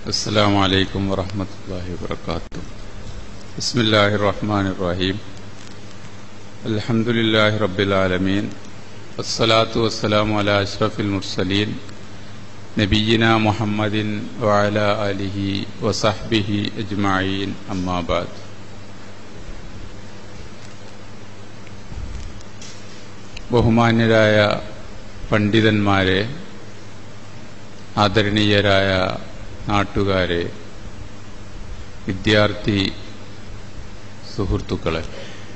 السلام عليكم ورحمة الله وبركاته بسم الله الرحمن الرحيم الحمد لله رب العالمين والصلاة والسلام على أشرف المرسلين نبينا محمد وعلى آله وصحبه أجمعين أما بعد ബഹുമാന്യരായ പണ്ഡിതന്മാരെ ആദരണീയരായ നാട്ടുകാരെ വിദ്യാർത്ഥി സുഹൃത്തുക്കളെ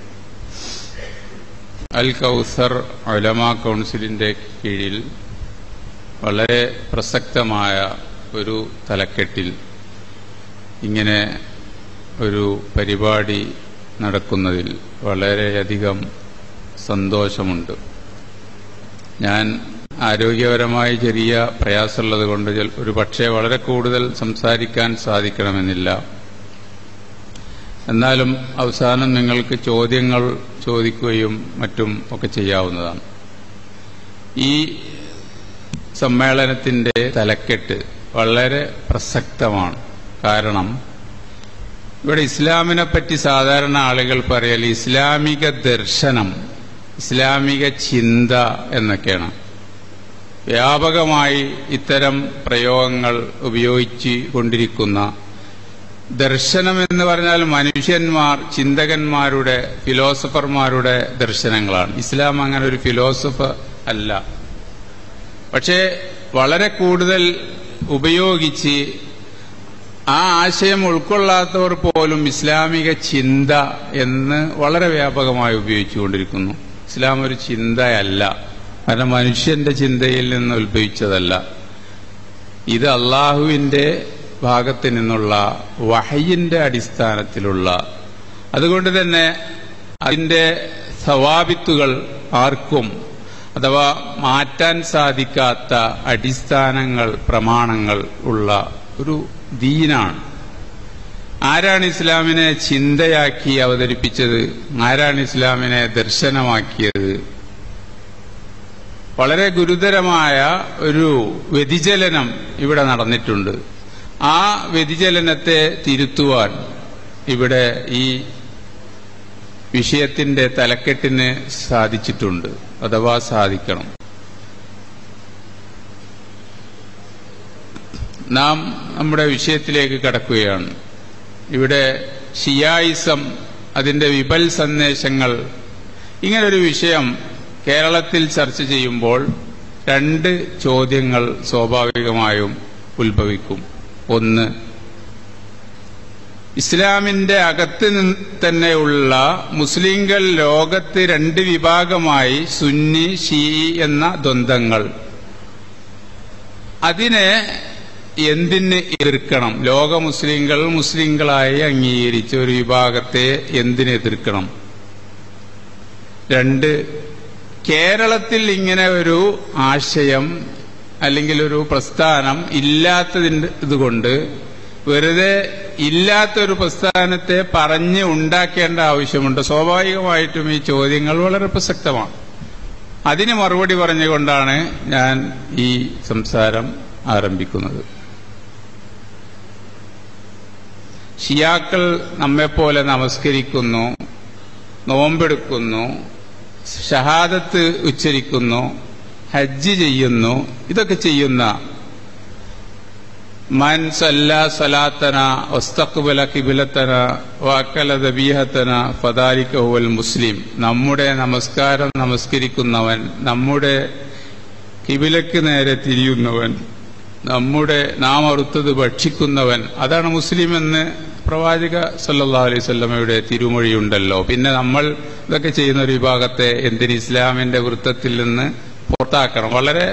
അൽ കൗസർ ഒലമ കൗൺസിലിന്റെ കീഴിൽ വളരെ പ്രസക്തമായ ഒരു തലക്കെട്ടിൽ ഇങ്ങനെ ഒരു പരിപാടി നടക്കുന്നതിൽ വളരെയധികം സന്തോഷമുണ്ട് ഞാൻ ആരോഗ്യപരമായി ചെറിയ പ്രയാസമുള്ളത് കൊണ്ട് ഒരു പക്ഷേ വളരെ കൂടുതൽ സംസാരിക്കാൻ സാധിക്കണമെന്നില്ല എന്നാലും അവസാനം നിങ്ങൾക്ക് ചോദ്യങ്ങൾ ചോദിക്കുകയും മറ്റും ഒക്കെ ചെയ്യാവുന്നതാണ് ഈ സമ്മേളനത്തിന്റെ തലക്കെട്ട് വളരെ പ്രസക്തമാണ് കാരണം ഇവിടെ ഇസ്ലാമിനെ പറ്റി സാധാരണ ആളുകൾ പറയൽ ഇസ്ലാമിക ദർശനം ഇസ്ലാമിക ചിന്ത എന്നൊക്കെയാണ് വ്യാപകമായി ഇത്തരം പ്രയോഗങ്ങൾ ഉപയോഗിച്ചു കൊണ്ടിരിക്കുന്ന ദർശനം എന്ന് പറഞ്ഞാൽ മനുഷ്യന്മാർ ചിന്തകന്മാരുടെ ഫിലോസഫർമാരുടെ ദർശനങ്ങളാണ് ഇസ്ലാം അങ്ങനെ ഒരു ഫിലോസഫർ അല്ല പക്ഷേ വളരെ കൂടുതൽ ഉപയോഗിച്ച് ആ ആശയം ഉൾക്കൊള്ളാത്തവർ പോലും ഇസ്ലാമിക ചിന്ത എന്ന് വളരെ വ്യാപകമായി ഉപയോഗിച്ചുകൊണ്ടിരിക്കുന്നു ഇസ്ലാം ഒരു ചിന്തയല്ല കാരണം മനുഷ്യന്റെ ചിന്തയിൽ നിന്ന് ഉത്ഭവിച്ചതല്ല ഇത് അള്ളാഹുവിന്റെ ഭാഗത്ത് നിന്നുള്ള വഹയിന്റെ അടിസ്ഥാനത്തിലുള്ള അതുകൊണ്ട് തന്നെ അതിന്റെ സവാബിത്തുകൾ ആർക്കും അഥവാ മാറ്റാൻ സാധിക്കാത്ത അടിസ്ഥാനങ്ങൾ പ്രമാണങ്ങൾ ഉള്ള ഒരു ദീനാണ് ആരാണ് ഇസ്ലാമിനെ ചിന്തയാക്കി അവതരിപ്പിച്ചത് ആരാണ് ഇസ്ലാമിനെ ദർശനമാക്കിയത് വളരെ ഗുരുതരമായ ഒരു വ്യതിചലനം ഇവിടെ നടന്നിട്ടുണ്ട് ആ വ്യതിചലനത്തെ തിരുത്തുവാൻ ഇവിടെ ഈ വിഷയത്തിന്റെ തലക്കെട്ടിന് സാധിച്ചിട്ടുണ്ട് അഥവാ സാധിക്കണം നാം നമ്മുടെ വിഷയത്തിലേക്ക് കടക്കുകയാണ് ഇവിടെ ഷിയായിസം അതിന്റെ വിപൽ സന്ദേശങ്ങൾ ഇങ്ങനൊരു വിഷയം കേരളത്തിൽ ചർച്ച ചെയ്യുമ്പോൾ രണ്ട് ചോദ്യങ്ങൾ സ്വാഭാവികമായും ഉത്ഭവിക്കും ഒന്ന് ഇസ്ലാമിന്റെ അകത്ത് തന്നെയുള്ള മുസ്ലിങ്ങൾ ലോകത്ത് രണ്ട് വിഭാഗമായി സുന്നി ഷീ എന്ന ദ്വന്ദ്ങ്ങൾ അതിനെ എന്തിന് എതിർക്കണം ലോക മുസ്ലിങ്ങൾ മുസ്ലിങ്ങളായി അംഗീകരിച്ച ഒരു വിഭാഗത്തെ എന്തിന് എതിർക്കണം രണ്ട് കേരളത്തിൽ ഇങ്ങനെ ഒരു ആശയം അല്ലെങ്കിൽ ഒരു പ്രസ്ഥാനം ഇല്ലാത്തതിൻ്റെ ഇതുകൊണ്ട് വെറുതെ ഇല്ലാത്തൊരു പ്രസ്ഥാനത്തെ പറഞ്ഞ് ഉണ്ടാക്കേണ്ട ആവശ്യമുണ്ട് സ്വാഭാവികമായിട്ടും ഈ ചോദ്യങ്ങൾ വളരെ പ്രസക്തമാണ് അതിന് മറുപടി പറഞ്ഞുകൊണ്ടാണ് ഞാൻ ഈ സംസാരം ആരംഭിക്കുന്നത് ഷിയാക്കൾ നമ്മെപ്പോലെ നമസ്കരിക്കുന്നു നോമ്പെടുക്കുന്നു ഷഹാദത്ത് ഉച്ചരിക്കുന്നു ഹജ്ജ് ചെയ്യുന്നു ഇതൊക്കെ ചെയ്യുന്ന മൻ സല്ല സലാത്തന ഒസ്തഖ്ബല കിബിലത്തന വാക്കല ദബീഹത്തന ഫദാലിക്കഹുവൽ മുസ്ലിം നമ്മുടെ നമസ്കാരം നമസ്കരിക്കുന്നവൻ നമ്മുടെ കിബിലക്ക് നേരെ തിരിയുന്നവൻ നമ്മുടെ നാം അറുത്തത് ഭക്ഷിക്കുന്നവൻ അതാണ് മുസ്ലിം എന്ന് പ്രവാചക സല്ലാ അലൈഹി സ്വല്ലമയുടെ തിരുമൊഴിയുണ്ടല്ലോ പിന്നെ നമ്മൾ ഇതൊക്കെ ചെയ്യുന്ന ഒരു വിഭാഗത്തെ എന്തിന് ഇസ്ലാമിന്റെ വൃത്തത്തിൽ നിന്ന് പുറത്താക്കണം വളരെ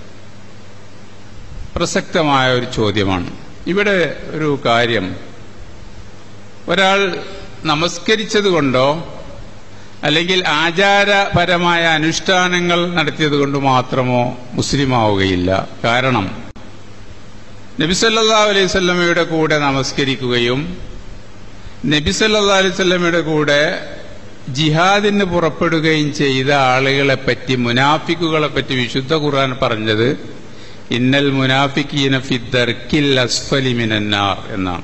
പ്രസക്തമായ ഒരു ചോദ്യമാണ് ഇവിടെ ഒരു കാര്യം ഒരാൾ നമസ്കരിച്ചത് കൊണ്ടോ അല്ലെങ്കിൽ ആചാരപരമായ അനുഷ്ഠാനങ്ങൾ നടത്തിയത് കൊണ്ട് മാത്രമോ മുസ്ലിം ആവുകയില്ല കാരണം നബിസല്ലാ അലൈഹി സ്വല്ലമയുടെ കൂടെ നമസ്കരിക്കുകയും നബിസല്ലാ അലൈഹി സ്വല്ലമയുടെ കൂടെ ജിഹാദിന് പുറപ്പെടുകയും ചെയ്ത ആളുകളെ പറ്റി മുനാഫിക്കുകളെ പറ്റി വിശുദ്ധ ഖുർആൻ പറഞ്ഞത് ഇന്നൽ മുനാഫിക്കീന ഫിദ്ദർക്കിൽ അസ്ഫലി മിനന്നാർ എന്നാണ്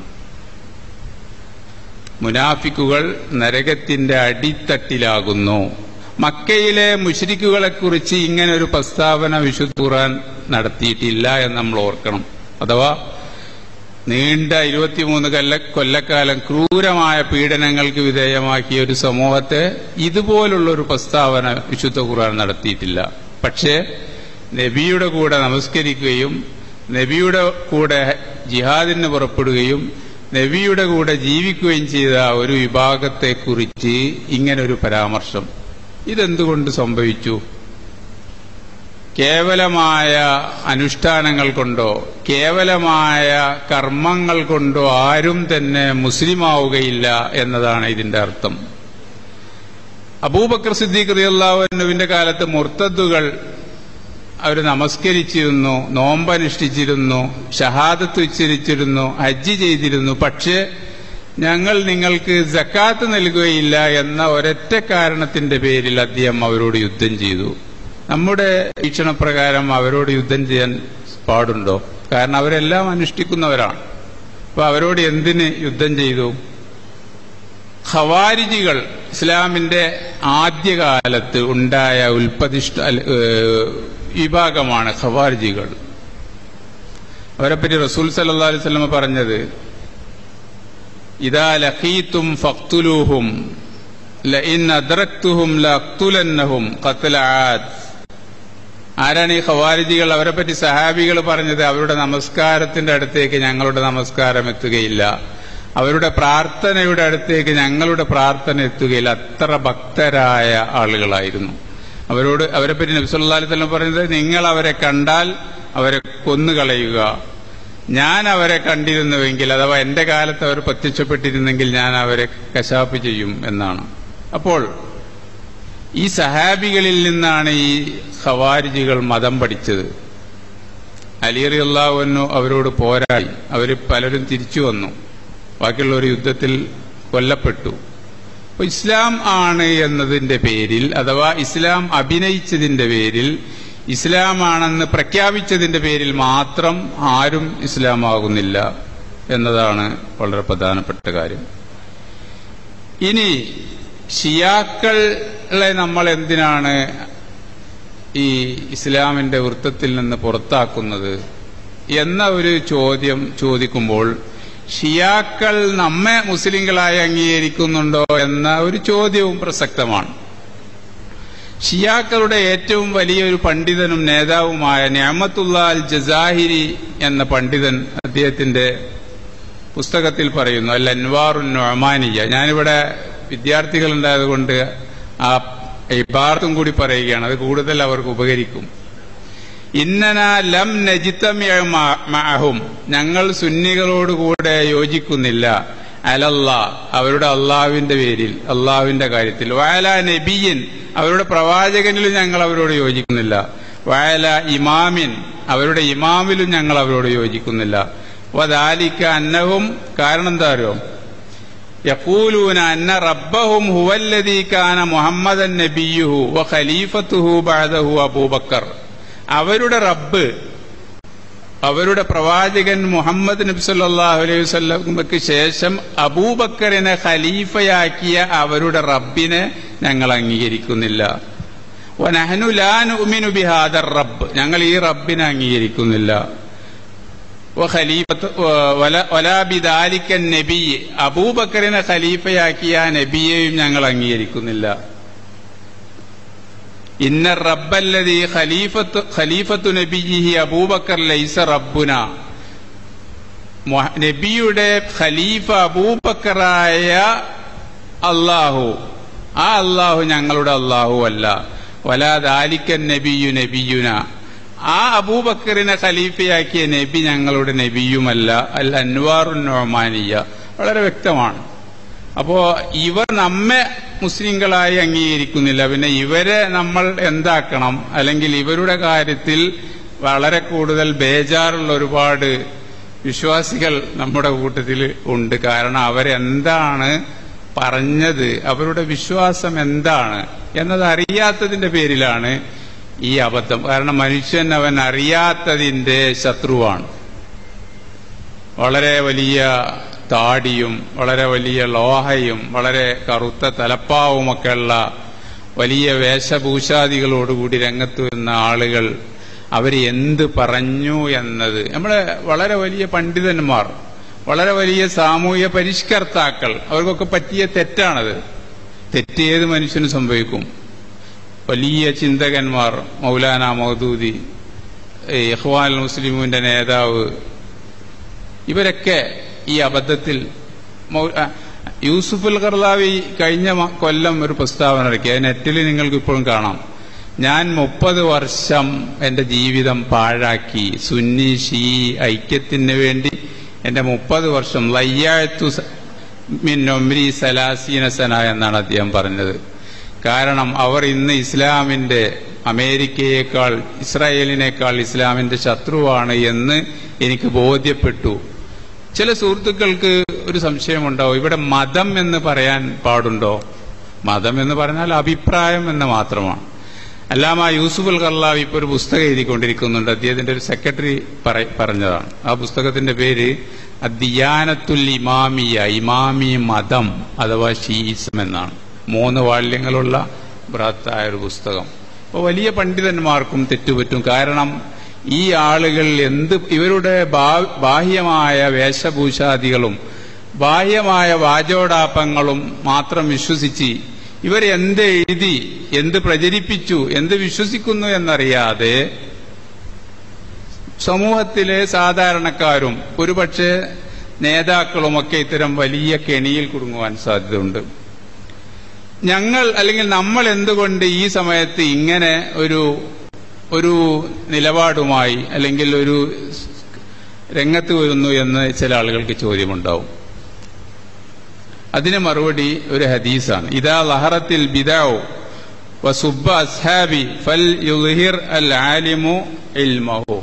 മുനാഫിക്കുകൾ നരകത്തിന്റെ അടിത്തട്ടിലാകുന്നു മക്കയിലെ മുഷരിക്കുകളെ കുറിച്ച് ഇങ്ങനെ ഒരു പ്രസ്താവന വിശുദ്ധ ഖുർആൻ നടത്തിയിട്ടില്ല എന്ന് നമ്മൾ ഓർക്കണം അഥവാ നീണ്ട ഇരുപത്തിമൂന്ന് കൊല്ല കൊല്ലക്കാലം ക്രൂരമായ പീഡനങ്ങൾക്ക് വിധേയമാക്കിയ ഒരു സമൂഹത്തെ ഇതുപോലുള്ള ഒരു പ്രസ്താവന വിശുദ്ധ ഖുർആൻ നടത്തിയിട്ടില്ല പക്ഷേ നബിയുടെ കൂടെ നമസ്കരിക്കുകയും നബിയുടെ കൂടെ ജിഹാദിന് പുറപ്പെടുകയും നബിയുടെ കൂടെ ജീവിക്കുകയും ചെയ്ത ഒരു വിഭാഗത്തെക്കുറിച്ച് ഇങ്ങനൊരു പരാമർശം ഇതെന്തുകൊണ്ട് സംഭവിച്ചു കേവലമായ അനുഷ്ഠാനങ്ങൾ കൊണ്ടോ കേവലമായ കർമ്മങ്ങൾ കൊണ്ടോ ആരും തന്നെ മുസ്ലിമാവുകയില്ല എന്നതാണ് ഇതിന്റെ അർത്ഥം അബൂബക്കർ സിദ്ദീഖ് റിയല്ലാവുവിന്റെ കാലത്ത് മുർത്തദ്ദുകൾ അവർ നമസ്കരിച്ചിരുന്നു നോമ്പനുഷ്ഠിച്ചിരുന്നു ഷഹാദത്ത് ഉച്ചരിച്ചിരുന്നു ഹജ്ജ് ചെയ്തിരുന്നു പക്ഷേ ഞങ്ങൾ നിങ്ങൾക്ക് ജക്കാത്ത് നൽകുകയില്ല എന്ന ഒരൊറ്റ കാരണത്തിന്റെ പേരിൽ അദ്ദേഹം അവരോട് യുദ്ധം ചെയ്തു നമ്മുടെ വീക്ഷണപ്രകാരം അവരോട് യുദ്ധം ചെയ്യാൻ പാടുണ്ടോ കാരണം അവരെല്ലാം അനുഷ്ഠിക്കുന്നവരാണ് അപ്പൊ അവരോട് എന്തിന് യുദ്ധം ചെയ്തു ഖവാരിജികൾ ഇസ്ലാമിന്റെ ആദ്യകാലത്ത് ഉണ്ടായ ഉൽപ്പതിഷ്ഠ വിഭാഗമാണ് ഖവാരിജികൾ അവരെപ്പറ്റി റസൂൽ സല്ലാ അലൈഹി സ്വലമ പറഞ്ഞത് ഇതാ ലഖീത്തും ഫക്തുലൂഹും ലഇൻ അദ്റക്തുഹും ലഅഖ്തുലന്നഹും ഖത്ല ആദ് ആരാണ് ഈ ഖവാരിജികൾ അവരെ പറ്റി സഹാബികൾ പറഞ്ഞത് അവരുടെ നമസ്കാരത്തിന്റെ അടുത്തേക്ക് ഞങ്ങളുടെ നമസ്കാരം എത്തുകയില്ല അവരുടെ പ്രാർത്ഥനയുടെ അടുത്തേക്ക് ഞങ്ങളുടെ പ്രാർത്ഥന എത്തുകയില്ല അത്ര ഭക്തരായ ആളുകളായിരുന്നു അവരോട് അവരെ പറ്റി നബ്സല്ലാലി തന്നെ പറഞ്ഞത് നിങ്ങൾ അവരെ കണ്ടാൽ അവരെ കൊന്നുകളയുക ഞാൻ അവരെ കണ്ടിരുന്നുവെങ്കിൽ അഥവാ എന്റെ കാലത്ത് അവർ പ്രത്യക്ഷപ്പെട്ടിരുന്നെങ്കിൽ ഞാൻ അവരെ കശാപ്പ് ചെയ്യും എന്നാണ് അപ്പോൾ ഈ സഹാബികളിൽ നിന്നാണ് ഈ ഖവാരിജികൾ മതം പഠിച്ചത് അലിയറി അള്ളാഹുന്നു അവരോട് പോരാടി അവർ പലരും തിരിച്ചു വന്നു ബാക്കിയുള്ള ഒരു യുദ്ധത്തിൽ കൊല്ലപ്പെട്ടു അപ്പൊ ഇസ്ലാം ആണ് എന്നതിന്റെ പേരിൽ അഥവാ ഇസ്ലാം അഭിനയിച്ചതിന്റെ പേരിൽ ഇസ്ലാമാണെന്ന് പ്രഖ്യാപിച്ചതിന്റെ പേരിൽ മാത്രം ആരും ഇസ്ലാമാകുന്നില്ല എന്നതാണ് വളരെ പ്രധാനപ്പെട്ട കാര്യം ഇനി ഷിയാക്കളെ നമ്മൾ എന്തിനാണ് ഈ ഇസ്ലാമിന്റെ വൃത്തത്തിൽ നിന്ന് പുറത്താക്കുന്നത് എന്ന ഒരു ചോദ്യം ചോദിക്കുമ്പോൾ ഷിയാക്കൾ നമ്മെ മുസ്ലിങ്ങളായി അംഗീകരിക്കുന്നുണ്ടോ എന്ന ഒരു ചോദ്യവും പ്രസക്തമാണ് ഷിയാക്കളുടെ ഏറ്റവും വലിയൊരു പണ്ഡിതനും നേതാവുമായ ഞാമത്തുള്ള അൽ ജസാഹിരി എന്ന പണ്ഡിതൻ അദ്ദേഹത്തിന്റെ പുസ്തകത്തിൽ പറയുന്നു അൽ അൻവാറുൻ നൊമാനിയ ഞാനിവിടെ വിദ്യാർത്ഥികൾ ഉണ്ടായതുകൊണ്ട് ആ ഇബാർത്തും കൂടി പറയുകയാണ് അത് കൂടുതൽ അവർക്ക് ഉപകരിക്കും ഇന്നന ലം നജിത്തമ്യമാഹും ഞങ്ങൾ സുന്നികളോടുകൂടെ യോജിക്കുന്നില്ല അലല്ല അവരുടെ അള്ളാവിന്റെ പേരിൽ അള്ളാവിന്റെ കാര്യത്തിൽ വയല നബിയൻ അവരുടെ പ്രവാചകനിലും ഞങ്ങൾ അവരോട് യോജിക്കുന്നില്ല വയല ഇമാമിൻ അവരുടെ ഇമാമിലും ഞങ്ങൾ അവരോട് യോജിക്കുന്നില്ല വദാലിക്ക അന്നഹും കാരണം എന്താ അറിയോ യഖൂലൂന അന്ന റബ്ബഹും ഹുവല്ലദീ കാന മുഹമ്മദൻ നബിയുഹു വ ഖലീഫത്തുഹു ബഅദഹു അബൂബക്കർ അവരുടെ റബ്ബ് അവരുടെ പ്രവാചകൻ മുഹമ്മദ് നബി സല്ലല്ലാഹു അലൈഹി വസല്ലമക്ക് ശേഷം അബൂബക്കറിനെ ഖലീഫയാക്കിയ അവരുടെ റബ്ബിനെ ഞങ്ങൾ അംഗീകരിക്കുന്നില്ല വനഹനു ലാ നുഅ്മിനു ബിഹാദർ റബ്ബ് ഞങ്ങൾ ഈ റബ്ബിനെ അംഗീകരിക്കുന്നില്ല വലാബിദാലിക്കൻ നബി അബൂബക്കറിനെ ഖലീഫയാക്കിയ നബിയെയും ഞങ്ങൾ അംഗീകരിക്കുന്നില്ല ഇന്ന റബ്ബല്ലതി ഖലീഫത്ത് ഖലീഫത്തു നബിഹി അബൂബക്കർ ലൈസ റബ്ബുന നബിയുടെ ഖലീഫ അബൂബക്കറായ അള്ളാഹു ആ അള്ളാഹു ഞങ്ങളുടെ അള്ളാഹു അല്ല വലാദാലിക്കൻ നബിയു നബിയുന ആ അബൂബക്കറിനെ ഖലീഫയാക്കിയ നബി ഞങ്ങളുടെ നബിയുമല്ല അൽ അൻവാറുൻ നൊമാനിയ വളരെ വ്യക്തമാണ് അപ്പോ ഇവർ നമ്മെ മുസ്ലിങ്ങളായി അംഗീകരിക്കുന്നില്ല പിന്നെ ഇവരെ നമ്മൾ എന്താക്കണം അല്ലെങ്കിൽ ഇവരുടെ കാര്യത്തിൽ വളരെ കൂടുതൽ ബേജാറുള്ള ഒരുപാട് വിശ്വാസികൾ നമ്മുടെ കൂട്ടത്തിൽ ഉണ്ട് കാരണം അവരെന്താണ് പറഞ്ഞത് അവരുടെ വിശ്വാസം എന്താണ് എന്നത് അറിയാത്തതിന്റെ പേരിലാണ് ഈ അബദ്ധം കാരണം മനുഷ്യൻ അവൻ അറിയാത്തതിന്റെ ശത്രുവാണ് വളരെ വലിയ താടിയും വളരെ വലിയ ലോഹയും വളരെ കറുത്ത തലപ്പാവുമൊക്കെയുള്ള വലിയ വേഷഭൂഷാദികളോടുകൂടി രംഗത്ത് വരുന്ന ആളുകൾ അവർ എന്ത് പറഞ്ഞു എന്നത് നമ്മളെ വളരെ വലിയ പണ്ഡിതന്മാർ വളരെ വലിയ സാമൂഹ്യ പരിഷ്കർത്താക്കൾ അവർക്കൊക്കെ പറ്റിയ തെറ്റാണത് തെറ്റ് ഏത് മനുഷ്യനും സംഭവിക്കും വലിയ ചിന്തകന്മാർ മൗലാന മൗദൂദി ഇഹ്വാൻ മുസ്ലിമിന്റെ നേതാവ് ഇവരൊക്കെ ഈ അബദ്ധത്തിൽ മൗ- ആ, യൂസുഫുൽ ഖർലാവി കഴിഞ്ഞ മ- കൊല്ലം ഒരു പ്രസ്താവന ഇറക്കി അത് നെറ്റിൽ നിങ്ങൾക്ക് ഇപ്പോഴും കാണാം ഞാൻ മുപ്പത് വർഷം എന്റെ ജീവിതം പാഴാക്കി സുന്നി ഷീ ഐക്യത്തിന് വേണ്ടി എന്റെ മുപ്പത് വർഷം ലയ്യാഴത്തു സ- മിൻ ഒമ്രി സലാസീന സന എന്നാണ് അദ്ദേഹം പറഞ്ഞത് കാരണം അവർ ഇന്ന് ഇസ്ലാമിന്റെ അമേരിക്കയേക്കാൾ ഇസ്രായേലിനേക്കാൾ ഇസ്ലാമിന്റെ ശത്രുവാണ് എന്ന് എനിക്ക് ബോധ്യപ്പെട്ടു ചില സുഹൃത്തുക്കൾക്ക് ഒരു സംശയമുണ്ടാവും ഇവിടെ മതം എന്ന് പറയാൻ പാടുണ്ടോ മതം എന്ന് പറഞ്ഞാൽ അഭിപ്രായം എന്ന് മാത്രമാണ് അല്ലാമ യൂസുഫ് അൽ കർലാവ് ഇപ്പോൾ ഒരു പുസ്തകം എഴുതിക്കൊണ്ടിരിക്കുന്നുണ്ട് അദ്ദേഹത്തിന്റെ ഒരു സെക്രട്ടറി പറ- പറഞ്ഞതാണ് ആ പുസ്തകത്തിന്റെ പേര് അദ്ദിയാനത്തുൽ ഇമാമിയ ഇമാമി മതം അഥവാ ഷീസം എന്നാണ് മൂന്ന് വാള്യങ്ങളുള്ള ബൃഹത്തായ ഒരു പുസ്തകം അപ്പോൾ വലിയ പണ്ഡിതന്മാർക്കും തെറ്റുപറ്റും കാരണം ഈ ആളുകൾ എന്ത് ഇവരുടെ ബാ- ബാഹ്യമായ വേഷഭൂഷാദികളും ബാഹ്യമായ വാചോടാപങ്ങളും മാത്രം വിശ്വസിച്ച് ഇവർ എന്ത് എഴുതി എന്ത് പ്രചരിപ്പിച്ചു എന്ത് വിശ്വസിക്കുന്നു എന്നറിയാതെ സമൂഹത്തിലെ സാധാരണക്കാരും ഒരുപക്ഷെ നേതാക്കളുമൊക്കെ ഇത്തരം വലിയ കെണിയിൽ കുടുങ്ങുവാൻ സാധ്യതയുണ്ട് ഞങ്ങൾ അല്ലെങ്കിൽ നമ്മൾ എന്തുകൊണ്ട് ഈ സമയത്ത് ഇങ്ങനെ ഒരു ഒരു നിലപാടുമായി അല്ലെങ്കിൽ ഒരു രംഗത്ത് വരുന്നു എന്ന് ചില ആളുകൾക്ക് ചോദ്യമുണ്ടാവും അതിന് മറുപടി ഒരു ഹദീസാണ് ഇതാ ലഹറത്തിൽ ബിദാവു വസുബ്ബ അസ്ഹാബി ഫൽ യുൽഹിർ അൽ ആലിമു ഇൽമഹു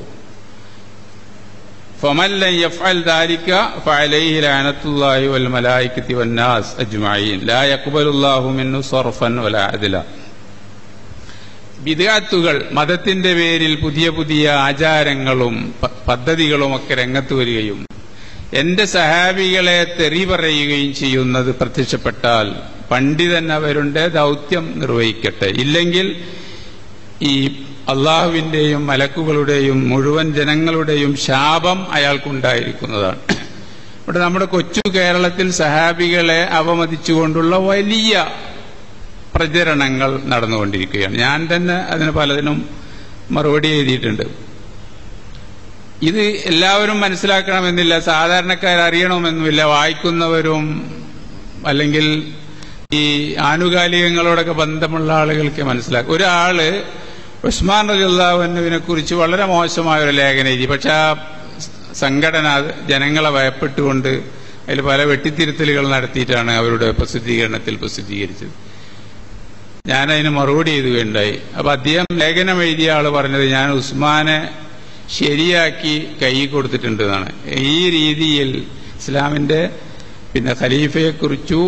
فمن لن يفعل ذلك فعليه لعنة الله والملائكة والناس أجمعين لا يقبل الله منه صرفا ولا عدلا വിദാത്തുകൾ മതത്തിന്റെ പേരിൽ പുതിയ പുതിയ ആചാരങ്ങളും പ- പദ്ധതികളും ഒക്കെ രംഗത്ത് വരികയും എന്റെ സഹാബികളെ തെറി പറയുകയും ചെയ്യുന്നത് പ്രത്യക്ഷപ്പെട്ടാൽ പണ്ഡിതൻ അവരുടെ ദൗത്യം നിർവഹിക്കട്ടെ ഇല്ലെങ്കിൽ ഈ അള്ളാഹുവിന്റെയും മലക്കുകളുടെയും മുഴുവൻ ജനങ്ങളുടെയും ശാപം അയാൾക്കുണ്ടായിരിക്കുന്നതാണ് ഇവിടെ നമ്മുടെ കൊച്ചു കേരളത്തിൽ സഹാബികളെ അവമതിച്ചുകൊണ്ടുള്ള വലിയ പ്രചരണങ്ങൾ നടന്നുകൊണ്ടിരിക്കുകയാണ് ഞാൻ തന്നെ അതിന് പലതിനും മറുപടി എഴുതിയിട്ടുണ്ട് ഇത് എല്ലാവരും മനസ്സിലാക്കണമെന്നില്ല സാധാരണക്കാർ അറിയണമെന്നുമില്ല വായിക്കുന്നവരും അല്ലെങ്കിൽ ഈ ആനുകാലികങ്ങളോടൊക്കെ ബന്ധമുള്ള ആളുകൾക്ക് മനസ്സിലാക്കും ഒരാള് ഉസ്മാൻ റജുല്ലാവിനെ കുറിച്ച് വളരെ മോശമായ ഒരു ലേഖനം എഴുതി പക്ഷെ ആ സംഘടന അത് ജനങ്ങളെ ഭയപ്പെട്ടുകൊണ്ട് അതിൽ പല വെട്ടിത്തിരുത്തലുകൾ നടത്തിയിട്ടാണ് അവരുടെ പ്രസിദ്ധീകരണത്തിൽ പ്രസിദ്ധീകരിച്ചത് ഞാൻ അതിന് മറുപടി ചെയ്യുകയുണ്ടായി അപ്പൊ അദ്ദേഹം ലേഖനം എഴുതിയ ആള് പറഞ്ഞത് ഞാൻ ഉസ്മാനെ ശരിയാക്കി കൈ കൊടുത്തിട്ടുണ്ട് എന്നാണ് ഈ രീതിയിൽ ഇസ്ലാമിന്റെ പിന്നെ ഖലീഫയെക്കുറിച്ചു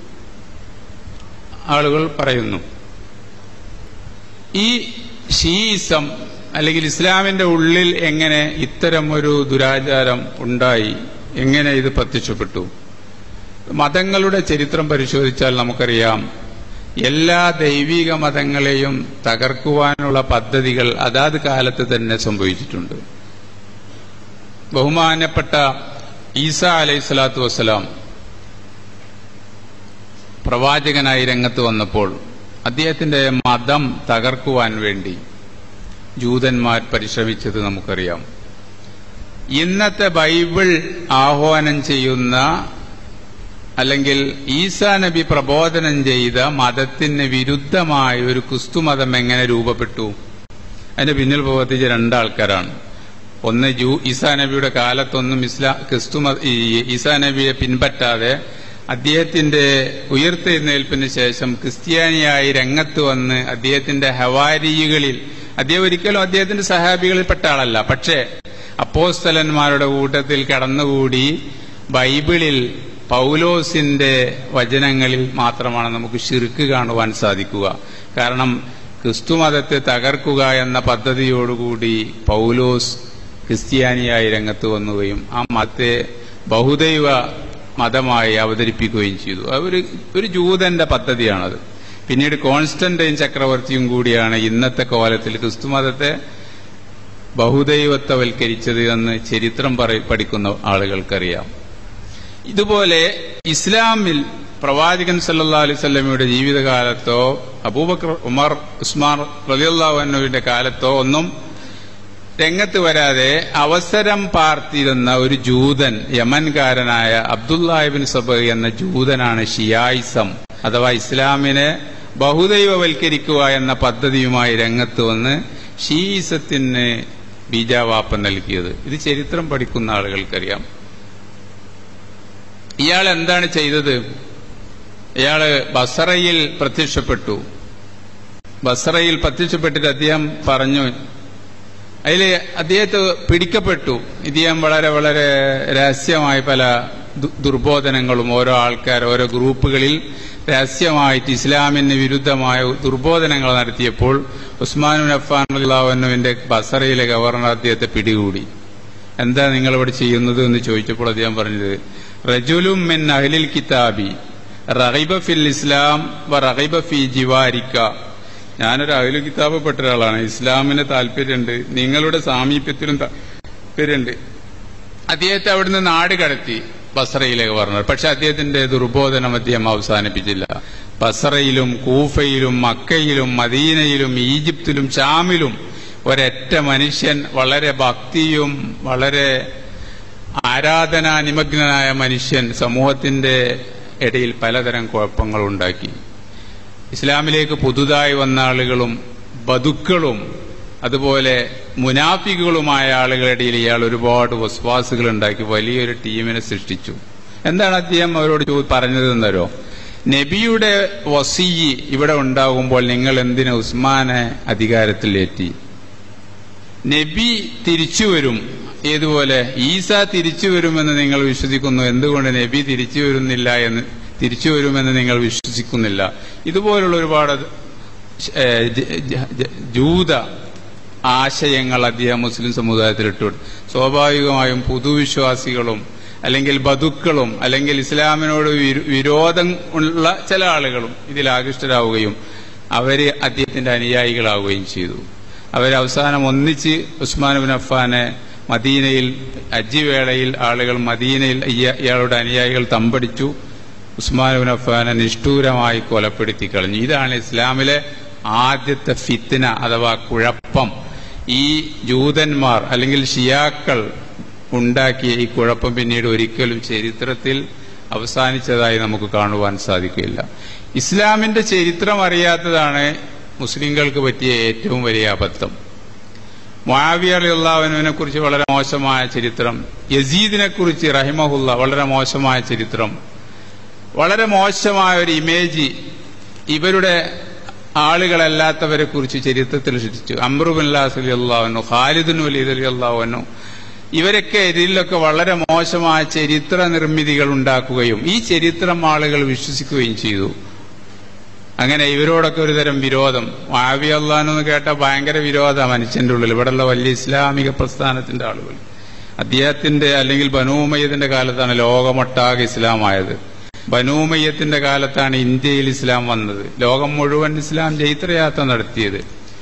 ആളുകൾ പറയുന്നു ഈ ഷീസം അല്ലെങ്കിൽ ഇസ്ലാമിന്റെ ഉള്ളിൽ എങ്ങനെ ഇത്തരം ഒരു ദുരാചാരം ഉണ്ടായി എങ്ങനെ ഇത് പ്രത്യക്ഷപ്പെട്ടു മതങ്ങളുടെ ചരിത്രം പരിശോധിച്ചാൽ നമുക്കറിയാം എല്ലാ ദൈവിക മതങ്ങളെയും തകർക്കുവാനുള്ള പദ്ധതികൾ അതാത് കാലത്ത് തന്നെ സംഭവിച്ചിട്ടുണ്ട് ബഹുമാനപ്പെട്ട ഈസ അലൈഹി സ്വലാത്തു വസ്സലാം പ്രവാചകനായി രംഗത്ത് വന്നപ്പോൾ അദ്ദേഹത്തിന്റെ മതം തകർക്കുവാൻ വേണ്ടി ജൂതന്മാർ പരിശ്രമിച്ചത് നമുക്കറിയാം ഇന്നത്തെ ബൈബിൾ ആഹ്വാനം ചെയ്യുന്ന അല്ലെങ്കിൽ ഈസാ നബി പ്രബോധനം ചെയ്ത മതത്തിന് വിരുദ്ധമായ ഒരു ക്രിസ്തുമതം എങ്ങനെ രൂപപ്പെട്ടു അതിന്റെ പിന്നിൽ പ്രവർത്തിച്ച രണ്ടാൾക്കാരാണ് ഒന്ന് ജൂ ഈസാ നബിയുടെ കാലത്തൊന്നും ഇസ്ലാം ക്രിസ്തു മത- ഈ ഈസാ നബിയെ പിൻപറ്റാതെ അദ്ദേഹത്തിന്റെ ഉയർത്തെഴുന്നേൽപ്പിന് ശേഷം ക്രിസ്ത്യാനിയായി രംഗത്ത് വന്ന് അദ്ദേഹത്തിന്റെ ഹവാരികളിൽ അദ്ദേഹം ഒരിക്കലും അദ്ദേഹത്തിന്റെ സഹാബികളിൽപ്പെട്ട ആളല്ല പക്ഷേ അപ്പോസ്തലന്മാരുടെ കൂട്ടത്തിൽ കടന്നുകൂടി ബൈബിളിൽ പൗലോസിന്റെ വചനങ്ങളിൽ മാത്രമാണ് നമുക്ക് ഷിർക്ക് കാണുവാൻ സാധിക്കുക കാരണം ക്രിസ്തുമതത്തെ തകർക്കുക എന്ന പദ്ധതിയോടുകൂടി പൗലോസ് ക്രിസ്ത്യാനിയായി രംഗത്ത് വന്നുകയും ആ മതത്തെ ബഹുദൈവ മതമായി അവതരിപ്പിക്കുകയും ചെയ്തു അത് ഒരു ഒരു ജൂതന്റെ പദ്ധതിയാണത് പിന്നീട് കോൺസ്റ്റന്റൈൻ ചക്രവർത്തിയും കൂടിയാണ് ഇന്നത്തെ കോലത്തിൽ ക്രിസ്തുമതത്തെ ബഹുദൈവത്വവൽക്കരിച്ചത് എന്ന് ചരിത്രം പറ പഠിക്കുന്ന ആളുകൾക്കറിയാം ഇതുപോലെ ഇസ്ലാമിൽ പ്രവാചകൻ സല്ലാ അലൈഹി സ്വല്ലമയുടെ ജീവിതകാലത്തോ അബൂബക്കർ ഉമർ ഉസ്മാൻ റലിയുള്ളാഹുവിന്റെ കാലത്തോ ഒന്നും രംഗത്ത് വരാതെ അവസരം പാർത്തിരുന്ന ഒരു ജൂതൻ യമൻകാരനായ അബ്ദുല്ലാഹിബിൻ സബ് എന്ന ജൂതനാണ് ഷിയായിസം അഥവാ ഇസ്ലാമിനെ ബഹുദൈവവൽക്കരിക്കുക എന്ന പദ്ധതിയുമായി രംഗത്ത് വന്ന് ഷീയിസത്തിന് ബീജാവാപ്പം നൽകിയത് ഇത് ചരിത്രം പഠിക്കുന്ന ആളുകൾക്കറിയാം ഇയാൾ എന്താണ് ചെയ്തത് ഇയാള് ബസറയിൽ പ്രത്യക്ഷപ്പെട്ടു ബസറയിൽ പ്രത്യക്ഷപ്പെട്ടിട്ട് അദ്ദേഹം പറഞ്ഞു അതിൽ അദ്ദേഹത്തെ പിടിക്കപ്പെട്ടു ഇദ്ദേഹം വളരെ വളരെ രഹസ്യമായി പല ദുർബോധനങ്ങളും ഓരോ ആൾക്കാർ ഓരോ ഗ്രൂപ്പുകളിൽ രഹസ്യമായിട്ട് ഇസ്ലാമിന് വിരുദ്ധമായ ദുർബോധനങ്ങൾ നടത്തിയപ്പോൾ ഉസ്മാനു അഫാൻ അള്ളാഹുവിന്റെ ബസറയിലെ ഗവർണർ അദ്ദേഹത്തെ പിടികൂടി എന്താ നിങ്ങൾ ഇവിടെ ചെയ്യുന്നത് എന്ന് ചോദിച്ചപ്പോൾ അദ്ദേഹം പറഞ്ഞത് റജുലും മിൻ അഹ്ലിൽ കിതാബി റഹൈബ ഫിൽ ഇസ്ലാം വ റഹൈബ ഫി ജിവാരിക്ക ഞാനൊരു അഹ്ലു കിതാബ് പെട്ട ഒരാളാണ് ഇസ്ലാമിന് താല്പര്യമുണ്ട് നിങ്ങളുടെ സാമീപ്യത്തിലും താല്പര്യമുണ്ട് അദ്ദേഹത്തെ അവിടുന്ന് നാട് കടത്തി ബസറയിലെ ഗവർണർ പക്ഷെ അദ്ദേഹത്തിന്റെ ദുർബോധനം അദ്ദേഹം അവസാനിപ്പിച്ചില്ല ബസറയിലും കൂഫയിലും മക്കയിലും മദീനയിലും ഈജിപ്തിലും ഷാമിലും ഒരൊറ്റ മനുഷ്യൻ വളരെ ഭക്തിയും വളരെ ആരാധനാ നിമഗ്നനായ മനുഷ്യൻ സമൂഹത്തിന്റെ ഇടയിൽ പലതരം കുഴപ്പങ്ങൾ ഉണ്ടാക്കി ഇസ്ലാമിലേക്ക് പുതുതായി വന്ന ആളുകളും ബതുക്കളും അതുപോലെ മുനാഫിക്കുകളുമായ ആളുകളുടെ ഇടയിൽ ഇയാൾ ഒരുപാട് വസ്വാസുകൾ ഉണ്ടാക്കി വലിയൊരു ടീമിനെ സൃഷ്ടിച്ചു എന്താണ് അദ്ദേഹം അവരോട് പറഞ്ഞതെന്നരോ നബിയുടെ വസീയി ഇവിടെ ഉണ്ടാകുമ്പോൾ നിങ്ങൾ എന്തിനു ഉസ്മാനെ അധികാരത്തിലേറ്റി നബി തിരിച്ചു വരും ഏതുപോലെ ഈസ തിരിച്ചു വരുമെന്ന് നിങ്ങൾ വിശ്വസിക്കുന്നു എന്തുകൊണ്ട് നബി തിരിച്ചു വരുന്നില്ല എന്ന് തിരിച്ചു വരുമെന്ന് നിങ്ങൾ വിശ്വസിക്കുന്നില്ല ഇതുപോലുള്ള ഒരുപാട് ജൂത ആശയങ്ങൾ അദ്ദേഹം മുസ്ലിം സമുദായത്തിൽ ഇട്ടു സ്വാഭാവികമായും പുതുവിശ്വാസികളും അല്ലെങ്കിൽ ബതുക്കളും അല്ലെങ്കിൽ ഇസ്ലാമിനോട് വിരോധം ഉള്ള ചില ആളുകളും ഇതിൽ ആകൃഷ്ടരാവുകയും അവര് അദ്ദേഹത്തിന്റെ അനുയായികളാവുകയും ചെയ്തു അവരവസാനം ഒന്നിച്ച് ഉസ്മാൻ ബിൻ അഫാനെ മദീനയിൽ അജ്ജി വേളയിൽ ആളുകൾ മദീനയിൽ ഇയാളുടെ അനുയായികൾ തമ്പടിച്ചു ഉസ്മാൻ ബിൻ അഫാനെ നിഷ്ഠൂരമായി കൊലപ്പെടുത്തി കളഞ്ഞു ഇതാണ് ഇസ്ലാമിലെ ആദ്യത്തെ ഫിത്തിന അഥവാ കുഴപ്പം ഈ ജൂതന്മാർ അല്ലെങ്കിൽ ഷിയാക്കൾ ഉണ്ടാക്കിയ ഈ കുഴപ്പം പിന്നീട് ഒരിക്കലും ചരിത്രത്തിൽ അവസാനിച്ചതായി നമുക്ക് കാണുവാൻ സാധിക്കില്ല ഇസ്ലാമിന്റെ ചരിത്രം അറിയാത്തതാണ് മുസ്ലിങ്ങൾക്ക് പറ്റിയ ഏറ്റവും വലിയ അബദ്ധം മുആവിയ അള്ളാഹുവിനെ കുറിച്ച് വളരെ മോശമായ ചരിത്രം യസീദിനെ കുറിച്ച് റഹിമഹുല്ല വളരെ മോശമായ ചരിത്രം വളരെ മോശമായ ഒരു ഇമേജ് ഇവരുടെ ആളുകളല്ലാത്തവരെ കുറിച്ച് ചരിത്രത്തിൽ സൃഷ്ടിച്ചു അമ്രുബിൻ അലി അള്ളാഹുനു ഖാലിദുൻ വലീദ് അലി അള്ളാഹുനു ഇവരൊക്കെ ഇതിലൊക്കെ വളരെ മോശമായ ചരിത്ര നിർമ്മിതികൾ ഉണ്ടാക്കുകയും ഈ ചരിത്രം ആളുകൾ വിശ്വസിക്കുകയും ചെയ്തു അങ്ങനെ ഇവരോടൊക്കെ ഒരു തരം വിരോധം ആവി അള്ളഹാനെന്ന് കേട്ട ഭയങ്കര വിരോധ മനുഷ്യന്റെ ഉള്ളിൽ ഇവിടെയുള്ള വലിയ ഇസ്ലാമിക പ്രസ്ഥാനത്തിന്റെ ആളുകൾ അദ്ദേഹത്തിന്റെ അല്ലെങ്കിൽ ബനൂമയ്യത്തിന്റെ കാലത്താണ് ലോകമൊട്ടാകെ ഇസ്ലാമായത് ബനൂമയ്യത്തിന്റെ കാലത്താണ് ഇന്ത്യയിൽ ഇസ്ലാം വന്നത് ലോകം മുഴുവൻ ഇസ്ലാം ചൈത്രയാത്ര നടത്തിയത്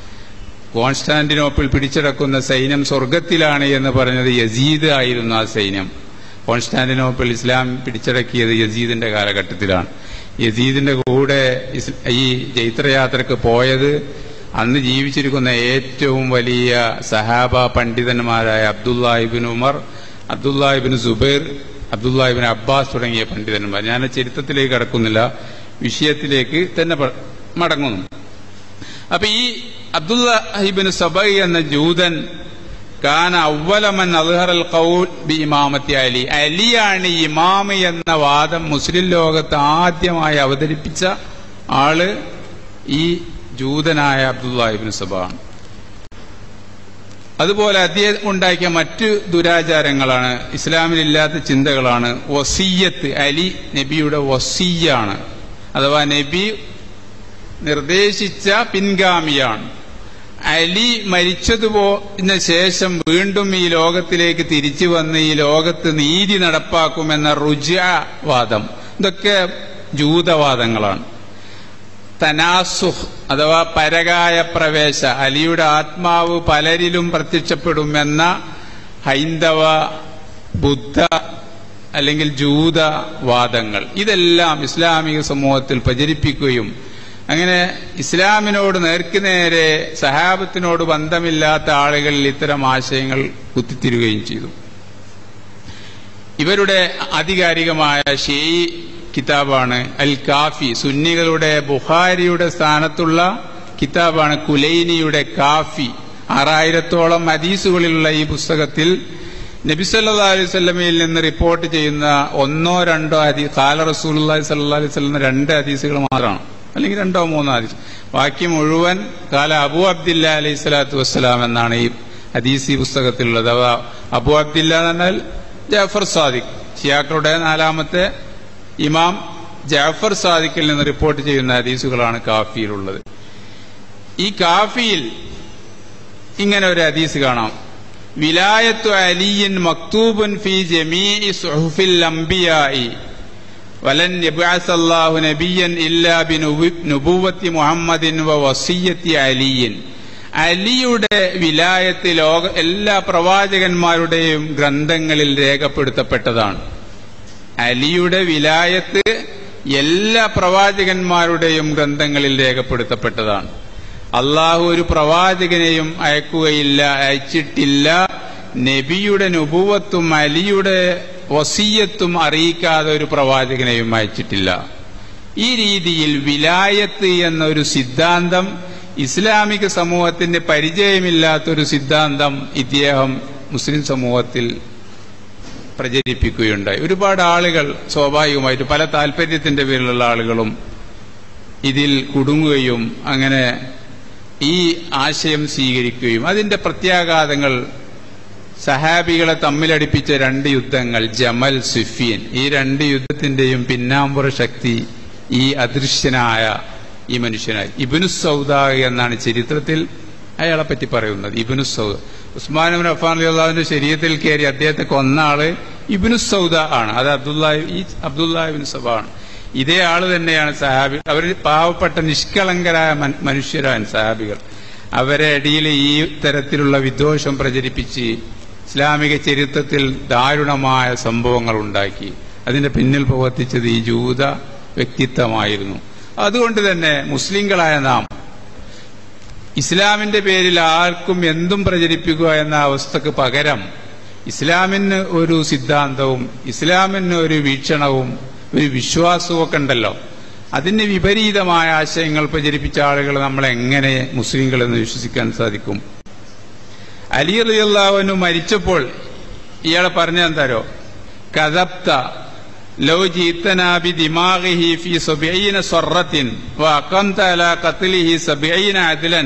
കോൺസ്റ്റാന്റിനോപ്പിൾ പിടിച്ചടക്കുന്ന സൈന്യം സ്വർഗത്തിലാണ് എന്ന് പറഞ്ഞത് യസീദ് ആയിരുന്നു ആ സൈന്യം കോൺസ്റ്റാന്റിനോപ്പിൾ ഇസ്ലാം പിടിച്ചടക്കിയത് യസീദിന്റെ കാലഘട്ടത്തിലാണ് യസീദിന്റെ കൂടെ ഈ ജൈത്രയാത്രക്ക് പോയത് അന്ന് ജീവിച്ചിരിക്കുന്ന ഏറ്റവും വലിയ സഹാബ പണ്ഡിതന്മാരായ Abdullah ibn Umar Abdullah ibn Zubair Abdullah ibn Abbas തുടങ്ങിയ പണ്ഡിതന്മാർ ഞാൻ ചരിത്രത്തിലേക്ക് കടക്കുന്നില്ല വിഷയത്തിലേക്ക് തന്നെ മടങ്ങുന്നു അപ്പൊ ഈ അബ്ദുല്ലാഹിബിൻ സബൈ എന്ന ജൂതൻ കാന അവലമൻ അൽഹറൽ ഖൗൽ ബി ഇമാമത്തി അലി അലിയാണ് ഇമാമ എന്ന വാദം മുസ്ലിം ലോകത്ത് ആദ്യമായി അവതരിപ്പിച്ച ആള് ഈ ജൂതനായ അബ്ദുല്ലാഹിബിൻ സബാണ് അതുപോലെ അദ്ദേഹം ഉണ്ടാക്കിയ മറ്റ് ദുരാചാരങ്ങളാണ് ഇസ്ലാമിലില്ലാത്ത ചിന്തകളാണ് വസീയത്ത് അലി നബിയുടെ വസീയാണ് അഥവാ നബി നിർദ്ദേശിച്ച പിൻഗാമിയാണ് അലി മരിച്ചതുപോന് ശേഷം വീണ്ടും ഈ ലോകത്തിലേക്ക് തിരിച്ചു വന്ന് ഈ ലോകത്ത് നീതി നടപ്പാക്കുമെന്ന റുജവാദം ഇതൊക്കെ ജൂതവാദങ്ങളാണ് തനാസുഹ് അഥവാ പരകായ പ്രവേശ അലിയുടെ ആത്മാവ് പലരിലും പ്രത്യക്ഷപ്പെടുമെന്ന ഹൈന്ദവ ബുദ്ധ അല്ലെങ്കിൽ ജൂതവാദങ്ങൾ ഇതെല്ലാം ഇസ്ലാമിക സമൂഹത്തിൽ പ്രചരിപ്പിക്കുകയും അങ്ങനെ ഇസ്ലാമിനോട് നേർക്കുനേരെ സഹാബത്തിനോട് ബന്ധമില്ലാത്ത ആളുകളിൽ ഇത്തരം ആശയങ്ങൾ കുത്തിത്തിരുകയും ചെയ്തു ഇവരുടെ ആധികാരികമായ ഷെയ് കിതാബാണ് അൽ കാഫി സുന്നികളുടെ ബുഹാരിയുടെ സ്ഥാനത്തുള്ള കിതാബാണ് കുലൈനിയുടെ കാഫി ആറായിരത്തോളം ഹദീസുകളിലുള്ള ഈ പുസ്തകത്തിൽ നബിസല്ലാ അലൈഹി സ്വല്ലമയിൽ നിന്ന് റിപ്പോർട്ട് ചെയ്യുന്ന ഒന്നോ രണ്ടോ ഹദീ കാല റസൂലി സല്ലാ അലൈഹി സ്വലം രണ്ട് ഹദീസുകൾ മാത്രമാണ് അല്ലെങ്കിൽ രണ്ടോ മൂന്നോ ഹദീസ് ബാക്കി മുഴുവൻ കാല അബു അബ്ദില്ല അലൈഹി സ്വലാത്തു വസ്സലാം എന്നാണ് ഈ ഹദീസ് ഈ പുസ്തകത്തിലുള്ളത് അവ അബു അബ്ദില്ല എന്ന് പറഞ്ഞാൽ ജാഫർ സാദിഖ് ഷിയാക്കളുടെ നാലാമത്തെ ഇമാം ജാഫർ സാദിഖിൽ നിന്ന് റിപ്പോർട്ട് ചെയ്യുന്ന ഹദീസുകളാണ് കാഫിയിലുള്ളത് ഈ കാഫിയിൽ ഇങ്ങനെ ഒരു ഹദീസ് കാണാം വിലായത്തു അലിയൻ മക്തൂബുൻ ഫി ജമീഇ സുഹുഫിൽ അംബിയായി വലൻ യബ്അസല്ലാഹു നബിയൻ ഇല്ലാ ബിനുബുവത്തി മുഹമ്മദിൻ വ വസിയ്യത്തി അലിയൻ അലിയുടെ വിലായത്ത് ലോക എല്ലാ പ്രവാചകന്മാരുടെയും ഗ്രന്ഥങ്ങളിൽ രേഖപ്പെടുത്തപ്പെട്ടതാണ് അലിയുടെ വിലായത്ത് എല്ലാ പ്രവാചകന്മാരുടെയും ഗ്രന്ഥങ്ങളിൽ രേഖപ്പെടുത്തപ്പെട്ടതാണ് അള്ളാഹു ഒരു പ്രവാചകനെയും അയക്കുകയില്ല അയച്ചിട്ടില്ല നബിയുടെ നുപുവത്തും അലിയുടെ വസീയത്തും അറിയിക്കാതെ ഒരു പ്രവാചകനെയും അയച്ചിട്ടില്ല ഈ രീതിയിൽ വിലായത്ത് എന്നൊരു സിദ്ധാന്തം ഇസ്ലാമിക സമൂഹത്തിന്റെ പരിചയമില്ലാത്തൊരു സിദ്ധാന്തം ഇദ്ദേഹം മുസ്ലിം സമൂഹത്തിൽ പ്രചരിപ്പിക്കുകയുണ്ടായി ഒരുപാട് ആളുകൾ സ്വാഭാവികമായിട്ട് പല താല്പര്യത്തിന്റെ പേരിലുള്ള ആളുകളും ഇതിൽ കുടുങ്ങുകയും അങ്ങനെ ഈ ആശയം സ്വീകരിക്കുകയും അതിന്റെ പ്രത്യാഘാതങ്ങൾ സഹാബികളെ തമ്മിലടിപ്പിച്ച രണ്ട് യുദ്ധങ്ങൾ ജമൽ സുഫിയൻ ഈ രണ്ട് യുദ്ധത്തിന്റെയും പിന്നാമ്പുറ ശക്തി ഈ അദൃശ്യനായ ഈ മനുഷ്യനായി ഇബിനു സൗദ എന്നാണ് ചരിത്രത്തിൽ അയാളെ പറ്റി പറയുന്നത് ഇബിനു സൗദ ഉസ്മാൻ അഫാൻ അള്ളാഹുവിന്റെ ശരീരത്തിൽ കയറി അദ്ദേഹത്തെ കൊന്ന ആള് ഇബിനു സൗദ ആണ് അത് അബ്ദുല്ലാഹി ഈ അബ്ദുല്ലാഹിബിൻ സബ ആണ് ഇതേ ആള് തന്നെയാണ് സഹാബി അവർ പാവപ്പെട്ട നിഷ്കളങ്കരായ മനുഷ്യരാണ് സഹാബികൾ അവരെ ഇടയിൽ ഈ തരത്തിലുള്ള വിദ്വേഷം പ്രചരിപ്പിച്ച് ഇസ്ലാമിക ചരിത്രത്തിൽ ദാരുണമായ സംഭവങ്ങൾ ഉണ്ടാക്കി അതിന്റെ പിന്നിൽ പ്രവർത്തിച്ചത് ഈ ജൂത വ്യക്തിത്വമായിരുന്നു അതുകൊണ്ട് തന്നെ മുസ്ലിങ്ങളായ നാം ഇസ്ലാമിന്റെ പേരിൽ ആർക്കും എന്തും പ്രചരിപ്പിക്കുക എന്ന അവസ്ഥക്ക് പകരം ഇസ്ലാമിന് ഒരു സിദ്ധാന്തവും ഇസ്ലാമിന് ഒരു വീക്ഷണവും ഒരു വിശ്വാസവും ഒക്കെ ഉണ്ടല്ലോ അതിന് വിപരീതമായ ആശയങ്ങൾ പ്രചരിപ്പിച്ച ആളുകൾ നമ്മൾ എങ്ങനെ മുസ്ലിങ്ങളെന്ന് വിശ്വസിക്കാൻ സാധിക്കും അലി റളിയല്ലാഹുവിനു മരിച്ചപ്പോൾ ഇയാളെ പറഞ്ഞ എന്താരോ കഥപ്ത ലോ ജീത്തനാബി ദിമാഗിഹി ഫി സബീന സ്വറത്തിൻ വഅഖംത അലാ ഖത്ലിഹി സബീന അദ്ലൻ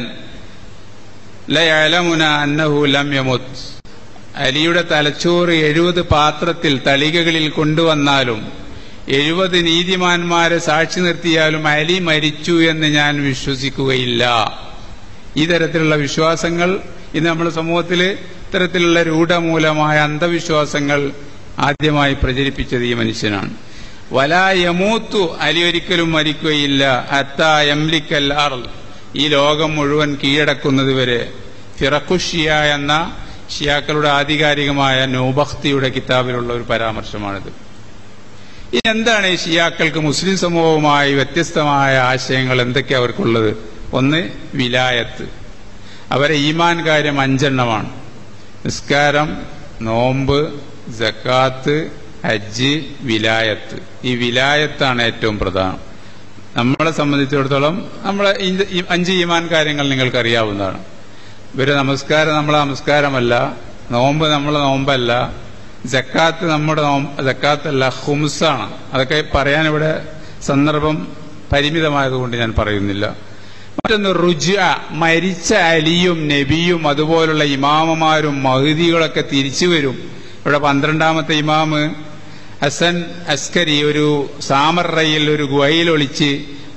ലയലമുന അന്നഹു ലം യമുത് അലിയുടെ തലച്ചോറ് എഴുപത് പാത്രത്തിൽ തളികകളിൽ കൊണ്ടുവന്നാലും എഴുപത് നീതിമാന്മാരെ സാക്ഷി നിർത്തിയാലും അലി മരിച്ചു എന്ന് ഞാൻ വിശ്വസിക്കുകയില്ല ഈ തരത്തിലുള്ള വിശ്വാസങ്ങൾ ഇന്ന് നമ്മുടെ സമൂഹത്തിൽ ഇത്തരത്തിലുള്ള രൂഢമൂലമായ അന്ധവിശ്വാസങ്ങൾ ആദ്യമായി പ്രചരിപ്പിച്ചത് ഈ മനുഷ്യനാണ് വലാ യമൂത്തു അലി ഒരിക്കലും മരിക്കുകയില്ല അത്ത എംലിക്കൽ അർ ഈ ലോകം മുഴുവൻ കീഴടക്കുന്നതുവരെ ഫിറഖുഷിയ എന്ന ഷിയാക്കളുടെ ആധികാരികമായ നൂബഖ്തിയുടെ കിതാബിലുള്ള ഒരു പരാമർശമാണിത് ഇനി എന്താണ് ഈ ഷിയാക്കൾക്ക് മുസ്ലിം സമൂഹവുമായി വ്യത്യസ്തമായ ആശയങ്ങൾ എന്തൊക്കെയാ അവർക്കുള്ളത് ഒന്ന് വിലായത്ത് അവരെ ഈമാൻ കാര്യം അഞ്ചെണ്ണമാണ് നിസ്കാരം നോമ്പ് ജക്കാത്ത് ഹജ്ജ് വിലായത്ത് ഈ വിലായത്താണ് ഏറ്റവും പ്രധാനം നമ്മളെ സംബന്ധിച്ചിടത്തോളം നമ്മളെ ഈ അഞ്ച് ഈമാൻ കാര്യങ്ങൾ നിങ്ങൾക്ക് അറിയാവുന്നതാണ് ഇവര് നമസ്കാരം നമ്മളെ നമസ്കാരമല്ല നോമ്പ് നമ്മളെ നോമ്പല്ല ജക്കാത്ത് നമ്മുടെ ജക്കാത്തല്ല ഹുംസാണ് അതൊക്കെ പറയാൻ ഇവിടെ സന്ദർഭം പരിമിതമായതുകൊണ്ട് ഞാൻ പറയുന്നില്ല മറ്റൊന്ന് റുജ മരിച്ച അലിയും നബിയും അതുപോലുള്ള ഇമാമമാരും മഹദികളൊക്കെ തിരിച്ചു വരും ഇവിടെ പന്ത്രണ്ടാമത്തെ ഇമാമ് ഹസൻ അസ്കരി ഒരു സാമറയിൽ ഒരു ഗുഹയിൽ ഒളിച്ച്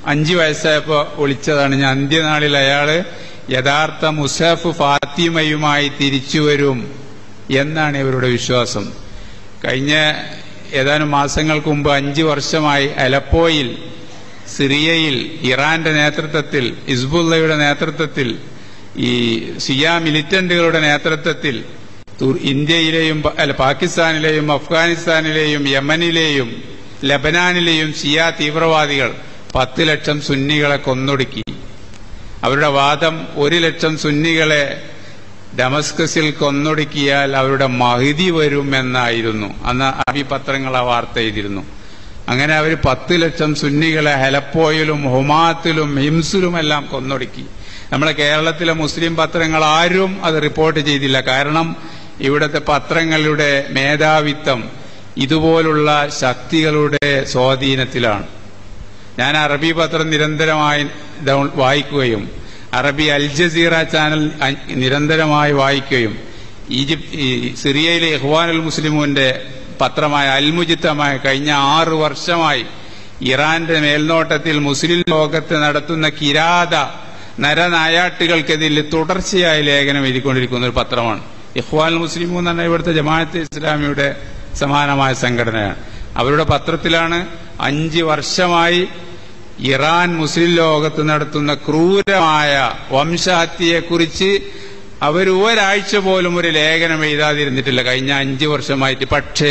അഞ്ചു വയസ്സായപ്പോ വിളിച്ചതാണ് ഞാൻ അന്ത്യനാളിൽ അയാള് യഥാർത്ഥ മുസഫ് ഫാത്തിമയുമായി തിരിച്ചു വരും എന്നാണ് ഇവരുടെ വിശ്വാസം കഴിഞ്ഞ ഏതാനും മാസങ്ങൾക്ക് മുമ്പ് അഞ്ചു വർഷമായി അലപ്പോയിൽ സിറിയയിൽ ഇറാന്റെ നേതൃത്വത്തിൽ ഹിസ്ബുള്ളയുടെ നേതൃത്വത്തിൽ ഈ ഷിയ മിലിറ്റന്റുകളുടെ നേതൃത്വത്തിൽ തുർ- ഇന്ത്യയിലെയും പ- അല്ല പാകിസ്ഥാനിലെയും അഫ്ഗാനിസ്ഥാനിലെയും യമനിലെയും ലബനാനിലെയും ഷിയ തീവ്രവാദികൾ പത്ത് ലക്ഷം സുന്നികളെ കൊന്നൊടുക്കി അവരുടെ വാദം ഒരു ലക്ഷം സുന്നികളെ ഡമസ്കസിൽ കൊന്നൊടുക്കിയാൽ അവരുടെ മഹിതി വരുമെന്നായിരുന്നു അന്ന് അറബി പത്രങ്ങൾ ആ വാർത്ത എഴുതിയിരുന്നു അങ്ങനെ അവർ പത്ത് ലക്ഷം സുന്നികളെ ഹെലപ്പോയിലും ഹുമാത്തിലും ഹിംസിലുമെല്ലാം കൊന്നൊടുക്കി നമ്മളെ കേരളത്തിലെ മുസ്ലിം പത്രങ്ങൾ ആരും അത് റിപ്പോർട്ട് ചെയ്തില്ല കാരണം ഇവിടുത്തെ പത്രങ്ങളുടെ മേധാവിത്വം ഇതുപോലുള്ള ശക്തികളുടെ സ്വാധീനത്തിലാണ് ഞാൻ അറബി പത്രം നിരന്തരമായി ഡൗൺ വായിക്കുകയും അറബി അൽ ജസീറ ചാനൽ അ- നിരന്തരമായി വായിക്കുകയും ഈജിപ്ത് ഈ സിറിയയിലെ ഇഹ്വാനുൽ മുസ്ലിമുവിന്റെ പത്രമായ അൽമുജിത്തമായ കഴിഞ്ഞ ആറു വർഷമായി ഇറാന്റെ മേൽനോട്ടത്തിൽ മുസ്ലിം ലോകത്ത് നടത്തുന്ന കിരാത നരനായാട്ടുകൾക്കെതിരെ തുടർച്ചയായി ലേഖനം എഴുതിക്കൊണ്ടിരിക്കുന്ന ഒരു പത്രമാണ് ഇഹ്വാൻ മുസ്ലിം എന്ന് പറഞ്ഞാൽ ഇവിടുത്തെ ജമാഅത്ത് ഇസ്ലാമിയുടെ സമാനമായ സംഘടനയാണ് അവരുടെ പത്രത്തിലാണ് അഞ്ച് വർഷമായി ഇറാൻ മുസ്ലിം ലോകത്ത് നടത്തുന്ന ക്രൂരമായ വംശഹത്യയെക്കുറിച്ച് അവർ ഒരാഴ്ച പോലും ഒരു ലേഖനം എഴുതാതിരുന്നിട്ടില്ല കഴിഞ്ഞ അഞ്ച് വർഷമായിട്ട് പക്ഷേ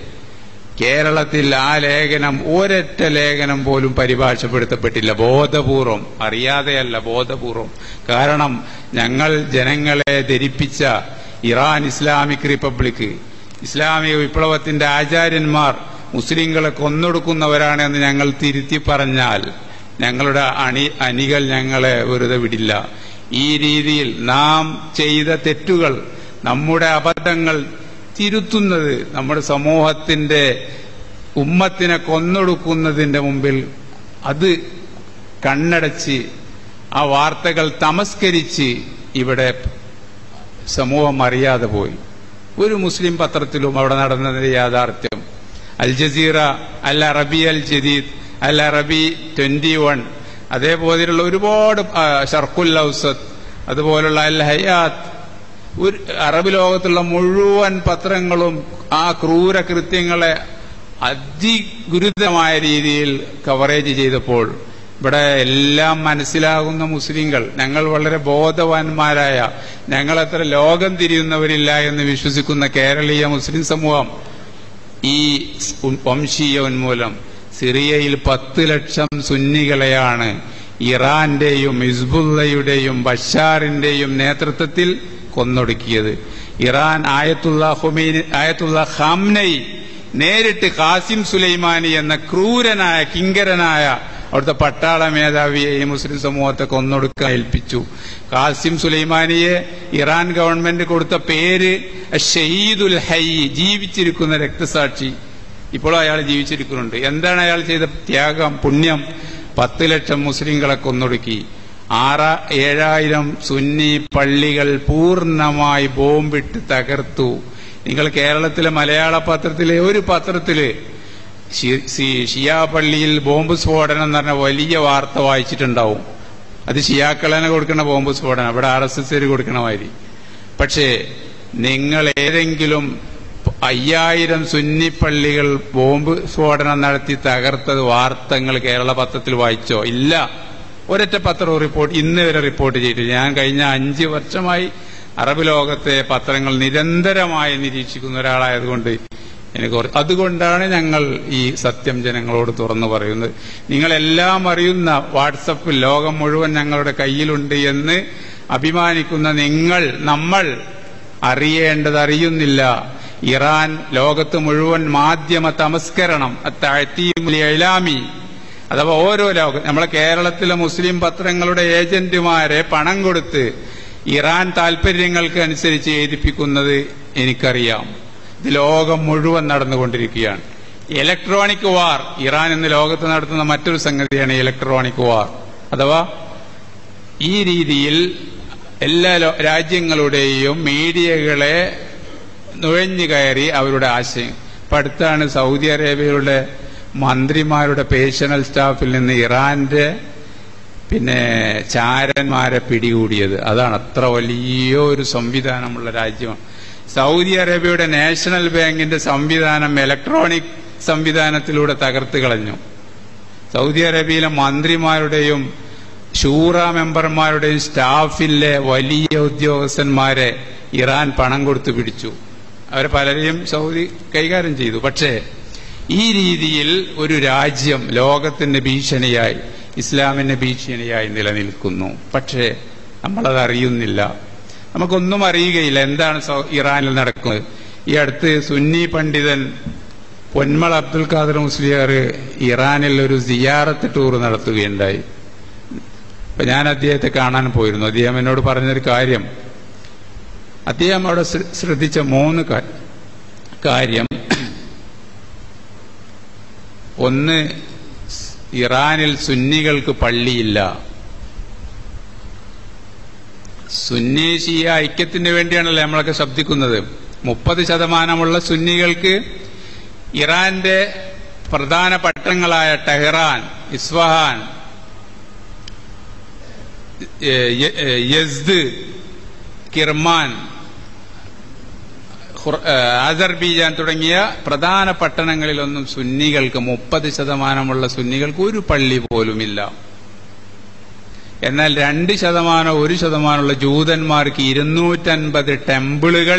കേരളത്തിൽ ആ ലേഖനം ഒരൊറ്റ ലേഖനം പോലും പരിഭാഷപ്പെടുത്തപ്പെട്ടില്ല ബോധപൂർവം അറിയാതെയല്ല ബോധപൂർവം കാരണം ഞങ്ങൾ ജനങ്ങളെ ധരിപ്പിച്ച ഇറാൻ ഇസ്ലാമിക് റിപ്പബ്ലിക് ഇസ്ലാമിക വിപ്ലവത്തിന്റെ ആചാര്യന്മാർ മുസ്ലിങ്ങളെ കൊന്നൊടുക്കുന്നവരാണെന്ന് ഞങ്ങൾ തിരുത്തി പറഞ്ഞാൽ ഞങ്ങളുടെ അണി അണികൾ ഞങ്ങളെ വെറുതെ വിടില്ല ഈ രീതിയിൽ നാം ചെയ്ത തെറ്റുകൾ നമ്മുടെ അബദ്ധങ്ങൾ തിരുത്തുന്നത് നമ്മുടെ സമൂഹത്തിന്റെ ഉമ്മത്തിനെ കൊന്നൊടുക്കുന്നതിന്റെ മുമ്പിൽ അത് കണ്ണടച്ച് ആ വാർത്തകൾ തമസ്കരിച്ച് ഇവിടെ സമൂഹം അറിയാതെ പോയി ഒരു മുസ്ലിം പത്രത്തിലും അവിടെ നടന്നതിന്റെ യാഥാർത്ഥ്യം അൽ ജസീറ അൽ അറബി അൽ ജദീദ് അൽ അറബി ട്വന്റി വൺ അതേപോലെയുള്ള ഒരുപാട് ആ, ഷർഖുൽ ഔസത്ത് അതുപോലുള്ള അൽ ഹയാത്ത് ഒരു അറബ് ലോകത്തുള്ള മുഴുവൻ പത്രങ്ങളും ആ ക്രൂര കൃത്യങ്ങളെ അതിഗുരുതരമായ രീതിയിൽ കവറേജ് ചെയ്തപ്പോൾ ഇവിടെ എല്ലാം മനസ്സിലാകുന്ന മുസ്ലിങ്ങൾ ഞങ്ങൾ വളരെ ബോധവാന്മാരായ ഞങ്ങളത്ര ലോകം തിരിയുന്നവരില്ല എന്ന് വിശ്വസിക്കുന്ന കേരളീയ മുസ്ലിം സമൂഹം ഈ വംശീയ ഉന്മൂലം സിറിയയിൽ പത്ത് ലക്ഷം സുന്നികളെയാണ് ഇറാന്റെയും ഹിസ്ബുള്ളയുടെയും ബഷാറിന്റെയും നേതൃത്വത്തിൽ കൊന്നൊടുക്കിയത് ഇറാൻ ആയത്തുള്ള ഹുമൈൻ ആയത്തുള്ള ഖാംനൈ നേരിട്ട് ഖാസിം സുലൈമാനി എന്ന ക്രൂരനായ കിങ്കരനായ അവിടുത്തെ പട്ടാള മേധാവിയെ ഈ മുസ്ലിം സമൂഹത്തെ കൊന്നൊടുക്കാൻ ഏൽപ്പിച്ചു ഖാസിം സുലൈമാനിയെ ഇറാൻ ഗവൺമെന്റ് കൊടുത്ത പേര് ഷഹീദുൽ ഹൈ ജീവിച്ചിരിക്കുന്ന രക്തസാക്ഷി ഇപ്പോഴും അയാൾ ജീവിച്ചിരിക്കുന്നുണ്ട് എന്താണ് അയാൾ ചെയ്ത ത്യാഗം പുണ്യം പത്ത് ലക്ഷം മുസ്ലിങ്ങളെ കൊന്നൊടുക്കി ആറ ഏഴായിരം സുന്നി പള്ളികൾ പൂർണ്ണമായി ബോംബിട്ട് തകർത്തു നിങ്ങൾ കേരളത്തിലെ മലയാള പത്രത്തിലെ ഒരു പത്രത്തില് ഷി- സി- ഷിയാ പള്ളിയിൽ ബോംബ് സ്ഫോടനം എന്ന് പറഞ്ഞ വലിയ വാർത്ത വായിച്ചിട്ടുണ്ടാവും അത് ഷിയാക്കളനെ കൊടുക്കുന്ന ബോംബ് സ്ഫോടനം അവിടെ ആർ എസ് എസ് കൊടുക്കണ മാതിരി പക്ഷേ നിങ്ങൾ ഏതെങ്കിലും അയ്യായിരം സുന്നി പള്ളികൾ ബോംബ് സ്ഫോടനം നടത്തി തകർത്തത് വാർത്തകൾ കേരള പത്രത്തിൽ വായിച്ചോ ഇല്ല ഒരൊറ്റ പത്രം റിപ്പോർട്ട് ഇന്ന് വരെ റിപ്പോർട്ട് ചെയ്തിട്ടില്ല ഞാൻ കഴിഞ്ഞ അഞ്ച് വർഷമായി അറബ് ലോകത്തെ പത്രങ്ങൾ നിരന്തരമായി നിരീക്ഷിക്കുന്ന ഒരാളായതുകൊണ്ട് എനിക്ക് കുറ- അതുകൊണ്ടാണ് ഞങ്ങൾ ഈ സത്യം ജനങ്ങളോട് തുറന്നു പറയുന്നത് നിങ്ങളെല്ലാം അറിയുന്ന വാട്സപ്പിൽ ലോകം മുഴുവൻ ഞങ്ങളുടെ കയ്യിലുണ്ട് എന്ന് അഭിമാനിക്കുന്ന നിങ്ങൾ നമ്മൾ അറിയേണ്ടത് അറിയുന്നില്ല ഇറാൻ ലോകത്ത് മുഴുവൻ മാധ്യമ തമസ്കരണം ഇലാമി അഥവാ ഓരോ ലോകം നമ്മളെ കേരളത്തിലെ മുസ്ലിം പത്രങ്ങളുടെ ഏജന്റുമാരെ പണം കൊടുത്ത് ഇറാൻ താൽപര്യങ്ങൾക്ക് അനുസരിച്ച് എഴുതിപ്പിക്കുന്നത് എനിക്കറിയാം ഇത് ലോകം മുഴുവൻ നടന്നുകൊണ്ടിരിക്കുകയാണ് ഇലക്ട്രോണിക് വാർ ഇറാൻ ഇന്ന് ലോകത്ത് നടത്തുന്ന മറ്റൊരു സംഗതിയാണ് ഇലക്ട്രോണിക് വാർ അഥവാ ഈ രീതിയിൽ എല്ലാ ലോ- രാജ്യങ്ങളുടെയും മീഡിയകളെ നുഴഞ്ഞു കയറി അവരുടെ ആശയം ഇപ്പൊ അടുത്താണ് സൗദി അറേബ്യയുടെ മന്ത്രിമാരുടെ പേഴ്സണൽ സ്റ്റാഫിൽ നിന്ന് ഇറാന്റെ പിന്നെ ചാരന്മാരെ പിടികൂടിയത് അതാണ് അത്ര വലിയ ഒരു സംവിധാനമുള്ള രാജ്യമാണ് സൗദി അറേബ്യയുടെ നാഷണൽ ബാങ്കിന്റെ സംവിധാനം ഇലക്ട്രോണിക് സംവിധാനത്തിലൂടെ തകർത്ത് കളഞ്ഞു സൗദി അറേബ്യയിലെ മന്ത്രിമാരുടെയും ഷൂറ മെമ്പർമാരുടെയും സ്റ്റാഫിലെ വലിയ ഉദ്യോഗസ്ഥന്മാരെ ഇറാൻ പണം കൊടുത്തു പിടിച്ചു അവരെ പലരെയും സൗദി കൈകാര്യം ചെയ്തു പക്ഷേ ഈ രീതിയിൽ ഒരു രാജ്യം ലോകത്തിന്റെ ഭീഷണിയായി ഇസ്ലാമിന്റെ ഭീഷണിയായി നിലനിൽക്കുന്നു പക്ഷേ നമ്മളത് അറിയുന്നില്ല നമുക്കൊന്നും അറിയുകയില്ല എന്താണ് സൗ- ഇറാനിൽ നടക്കുന്നത് ഈ അടുത്ത് സുന്നി പണ്ഡിതൻ പൊന്മൾ അബ്ദുൽ ഖാദർ മുസ്ലിയാർ ഇറാനിൽ ഒരു സിയാറത്ത് ടൂർ നടത്തുകയുണ്ടായി അപ്പൊ ഞാൻ അദ്ദേഹത്തെ കാണാൻ പോയിരുന്നു അദ്ദേഹം എന്നോട് പറഞ്ഞൊരു കാര്യം അദ്ദേഹം അവിടെ ശ്ര- ശ്രദ്ധിച്ച മൂന്ന് കാ- കാര്യം ഒന്ന് ഇറാനിൽ സുന്നികൾക്ക് പള്ളിയില്ല സുന്നി ഷിയ ഐക്യത്തിന് വേണ്ടിയാണല്ലോ നമ്മളൊക്കെ ശബ്ദിക്കുന്നത് മുപ്പത് ശതമാനമുള്ള സുന്നികൾക്ക് ഇറാന്റെ പ്രധാന പട്ടണങ്ങളായ ടെഹ്റാൻ ഇസ്ഫഹാൻ ഏ, യ- ഏ, യസ്ദ് കിർമാൻ ഖുർ- ഏ, അസർബൈജാൻ തുടങ്ങിയ പ്രധാന പട്ടണങ്ങളിലൊന്നും സുന്നികൾക്ക് മുപ്പത് ശതമാനമുള്ള സുന്നികൾക്ക് ഒരു പള്ളി പോലുമില്ല എന്നാൽ രണ്ട് ശതമാനം ഒരു ശതമാനമുള്ള ജൂതന്മാർക്ക് ഇരുന്നൂറ്റൻപത് ടെമ്പിളുകൾ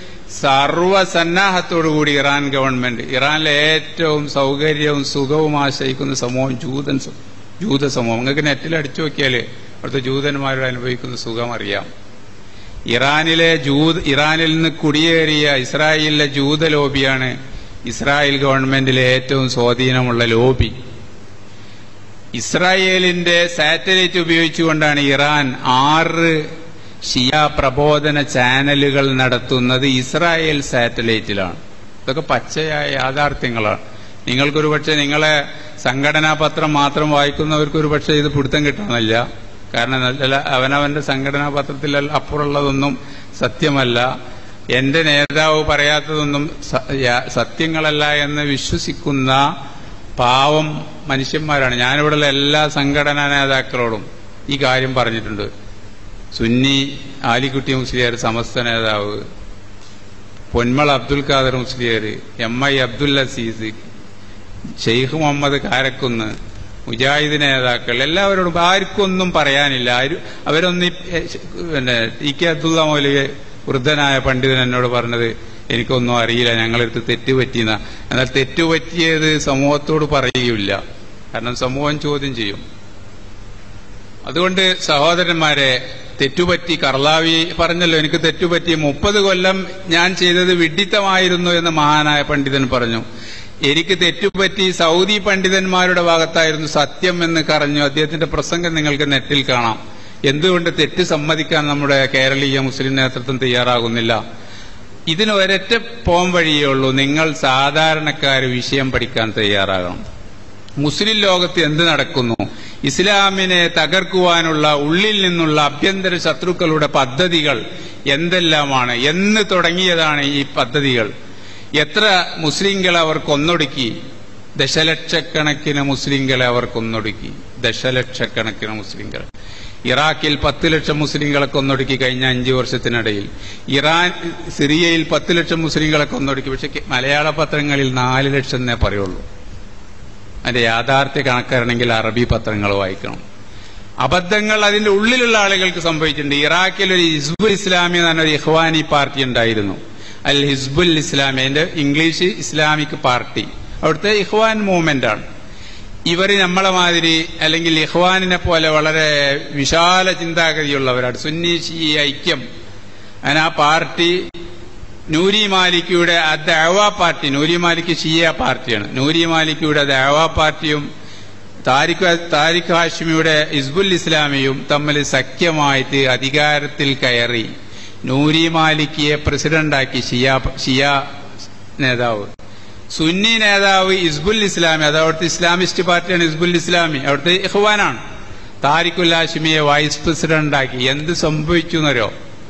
സർവസന്നാഹത്തോടുകൂടി ഇറാൻ ഗവൺമെന്റ് ഇറാനിലെ ഏറ്റവും സൗകര്യവും സുഖവും ആശ്രയിക്കുന്ന സമൂഹം ജൂതൻ സ- ജൂത സമൂഹം നിങ്ങൾക്ക് നെറ്റിൽ അടിച്ചു നോക്കിയാൽ അവിടുത്തെ ജൂതന്മാരുടെ അനുഭവിക്കുന്ന സുഖം അറിയാം ഇറാനിലെ ജൂത ഇറാനിൽ നിന്ന് കുടിയേറിയ ഇസ്രായേലിലെ ജൂത ലോബിയാണ് ഇസ്രായേൽ ഗവൺമെന്റിലെ ഏറ്റവും സ്വാധീനമുള്ള ലോബി ഇസ്രായേലിന്റെ സാറ്റലൈറ്റ് ഉപയോഗിച്ചുകൊണ്ടാണ് ഇറാൻ ആറ് ഷിയ പ്രബോധന ചാനലുകൾ നടത്തുന്നത് ഇസ്രായേൽ സാറ്റലൈറ്റിലാണ് ഇതൊക്കെ പച്ചയായ യാഥാർത്ഥ്യങ്ങളാണ് നിങ്ങൾക്കൊരു പക്ഷേ നിങ്ങളെ സംഘടനാ പത്രം മാത്രം വായിക്കുന്നവർക്ക് ഒരു പക്ഷേ ഇത് പിടുത്തം കിട്ടണമെന്നില്ല കാരണം നല്ല അവനവന്റെ സംഘടനാ പത്രത്തിൽ അപ്പുറമുള്ളതൊന്നും സത്യമല്ല എന്റെ നേതാവ് പറയാത്തതൊന്നും സ- യാ- സത്യങ്ങളല്ല എന്ന് വിശ്വസിക്കുന്ന പാവം മനുഷ്യന്മാരാണ് ഞാനിവിടെയുള്ള എല്ലാ സംഘടനാ നേതാക്കളോടും ഈ കാര്യം പറഞ്ഞിട്ടുണ്ട് സുന്നി ആലിക്കുട്ടി മുസ്ലിയാർ സമസ്ത നേതാവ് പൊന്മൾ അബ്ദുൽ ഖാദർ മുസ്ലിയാർ എം ഐ അബ്ദുൽ അസീസ് ഷെയ്ഖ് മുഹമ്മദ് കാരക്കുന്ന് മുജാഹിദ് നേതാക്കൾ എല്ലാവരോടും ആർക്കൊന്നും പറയാനില്ല ആരും അവരൊന്നും ഈ, ഏ, ശ്, പിന്നെ ടി കെ അബ്ദുള്ള മൗലിക വൃദ്ധനായ പണ്ഡിതൻ എന്നോട് പറഞ്ഞത് എനിക്കൊന്നും അറിയില്ല ഞങ്ങളെടുത്ത് തെറ്റുപറ്റിയെന്ന എന്നാൽ തെറ്റുപറ്റിയത് സമൂഹത്തോട് പറയുകയില്ല കാരണം സമൂഹം ചോദ്യം ചെയ്യും അതുകൊണ്ട് സഹോദരന്മാരെ തെറ്റുപറ്റി കർലാവി പറഞ്ഞല്ലോ എനിക്ക് തെറ്റുപറ്റി മുപ്പത് കൊല്ലം ഞാൻ ചെയ്തത് വിഡിത്തമായിരുന്നു എന്ന് മഹാനായ പണ്ഡിതൻ പറഞ്ഞു എനിക്ക് തെറ്റുപറ്റി സൗദി പണ്ഡിതന്മാരുടെ ഭാഗത്തായിരുന്നു സത്യം എന്ന് കറഞ്ഞു അദ്ദേഹത്തിന്റെ പ്രസംഗം നിങ്ങൾക്ക് നെറ്റിൽ കാണാം എന്തുകൊണ്ട് തെറ്റ് സമ്മതിക്കാൻ നമ്മുടെ കേരളീയ മുസ്ലിം നേതൃത്വം തയ്യാറാകുന്നില്ല ഇതിന് ഒരൊറ്റ പോം വഴിയേ ഉള്ളൂ നിങ്ങൾ സാധാരണക്കാർ വിഷയം പഠിക്കാൻ തയ്യാറാകണം മുസ്ലിം ലോകത്ത് എന്ത് നടക്കുന്നു ഇസ്ലാമിനെ തകർക്കുവാനുള്ള ഉള്ളിൽ നിന്നുള്ള ആഭ്യന്തര ശത്രുക്കളുടെ പദ്ധതികൾ എന്തെല്ലാമാണ് എന്ന് തുടങ്ങിയതാണ് ഈ പദ്ധതികൾ എത്ര മുസ്ലിങ്ങളെ അവർ കൊന്നൊടുക്കി ദശലക്ഷക്കണക്കിന് മുസ്ലിങ്ങളെ അവർ കൊന്നൊടുക്കി ദശലക്ഷക്കണക്കിന് മുസ്ലിങ്ങൾ ഇറാഖിൽ പത്ത് ലക്ഷം മുസ്ലിങ്ങളെ കൊന്നൊടുക്കി കഴിഞ്ഞ അഞ്ചു വർഷത്തിനിടയിൽ ഇറാൻ സിറിയയിൽ പത്ത് ലക്ഷം മുസ്ലിങ്ങളെ കൊന്നൊടുക്കി പക്ഷെ മലയാള പത്രങ്ങളിൽ നാല് ലക്ഷം എന്നേ പറയുള്ളൂ അതിന്റെ യാഥാർത്ഥ്യ കണക്കറിയണമെങ്കിൽ അറബി പത്രങ്ങൾ വായിക്കണം അബദ്ധങ്ങൾ അതിന്റെ ഉള്ളിലുള്ള ആളുകൾക്ക് സംഭവിച്ചിട്ടുണ്ട് ഇറാഖിൽ ഒരു ഹിസ്ബുൽ ഇസ്ലാമി എന്ന് പറഞ്ഞ ഒരു ഇഹ്വാനി പാർട്ടി ഉണ്ടായിരുന്നു അൽ ഹിസ്ബുൽ ഇസ്ലാമി അതിന്റെ ഇംഗ്ലീഷ് ഇസ്ലാമിക് പാർട്ടി അവിടുത്തെ ഇഹ്വാൻ മൂവ്മെന്റ് ആണ് ഇവര് നമ്മളെ മാതിരി അല്ലെങ്കിൽ ഇഹ്വാനിനെ പോലെ വളരെ വിശാല ചിന്താഗതിയുള്ളവരാണ് സുന്നി ഷീ ഐക്യം അങ്ങനെ ആ പാർട്ടി നൂരി മാലിക്കിയുടെ Dawa party Nouri Malik Shia പാർട്ടിയാണ് നൂരി മാലിക്കിയുടെ ദഅവ പാർട്ടിയും താരിഖ് താരിഖ് ഹാഷിമിയുടെ ഇസ്ബുൽ ഇസ്ലാമിയും തമ്മിൽ സഖ്യമായിട്ട് അധികാരത്തിൽ കയറി നൂരി മാലിക്കിയെ പ്രസിഡന്റാക്കി ഷിയ ഷിയ നേതാവ് സുന്നി നേതാവ് ഇസ്ബുൽ ഇസ്ലാമി അത് അവിടുത്തെ ഇസ്ലാമിസ്റ്റ് പാർട്ടിയാണ് ഇസ്ബുൽ ഇസ്ലാമി അവിടുത്തെ ഇഹ്വാനാണ് താരിഖുൽ ഹാഷിമിയെ വൈസ് പ്രസിഡന്റാക്കി എന്ത് സംഭവിച്ചു എന്നറിയോ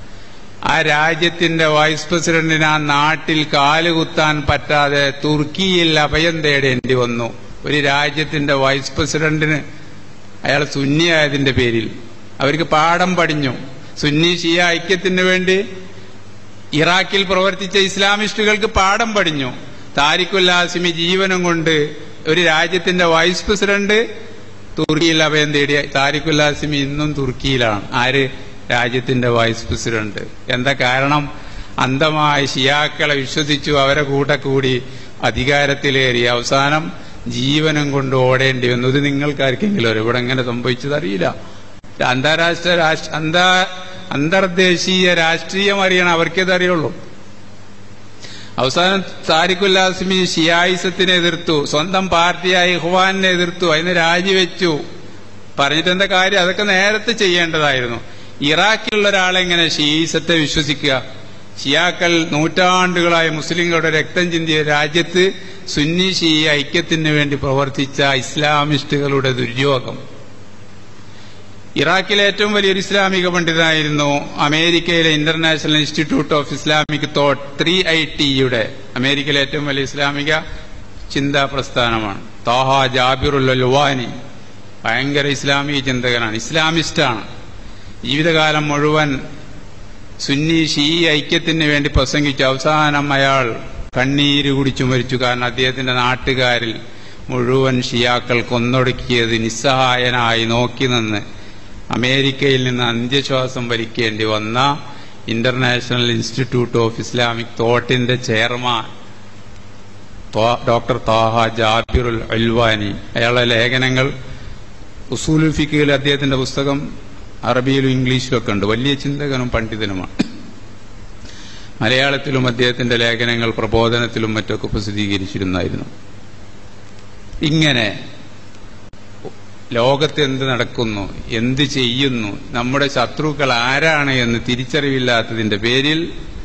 ആ രാജ്യത്തിന്റെ വൈസ് പ്രസിഡന്റിന് ആ നാട്ടിൽ കാലുകുത്താൻ പറ്റാതെ തുർക്കിയിൽ അഭയം തേടേണ്ടി വന്നു ഒരു രാജ്യത്തിന്റെ വൈസ് പ്രസിഡന്റിന് അയാൾ സുന്നിയായതിന്റെ പേരിൽ അവർക്ക് പാഠം പഠിഞ്ഞു സുന്നി ഷിയ ഐക്യത്തിന് വേണ്ടി ഇറാഖിൽ പ്രവർത്തിച്ച ഇസ്ലാമിസ്റ്റുകൾക്ക് പാഠം പഠിഞ്ഞു താരിഖുൽ ഹാസിമി ജീവനം കൊണ്ട് ഒരു രാജ്യത്തിന്റെ വൈസ് പ്രസിഡന്റ് തുർക്കിയിൽ അഭയം തേടിയ താരിഖുൽ ഹാസിമി ഇന്നും തുർക്കിയിലാണ് ആര് രാജ്യത്തിന്റെ വൈസ് പ്രസിഡന്റ് എന്താ കാരണം അന്ധമായി ഷിയാക്കളെ വിശ്വസിച്ചു അവരെ കൂടെ കൂടി അധികാരത്തിലേറി അവസാനം ജീവനം കൊണ്ട് ഓടേണ്ടി വന്നു ഇത് നിങ്ങൾക്കാർക്കെങ്കിലും അറിയോ? ഇവിടെ എങ്ങനെ സംഭവിച്ചത് അറിയില്ല അന്താരാഷ്ട്ര രാഷ്ട്ര അന്താ അന്തർദേശീയ രാഷ്ട്രീയം അറിയണം അവർക്കേത് അറിയുള്ളൂ അവസാനം താരിഖുൽ ഹാസിമി ഷിയായിസത്തിനെ എതിർത്തു സ്വന്തം പാർട്ടിയായ ഇഹ്വാനെ എതിർത്തു അതിന് രാജിവെച്ചു പറഞ്ഞിട്ട് എന്താ കാര്യം അതൊക്കെ നേരത്തെ ചെയ്യേണ്ടതായിരുന്നു ഇറാഖിലുള്ള ഒരാളെങ്ങനെ ഷീസത്തെ വിശ്വസിക്കുക ഷിയാക്കൾ നൂറ്റാണ്ടുകളായ മുസ്ലിങ്ങളുടെ രക്തം ചിന്തിയ രാജ്യത്ത് സുന്നി ഷീയ ഐക്യത്തിന് വേണ്ടി പ്രവർത്തിച്ച ഇസ്ലാമിസ്റ്റുകളുടെ ദുര്യോഗം ഇറാഖിലെ ഏറ്റവും വലിയൊരു ഇസ്ലാമിക പണ്ഡിതനായിരുന്നു അമേരിക്കയിലെ international institute of Islamic thought three I ടിയുടെ അമേരിക്കയിലെ ഏറ്റവും വലിയ ഇസ്ലാമിക ചിന്താ പ്രസ്ഥാനമാണ് താഹ ജാബിറുൽ ലുവാനി ഭയങ്കര ഇസ്ലാമിക ചിന്തകനാണ് ഇസ്ലാമിസ്റ്റാണ് ജീവിതകാലം മുഴുവൻ സുന്നി ഷീ ഐക്യത്തിന് വേണ്ടി പ്രസംഗിച്ചു അവസാനം അയാൾ കണ്ണീര് കുടിച്ചു മരിച്ചു കാരണം അദ്ദേഹത്തിന്റെ നാട്ടുകാരിൽ മുഴുവൻ ഷിയാക്കൾ കൊന്നൊടുക്കിയത് നിസ്സഹായനായി നോക്കി നിന്ന് അമേരിക്കയിൽ നിന്ന് അന്ത്യശ്വാസം വലിക്കേണ്ടി വന്ന ഇന്റർനാഷണൽ ഇൻസ്റ്റിറ്റ്യൂട്ട് ഓഫ് ഇസ്ലാമിക് തോട്ടിന്റെ ചെയർമാൻ ത്വാ- ഡോക്ടർ താഹ ജാബിറുൽ അൽവാനി അയാളുടെ ലേഖനങ്ങൾ ഉസൂലുൽ ഫിഖിൽ അദ്ദേഹത്തിന്റെ പുസ്തകം അറബിയിലും ഇംഗ്ലീഷിലും ഒക്കെ ഉണ്ട് വലിയ ചിന്തകനും പണ്ഡിതനുമാണ് മലയാളത്തിലും അദ്ദേഹത്തിന്റെ ലേഖനങ്ങൾ പ്രബോധനത്തിലും മറ്റൊക്കെ പ്രസിദ്ധീകരിച്ചിരുന്നായിരുന്നു ഇങ്ങനെ ലോകത്ത് എന്ത് നടക്കുന്നു എന്ത് ചെയ്യുന്നു നമ്മുടെ ശത്രുക്കൾ ആരാണ് എന്ന് തിരിച്ചറിവില്ലാത്തതിന്റെ പേരിൽ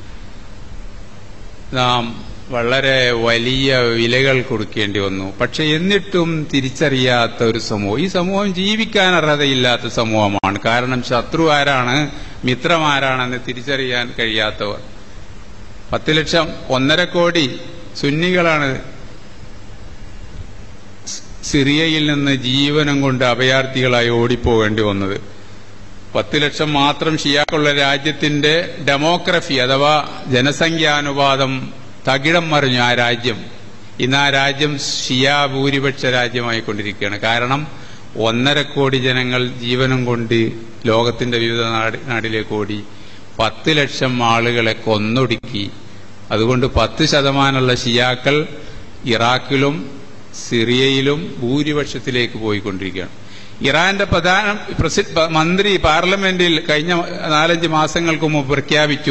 നാം വളരെ വലിയ വിലകൾ കൊടുക്കേണ്ടി വന്നു പക്ഷെ എന്നിട്ടും തിരിച്ചറിയാത്ത ഒരു സമൂഹം ഈ സമൂഹം ജീവിക്കാൻ അർഹതയില്ലാത്ത സമൂഹമാണ് കാരണം ശത്രു ആരാണ് മിത്രം ആരാണെന്ന് തിരിച്ചറിയാൻ കഴിയാത്തവർ പത്ത് ലക്ഷം ഒന്നര കോടി സുന്നികളാണ് സിറിയയിൽ നിന്ന് ജീവനം കൊണ്ട് അഭയാർത്ഥികളായി ഓടിപ്പോകേണ്ടി വന്നത് പത്ത് ലക്ഷം മാത്രം ഷിയാക്കുള്ള രാജ്യത്തിന്റെ ഡെമോഗ്രഫി അഥവാ ജനസംഖ്യാനുപാതം തകിടം മറിഞ്ഞു ആ രാജ്യം ഇന്ന് ആ രാജ്യം ഷിയ ഭൂരിപക്ഷ രാജ്യമായിക്കൊണ്ടിരിക്കുകയാണ് കാരണം ഒന്നര കോടി ജനങ്ങൾ ജീവനം കൊണ്ട് ലോകത്തിന്റെ വിവിധ നാട് നാടിലേക്ക് ഓടി പത്ത് ലക്ഷം ആളുകളെ കൊന്നൊടുക്കി അതുകൊണ്ട് പത്ത് ശതമാനമുള്ള ഷിയാക്കൾ ഇറാഖിലും സിറിയയിലും ഭൂരിപക്ഷത്തിലേക്ക് പോയിക്കൊണ്ടിരിക്കുകയാണ് ഇറാന്റെ പ്രധാന പ്രസി- പ- മന്ത്രി പാർലമെന്റിൽ കഴിഞ്ഞ നാലഞ്ച് മാസങ്ങൾക്ക് മുമ്പ് പ്രഖ്യാപിച്ചു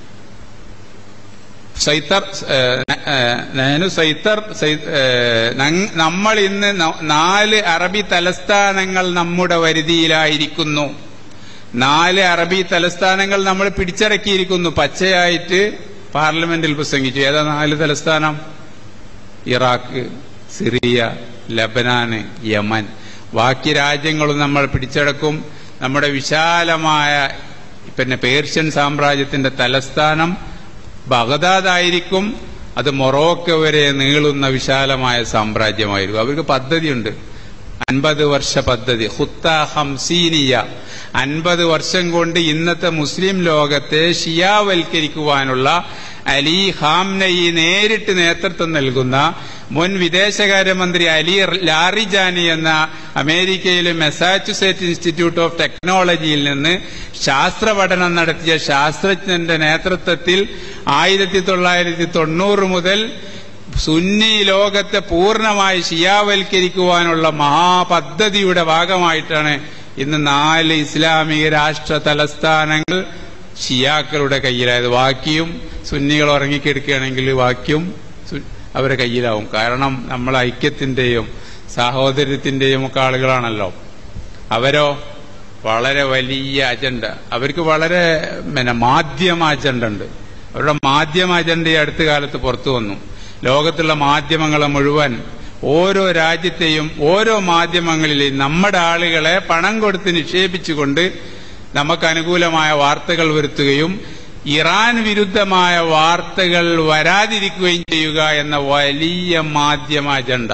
സൈത്തർ ഏഹ്, ഏഹ്, നെഹ്നു സൈത്തർ സൈ- ഏഹ്, നങ്- നമ്മൾ ഇന്ന് ന- നാല് അറബി തലസ്ഥാനങ്ങൾ നമ്മുടെ വരുതിയിലായിരിക്കുന്നു നാല് അറബി തലസ്ഥാനങ്ങൾ നമ്മൾ പിടിച്ചടക്കിയിരിക്കുന്നു പച്ചയായിട്ട് പാർലമെന്റിൽ പ്രസംഗിച്ചു ഏതാ നാല് തലസ്ഥാനം ഇറാഖ് സിറിയ ലബനാന് യമൻ ബാക്കി രാജ്യങ്ങളും നമ്മൾ പിടിച്ചടക്കും നമ്മുടെ വിശാലമായ പിന്നെ പേർഷ്യൻ സാമ്രാജ്യത്തിന്റെ തലസ്ഥാനം ബഗദാദായിരിക്കും അത് മൊറോക്കോ വരെ നീളുന്ന വിശാലമായ സാമ്രാജ്യമായിരിക്കും അവർക്ക് പദ്ധതിയുണ്ട് അൻപത് വർഷ പദ്ധതി ഹുത്ത ഹംസീനിയ അൻപത് വർഷം കൊണ്ട് ഇന്നത്തെ മുസ്ലിം ലോകത്തെ ഷിയാവൽക്കരിക്കുവാനുള്ള അലി ഹാംനയി നേരിട്ട് നേതൃത്വം നൽകുന്ന മുൻ വിദേശകാര്യമന്ത്രി അലി ലാറിജാനി എന്ന അമേരിക്കയിലെ മെസാച്ചുസെറ്റ് ഇൻസ്റ്റിറ്റ്യൂട്ട് ഓഫ് ടെക്നോളജിയിൽ നിന്ന് ശാസ്ത്ര പഠനം നടത്തിയ ശാസ്ത്രജ്ഞന്റെ നേതൃത്വത്തിൽ ആയിരത്തി തൊള്ളായിരത്തി തൊണ്ണൂറ് മുതൽ സുന്നി ലോകത്തെ പൂർണ്ണമായി ഷിയാവൽക്കരിക്കുവാനുള്ള മഹാപദ്ധതിയുടെ ഭാഗമായിട്ടാണ് ഇന്ന് നാല് ഇസ്ലാമിക രാഷ്ട്ര തലസ്ഥാനങ്ങൾ ഷിയാക്കളുടെ കയ്യിലായത് ബാക്കിയും സുന്നികൾ ഉറങ്ങിക്കെടുക്കുകയാണെങ്കിൽ ബാക്കിയും സു- അവരുടെ കയ്യിലാവും കാരണം നമ്മൾ ഐക്യത്തിന്റെയും സാഹോദര്യത്തിന്റെയും ഒക്കെ ആളുകളാണല്ലോ അവരോ വളരെ വലിയ അജണ്ട അവർക്ക് വളരെ പിന്നെ മാധ്യമ അജണ്ട ഉണ്ട് അവരുടെ മാധ്യമ അജണ്ട ഈ അടുത്ത കാലത്ത് പുറത്തു വന്നു ലോകത്തുള്ള മാധ്യമങ്ങളെ മുഴുവൻ ഓരോ രാജ്യത്തെയും ഓരോ മാധ്യമങ്ങളിലെയും നമ്മുടെ ആളുകളെ പണം കൊടുത്ത് നിക്ഷേപിച്ചുകൊണ്ട് നമുക്ക് അനുകൂലമായ വാർത്തകൾ വരുത്തുകയും ഇറാൻ വിരുദ്ധമായ വാർത്തകൾ വരാതിരിക്കുകയും ചെയ്യുക എന്ന വലിയ മാധ്യമ അജണ്ട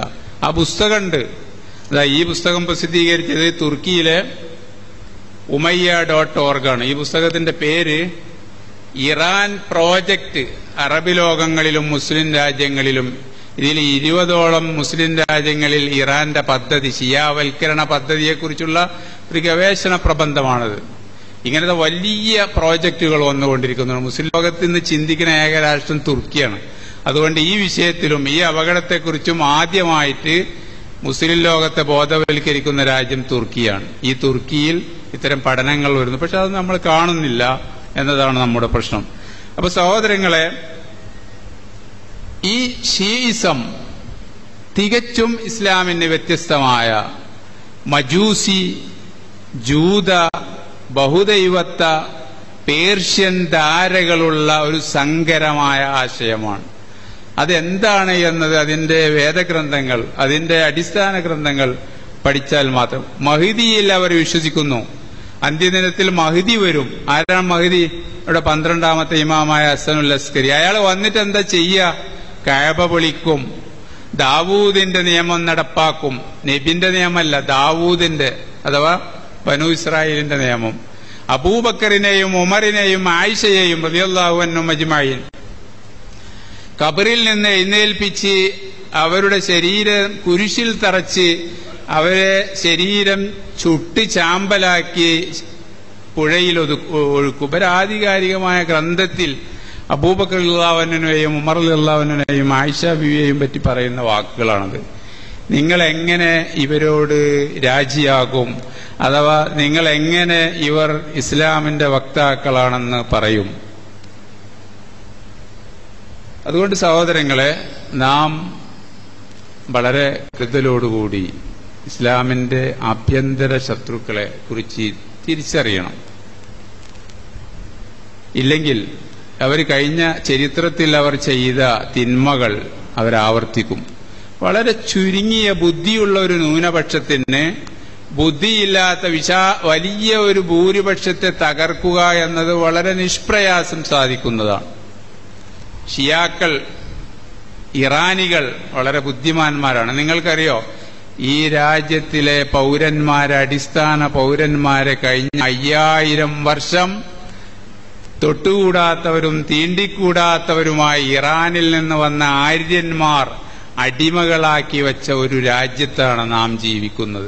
ആ പുസ്തകമുണ്ട് അതാ ഈ പുസ്തകം പ്രസിദ്ധീകരിച്ചത് തുർക്കിയിലെ ഉമയ്യ ഡോട്ട് ഓർഗാണ് ഈ പുസ്തകത്തിന്റെ പേര് ഇറാൻ പ്രോജക്റ്റ് അറബ് ലോകങ്ങളിലും മുസ്ലിം രാജ്യങ്ങളിലും ഇതിൽ ഇരുപതോളം മുസ്ലിം രാജ്യങ്ങളിൽ ഇറാന്റെ പദ്ധതി ശിയാവൽക്കരണ പദ്ധതിയെക്കുറിച്ചുള്ള ഒരു ഗവേഷണ പ്രബന്ധമാണത് ഇങ്ങനത്തെ വലിയ പ്രോജക്റ്റുകൾ വന്നുകൊണ്ടിരിക്കുന്നു മുസ്ലിം ലോകത്ത് നിന്ന് ചിന്തിക്കുന്ന ഏക രാഷ്ട്രം തുർക്കിയാണ് അതുകൊണ്ട് ഈ വിഷയത്തിലും ഈ അപകടത്തെക്കുറിച്ചും ആദ്യമായിട്ട് മുസ്ലിം ലോകത്തെ ബോധവൽക്കരിക്കുന്ന രാജ്യം തുർക്കിയാണ് ഈ തുർക്കിയിൽ ഇത്തരം പഠനങ്ങൾ വരുന്നു പക്ഷെ അത് നമ്മൾ കാണുന്നില്ല എന്നതാണ് നമ്മുടെ പ്രശ്നം അപ്പൊ സഹോദരങ്ങളെ ഈ ഷീയിസം തികച്ചും ഇസ്ലാമിന് വ്യത്യസ്തമായ മജൂസി ജൂത ബഹുദൈവത്ത പേർഷ്യൻ ധാരകളുള്ള ഒരു സങ്കരമായ ആശയമാണ് അതെന്താണ് എന്നത് അതിന്റെ വേദഗ്രന്ഥങ്ങൾ അതിന്റെ അടിസ്ഥാന ഗ്രന്ഥങ്ങൾ പഠിച്ചാൽ മാത്രം മഹിദിയിൽ അവർ വിശ്വസിക്കുന്നു അന്ത്യദിനത്തിൽ മഹിദി വരും ആരാണ് മഹിദി ഇവിടെ പന്ത്രണ്ടാമത്തെ ഇമാമായ അസനുൽ അസ്കരി അയാൾ വന്നിട്ട് എന്താ ചെയ്യുക കഴബ പൊളിക്കും ദാവൂദിന്റെ നിയമം നടപ്പാക്കും നബിന്റെ നിയമമല്ല ദാവൂദിന്റെ അഥവാ ബനു ഇസ്രായേലിന്റെ നിയമം അബൂബക്കറിനെയും ഉമറിനെയും ആയിഷയെയും റളിയല്ലാഹുവിനും അജ്മഈൻ കബറിൽ നിന്ന് എഴുന്നേൽപ്പിച്ച് അവരുടെ ശരീരം കുരിശിൽ തറച്ച് അവരെ ശരീരം ചുട്ട് ചാമ്പലാക്കി പുഴയിൽ ഒഴുക്കും ഒരാധികാരികമായ ഗ്രന്ഥത്തിൽ അബൂബക്കർ അള്ളാഹുവിനെയും ഉമർ അള്ളാഹുവിനെയും ആയിഷ ബിവിയെയും പറ്റി പറയുന്ന വാക്കുകളാണത് നിങ്ങൾ എങ്ങനെ ഇവരോട് രാജിയാകും അഥവാ നിങ്ങൾ എങ്ങനെ ഇവർ ഇസ്ലാമിന്റെ വക്താക്കളാണെന്ന് പറയും അതുകൊണ്ട് സഹോദരങ്ങളെ നാം വളരെ കൃതലോടുകൂടി ഇസ്ലാമിന്റെ ആഭ്യന്തര ശത്രുക്കളെ കുറിച്ച് തിരിച്ചറിയണം ഇല്ലെങ്കിൽ അവർ കഴിഞ്ഞ ചരിത്രത്തിൽ അവർ ചെയ്ത തിന്മകൾ അവരാവർത്തിക്കും വളരെ ചുരുങ്ങിയ ബുദ്ധിയുള്ള ഒരു ന്യൂനപക്ഷത്തിന് ബുദ്ധിയില്ലാത്ത വിശാ വലിയ ഒരു ഭൂരിപക്ഷത്തെ തകർക്കുക എന്നത് വളരെ നിഷ്പ്രയാസം സാധിക്കുന്നതാണ് ഷിയാക്കൾ ഇറാനികൾ വളരെ ബുദ്ധിമാന്മാരാണ് നിങ്ങൾക്കറിയോ ഈ രാജ്യത്തിലെ പൗരന്മാരെ അടിസ്ഥാന പൗരന്മാരെ കഴിഞ്ഞ അയ്യായിരം വർഷം തൊട്ടുകൂടാത്തവരും തീണ്ടിക്കൂടാത്തവരുമായി ഇറാനിൽ നിന്ന് വന്ന ആര്യന്മാർ അടിമകളാക്കി വെച്ച ഒരു രാജ്യത്താണ് നാം ജീവിക്കുന്നത്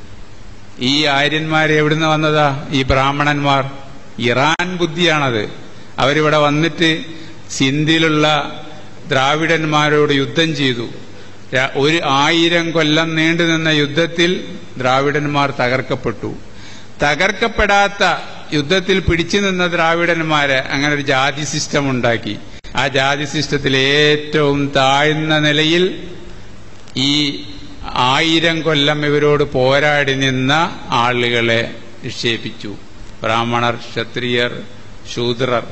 ഈ ആര്യന്മാരെ എവിടുന്ന് വന്നതാ ഈ ബ്രാഹ്മണന്മാർ ഇറാൻ ബുദ്ധിയാണത് അവരിവിടെ വന്നിട്ട് സിന്ധിലുള്ള ദ്രാവിഡന്മാരോട് യുദ്ധം ചെയ്തു ഒരു ആയിരം കൊല്ലം നീണ്ടുനിന്ന യുദ്ധത്തിൽ ദ്രാവിഡന്മാർ തകർക്കപ്പെട്ടു തകർക്കപ്പെടാത്ത യുദ്ധത്തിൽ പിടിച്ചു നിന്ന ദ്രാവിഡന്മാരെ അങ്ങനെ ഒരു ജാതി സിസ്റ്റം ഉണ്ടാക്കി ആ ജാതി സിസ്റ്റത്തിൽ ഏറ്റവും താഴ്ന്ന നിലയിൽ ഈ ആയിരം കൊല്ലം ഇവരോട് പോരാടി നിന്ന ആളുകളെ നിക്ഷേപിച്ചു ബ്രാഹ്മണർ ക്ഷത്രിയർ ശൂദ്രർ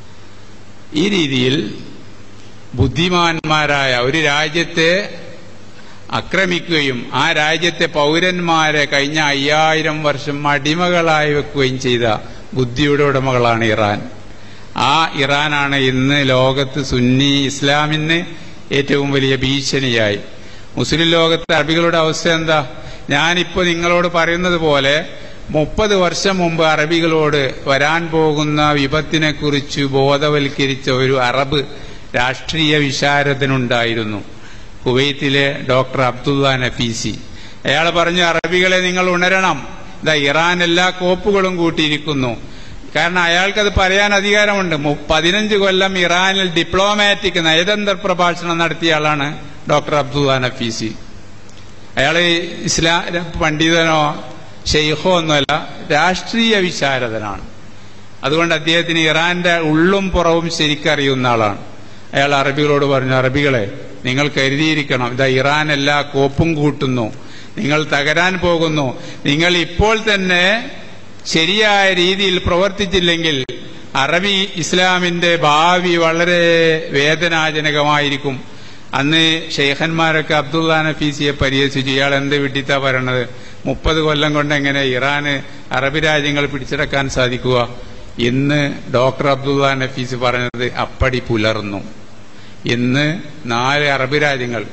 ഈ രീതിയിൽ ബുദ്ധിമാന്മാരായ ഒരു രാജ്യത്തെ ആക്രമിക്കുകയും ആ രാജ്യത്തെ പൗരന്മാരെ കഴിഞ്ഞ അയ്യായിരം വർഷം അടിമകളായി വെക്കുകയും ചെയ്ത ബുദ്ധിയുടെ ഉടമകളാണ് ഇറാൻ ആ ഇറാനാണ് ഇന്ന് ലോകത്ത് സുന്നി ഇസ്ലാമിന് ഏറ്റവും വലിയ ഭീഷണിയായി മുസ്ലിം ലോകത്തെ അറബികളുടെ അവസ്ഥ എന്താ ഞാനിപ്പോ നിങ്ങളോട് പറയുന്നത് പോലെ മുപ്പത് വർഷം മുമ്പ് അറബികളോട് വരാൻ പോകുന്ന വിപത്തിനെ കുറിച്ച് ബോധവൽക്കരിച്ച ഒരു അറബ് രാഷ്ട്രീയ വിശാരദനുണ്ടായിരുന്നു കുവൈത്തിലെ ഡോക്ടർ അബ്ദുല്ല നഫീസി അയാൾ പറഞ്ഞു അറബികളെ നിങ്ങൾ ഉണരണം ഇതാ ഇറാൻ എല്ലാ കോപ്പുകളും കൂട്ടിയിരിക്കുന്നു കാരണം അയാൾക്കത് പറയാൻ അധികാരമുണ്ട് പതിനഞ്ച് കൊല്ലം ഇറാനിൽ ഡിപ്ലോമാറ്റിക് നയതന്ത്ര പ്രഭാഷണം നടത്തിയ ആളാണ് ഡോക്ടർ അബ്ദുല്ല നഫീസി അയാൾ ഇസ്ലാം പണ്ഡിതനോ ഷെയ്ഖോ ഒന്നുമല്ല രാഷ്ട്രീയ വിശാരദനാണ് അതുകൊണ്ട് അദ്ദേഹത്തിന് ഇറാന്റെ ഉള്ളും പുറവും ശരിക്കറിയുന്ന ആളാണ് അയാൾ അറബികളോട് പറഞ്ഞു അറബികളെ നിങ്ങൾ കരുതിയിരിക്കണം ഇതാ ഇറാൻ എല്ലാ കോപ്പും കൂട്ടുന്നു നിങ്ങൾ തകരാൻ പോകുന്നു നിങ്ങൾ ഇപ്പോൾ തന്നെ ശരിയായ രീതിയിൽ പ്രവർത്തിച്ചില്ലെങ്കിൽ അറബി ഇസ്ലാമിന്റെ ഭാവി വളരെ വേദനാജനകമായിരിക്കും അന്ന് ഷെയ്ഖന്മാരൊക്കെ അബ്ദുള്ള നഫീസിയെ പരിഹസിച്ചു ഇയാൾ എന്ത് വിട്ടിത്താ പറയണത് മുപ്പത് കൊല്ലം കൊണ്ട് എങ്ങനെ ഇറാന് അറബ് രാജ്യങ്ങൾ പിടിച്ചെടുക്കാൻ സാധിക്കുക ഇന്ന് ഡോക്ടർ അബ്ദുള്ള നഫീസ് പറഞ്ഞത് അപ്പടി പുലർന്നു ഇന്ന് നാല് അറബ് രാജ്യങ്ങൾ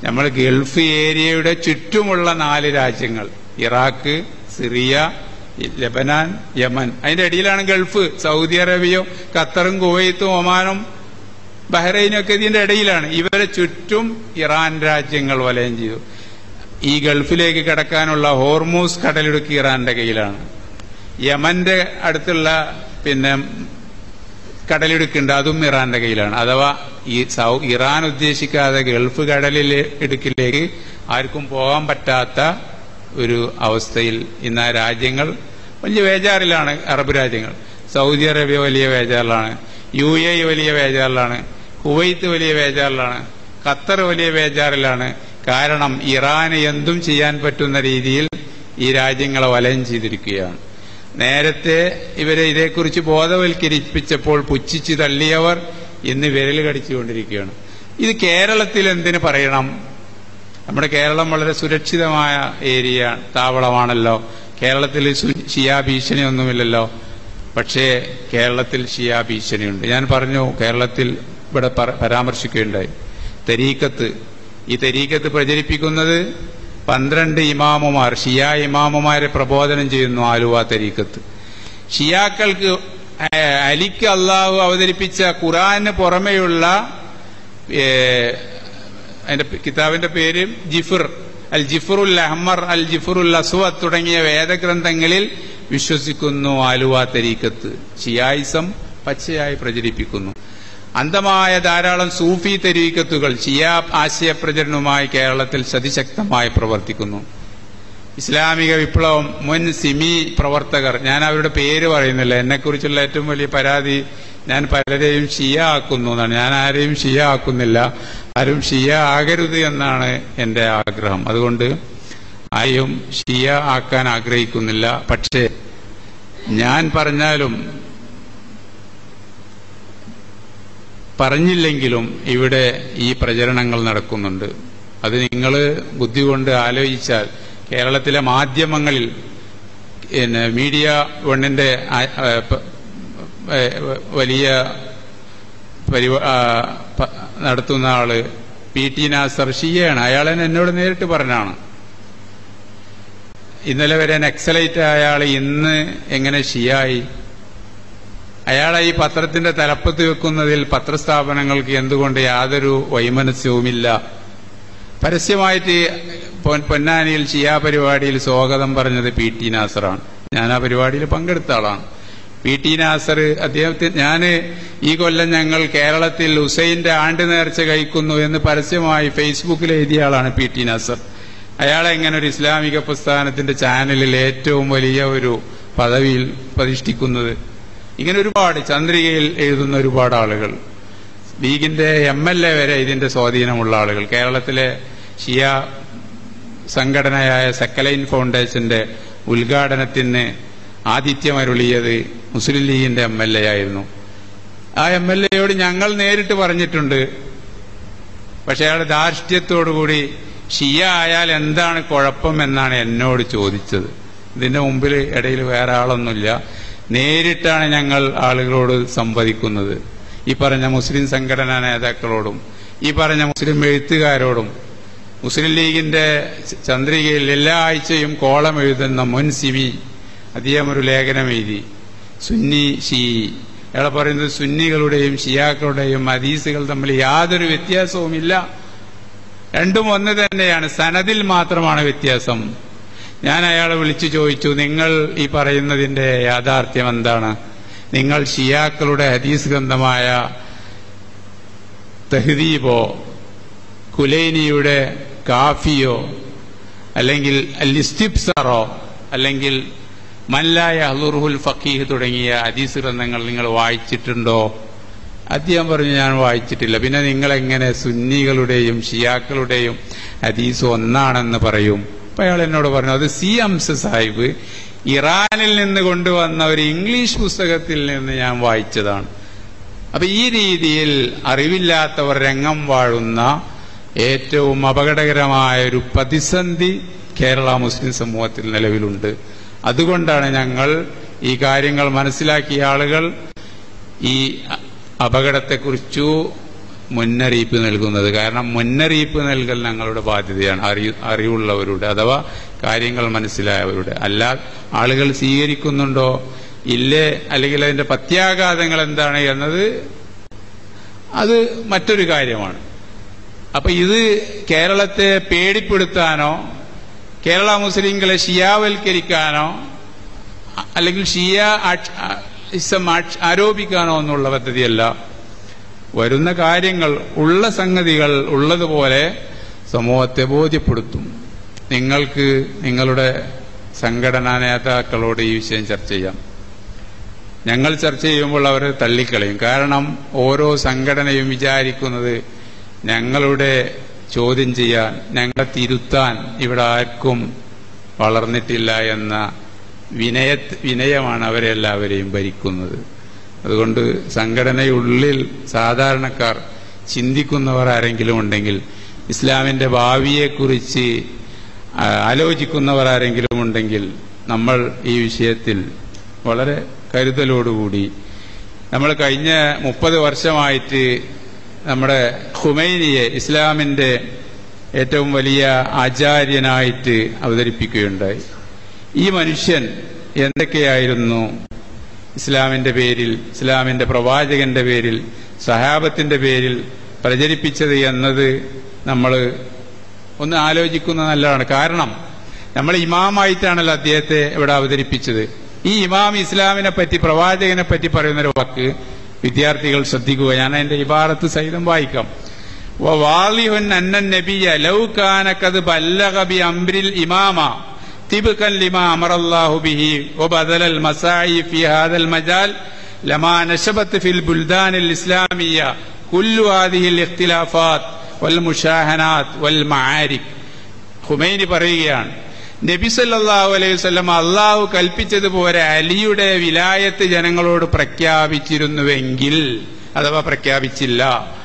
നമ്മൾ ഗൾഫ് ഏരിയയുടെ ചുറ്റുമുള്ള നാല് രാജ്യങ്ങൾ ഇറാഖ് സിറിയ ലബനാൻ യമൻ അതിന്റെ ഇടയിലാണ് ഗൾഫ് സൗദി അറേബ്യയും ഖത്തറും കുവൈത്തും ഒമാനും ബഹ്റൈനും ഒക്കെ ഇതിന്റെ ഇടയിലാണ് ഇവരെ ചുറ്റും ഇറാൻ രാജ്യങ്ങൾ വലയം ചെയ്തു ഈ ഗൾഫിലേക്ക് കിടക്കാനുള്ള ഹോർമൂസ് കടലിടുക്ക് ഇറാന്റെ കയ്യിലാണ് യമന്റെ അടുത്തുള്ള പിന്നെ കടലിടുക്കുണ്ട് അതും ഇറാന്റെ കയ്യിലാണ് അഥവാ ഈ സൗ ഇറാൻ ഉദ്ദേശിക്കാതെ ഗൾഫ് കടലിൽ ഇടുക്കിലേക്ക് ആർക്കും പോകാൻ പറ്റാത്ത ഒരു അവസ്ഥയിൽ ഇന്ന് ആ രാജ്യങ്ങൾ വലിയ വേജാറിലാണ് അറബ് രാജ്യങ്ങൾ സൗദി അറേബ്യ വലിയ വേജാറിലാണ് യു എ വലിയ വേജാറിലാണ് കുവൈത്ത് വലിയ വേജാറിലാണ് ഖത്തർ വലിയ വേജാറിലാണ് കാരണം ഇറാന് എന്തും ചെയ്യാൻ പറ്റുന്ന രീതിയിൽ ഈ രാജ്യങ്ങളെ വലയം ചെയ്തിരിക്കുകയാണ് നേരത്തെ ഇവരെ ഇതേക്കുറിച്ച് ബോധവൽക്കരിപ്പിച്ചപ്പോൾ പുച്ഛിച്ച് തള്ളിയവർ ഇന്ന് വിരൽ കടിച്ചുകൊണ്ടിരിക്കുകയാണ് ഇത് കേരളത്തിൽ എന്തിനു പറയണം നമ്മുടെ കേരളം വളരെ സുരക്ഷിതമായ ഏരിയ താവളമാണല്ലോ കേരളത്തിൽ സു- ഷിയാ ഭീഷണിയൊന്നുമില്ലല്ലോ പക്ഷേ കേരളത്തിൽ ഷിയാ ഭീഷണിയുണ്ട് ഞാൻ പറഞ്ഞു കേരളത്തിൽ ഇവിടെ പര- പരാമർശിക്കുകയുണ്ടായി തെരീക്കത്ത് ഈ തെരീക്കത്ത് പ്രചരിപ്പിക്കുന്നത് പന്ത്രണ്ട് ഇമാമുമാർ ഷിയാ ഇമാമുമാരെ പ്രബോധനം ചെയ്യുന്നു ആലുവ തെരീക്കത്ത് ഷിയാക്കൾക്ക് ഏ, അലിക്ക് അള്ളാഹു അവതരിപ്പിച്ച ഖുറാന് പുറമെയുള്ള ഏ, അതിന്റെ കിതാബിന്റെ പേര് ജിഫർ അൽ ജിഫറുൽ അഹ്മർ അൽ ജിഫറുൽ അസ്വദ് തുടങ്ങിയ വേദഗ്രന്ഥങ്ങളിൽ വിശ്വസിക്കുന്നു ആലുവ തരീക്കത്ത് ഷിയായിസം പച്ചയായി പ്രചരിപ്പിക്കുന്നു അന്ധമായ ധാരാളം സൂഫി തെരീക്കത്തുകൾ ഷിയാ ആശയപ്രചരണവുമായി കേരളത്തിൽ സതിശക്തമായി പ്രവർത്തിക്കുന്നു ഇസ്ലാമിക വിപ്ലവം മുൻ സിമി പ്രവർത്തകർ ഞാൻ അവരുടെ പേര് പറയുന്നില്ല എന്നെക്കുറിച്ചുള്ള ഏറ്റവും വലിയ പരാതി ഞാൻ പലരെയും ഷിയ ആക്കുന്നു എന്നാണ് ഞാൻ ആരെയും ഷിയ ആക്കുന്നില്ല ആരും ഷിയ ആകരുത് എന്നാണ് എന്റെ ആഗ്രഹം അതുകൊണ്ട് ആരെയും ഷിയ ആക്കാൻ ആഗ്രഹിക്കുന്നില്ല പക്ഷേ ഞാൻ പറഞ്ഞാലും പറഞ്ഞില്ലെങ്കിലും ഇവിടെ ഈ പ്രചരണങ്ങൾ നടക്കുന്നുണ്ട് അത് നിങ്ങൾ ബുദ്ധി കൊണ്ട് ആലോചിച്ചാൽ കേരളത്തിലെ മാധ്യമങ്ങളിൽ പിന്നെ മീഡിയ വണ്ണിന്റെ ആ- ആ, പ- ഏ, വലിയ പരിപാ- ആ, പ- നടത്തുന്ന ആള് പി ടി നാസർ ഷിയാണ് അയാൾ തന്നെ എന്നോട് നേരിട്ട് പറഞ്ഞാണ് ഇന്നലെ വരെ നക്സലൈറ്റ് ആയ ആൾ ഇന്ന് എങ്ങനെ ഷിയായി അയാളെ ഈ പത്രത്തിന്റെ തലപ്പത്ത് വെക്കുന്നതിൽ പത്രസ്ഥാപനങ്ങൾക്ക് എന്തുകൊണ്ട് യാതൊരു വൈമനസ്യവുമില്ല പരസ്യമായിട്ട് പൊൻ- പൊന്നാനിയിൽ ഷിയാ പരിപാടിയിൽ സ്വാഗതം പറഞ്ഞത് പി ടി നാസറാണ് ഞാൻ ആ പരിപാടിയിൽ പങ്കെടുത്ത ആളാണ് പി ടി നാസർ അദ്ദേഹത്തിന് ഞാന് ഈ കൊല്ലം ഞങ്ങൾ കേരളത്തിൽ ഹുസൈന്റെ ആണ്ട് നേർച്ച കഴിക്കുന്നു എന്ന് പരസ്യമായി ഫേസ്ബുക്കിൽ എഴുതിയ ആളാണ് പി ടി നാസർ അയാളെ ഇങ്ങനെ ഒരു ഇസ്ലാമിക പ്രസ്ഥാനത്തിന്റെ ചാനലിൽ ഏറ്റവും വലിയ ഒരു പദവിയിൽ പ്രതിഷ്ഠിക്കുന്നത് ഇങ്ങനെ ഒരുപാട് ചന്ദ്രികയിൽ എഴുതുന്ന ഒരുപാട് ആളുകൾ ലീഗിന്റെ എം എൽ എ വരെ ഇതിന്റെ സ്വാധീനമുള്ള ആളുകൾ കേരളത്തിലെ ഷിയ സംഘടനയായ സെക്കലൈൻ ഫൗണ്ടേഷന്റെ ഉദ്ഘാടനത്തിന് ആതിഥ്യമരുളിയത് മുസ്ലിം ലീഗിന്റെ എം എൽ എ ആയിരുന്നു ആ എം എൽ എയോട് ഞങ്ങൾ നേരിട്ട് പറഞ്ഞിട്ടുണ്ട് പക്ഷെ അയാൾ ധാർഷ്ട്യത്തോടുകൂടി ഷിയ ആയാൽ എന്താണ് കുഴപ്പം എന്നാണ് എന്നോട് ചോദിച്ചത് ഇതിന്റെ മുമ്പിൽ ഇടയിൽ വേറെ ആളൊന്നുമില്ല നേരിട്ടാണ് ഞങ്ങൾ ആളുകളോട് സംവദിക്കുന്നത് ഈ പറഞ്ഞ മുസ്ലിം സംഘടനാ നേതാക്കളോടും ഈ പറഞ്ഞ മുസ്ലിം എഴുത്തുകാരോടും മുസ്ലിം ലീഗിന്റെ ചന്ദ്രികയിൽ എല്ലാ ആഴ്ചയും കോളം എഴുതുന്ന മുൻ സിമി അദ്ദേഹം ഒരു ലേഖനം എഴുതി സുന്നി ഷീ അയാൾ പറയുന്നത് സുന്നികളുടെയും ഷിയാക്കളുടെയും ഹദീസുകൾ തമ്മിൽ യാതൊരു വ്യത്യാസവുമില്ല രണ്ടും ഒന്ന് തന്നെയാണ് സനദിൽ മാത്രമാണ് വ്യത്യാസം ഞാൻ അയാളെ വിളിച്ചു ചോദിച്ചു നിങ്ങൾ ഈ പറയുന്നതിന്റെ യാഥാർത്ഥ്യം എന്താണ് നിങ്ങൾ ഷിയാക്കളുടെ ഹദീസ് ഗ്രന്ഥമായ തെഹദീബോ കുലൈനിയുടെ കാഫിയോ അല്ലെങ്കിൽ ലിസ്റ്റിപ്സറോ അല്ലെങ്കിൽ മല്ലായ അഹ്ലുറുൽ ഫക്കീഹ് തുടങ്ങിയ ഹദീസ് ഗ്രന്ഥങ്ങൾ നിങ്ങൾ വായിച്ചിട്ടുണ്ടോ അദ്ദേഹം പറഞ്ഞു ഞാൻ വായിച്ചിട്ടില്ല പിന്നെ നിങ്ങൾ എങ്ങനെ സുന്നികളുടെയും ഷിയാക്കളുടെയും ഹദീസ് ഒന്നാണെന്ന് പറയും അപ്പൊ അയാൾ എന്നോട് പറഞ്ഞു അത് സി അംസ സാഹിബ് ഇറാനിൽ നിന്ന് കൊണ്ടുവന്ന ഒരു ഇംഗ്ലീഷ് പുസ്തകത്തിൽ നിന്ന് ഞാൻ വായിച്ചതാണ് അപ്പൊ ഈ രീതിയിൽ അറിവില്ലാത്തവർ രംഗം വാഴുന്ന ഏറ്റവും അപകടകരമായ ഒരു പ്രതിസന്ധി കേരള മുസ്ലിം സമൂഹത്തിൽ നിലവിലുണ്ട് അതുകൊണ്ടാണ് ഞങ്ങൾ ഈ കാര്യങ്ങൾ മനസ്സിലാക്കിയ ആളുകൾ ഈ അപകടത്തെക്കുറിച്ചു മുന്നറിയിപ്പ് നൽകുന്നത് കാരണം മുന്നറിയിപ്പ് നൽകൽ ഞങ്ങളുടെ ബാധ്യതയാണ് അറിയ അറിവുള്ളവരുടെ അഥവാ കാര്യങ്ങൾ മനസ്സിലായവരുടെ അല്ല ആളുകൾ സ്വീകരിക്കുന്നുണ്ടോ ഇല്ലേ അല്ലെങ്കിൽ അതിന്റെ പ്രത്യാഘാതങ്ങൾ എന്താണ് എന്നത് അത് മറ്റൊരു കാര്യമാണ് അപ്പൊ ഇത് കേരളത്തെ പേടിപ്പെടുത്താനോ കേരള മുസ്ലിങ്ങളെ ഷിയാവൽക്കരിക്കാനോ അ- അല്ലെങ്കിൽ ഷിയ ആക്ഷ- ആ- ഇസം ആക്ഷ- ആരോപിക്കാനോ എന്നുള്ള പദ്ധതിയല്ല വരുന്ന കാര്യങ്ങൾ ഉള്ള സംഗതികൾ ഉള്ളതുപോലെ സമൂഹത്തെ ബോധ്യപ്പെടുത്തും നിങ്ങൾക്ക് നിങ്ങളുടെ സംഘടനാ നേതാക്കളോട് ഈ വിഷയം ചർച്ച ചെയ്യാം ഞങ്ങൾ ചർച്ച ചെയ്യുമ്പോൾ അവർ തള്ളിക്കളയും കാരണം ഓരോ സംഘടനയും വിചാരിക്കുന്നത് ഞങ്ങളുടെ ചോദ്യം ചെയ്യാൻ ഞങ്ങളെ തിരുത്താൻ ഇവിടെ ആർക്കും വളർന്നിട്ടില്ല എന്ന വിനയ വിനയമാണ് അവരെല്ലാവരെയും ഭരിക്കുന്നത് അതുകൊണ്ട് സംഘടനയുള്ളിൽ സാധാരണക്കാർ ചിന്തിക്കുന്നവർ ആരെങ്കിലും ഉണ്ടെങ്കിൽ ഇസ്ലാമിന്റെ ഭാവിയെക്കുറിച്ച് ആ, ആലോചിക്കുന്നവർ ആരെങ്കിലും ഉണ്ടെങ്കിൽ നമ്മൾ ഈ വിഷയത്തിൽ വളരെ കരുതലോടുകൂടി നമ്മൾ കഴിഞ്ഞ മുപ്പത് വർഷമായിട്ട് നമ്മുടെ ഖുമൈനിയെ ഇസ്ലാമിന്റെ ഏറ്റവും വലിയ ആചാര്യനായിട്ട് അവതരിപ്പിക്കുകയുണ്ടായി ഈ മനുഷ്യൻ എന്തൊക്കെയായിരുന്നു ഇസ്ലാമിന്റെ പേരിൽ ഇസ്ലാമിന്റെ പ്രവാചകന്റെ പേരിൽ സഹാബത്തിന്റെ പേരിൽ പ്രചരിപ്പിച്ചത് എന്നത് നമ്മൾ ഒന്ന് ആലോചിക്കുന്നത് നല്ലതാണ് കാരണം നമ്മൾ ഇമാമായിട്ടാണല്ലോ അദ്ദേഹത്തെ ഇവിടെ അവതരിപ്പിച്ചത് ഈ ഇമാം ഇസ്ലാമിനെ പറ്റി പ്രവാചകനെ പറ്റി പറയുന്ന ഒരു വാക്ക് വിദ്യാർത്ഥികൾ ശ്രദ്ധിക്കുക ഞാൻ അതിന്റെ ഇബാറത്ത് സഹിതം വായിക്കാം وواضح أن النبي لو كان قد بلغ بأمر الإمامة طبقا لما أمر الله به وبذل المساعي في هذا المجال لما نشبت في البلدان الإسلامية كل هذه الاختلافات والمشاهنات والمعارك ഖുമൈനി പറയുകയാണ് നബി സല്ലല്ലാഹു അലൈഹി വസല്ലം അള്ളാഹു കൽപ്പിച്ചതുപോലെ അലിയുടെ വിലായത്ത് ജനങ്ങളോട് പ്രഖ്യാപിച്ചിരുന്നുവെങ്കിൽ അഥവാ പ്രഖ്യാപിച്ചില്ല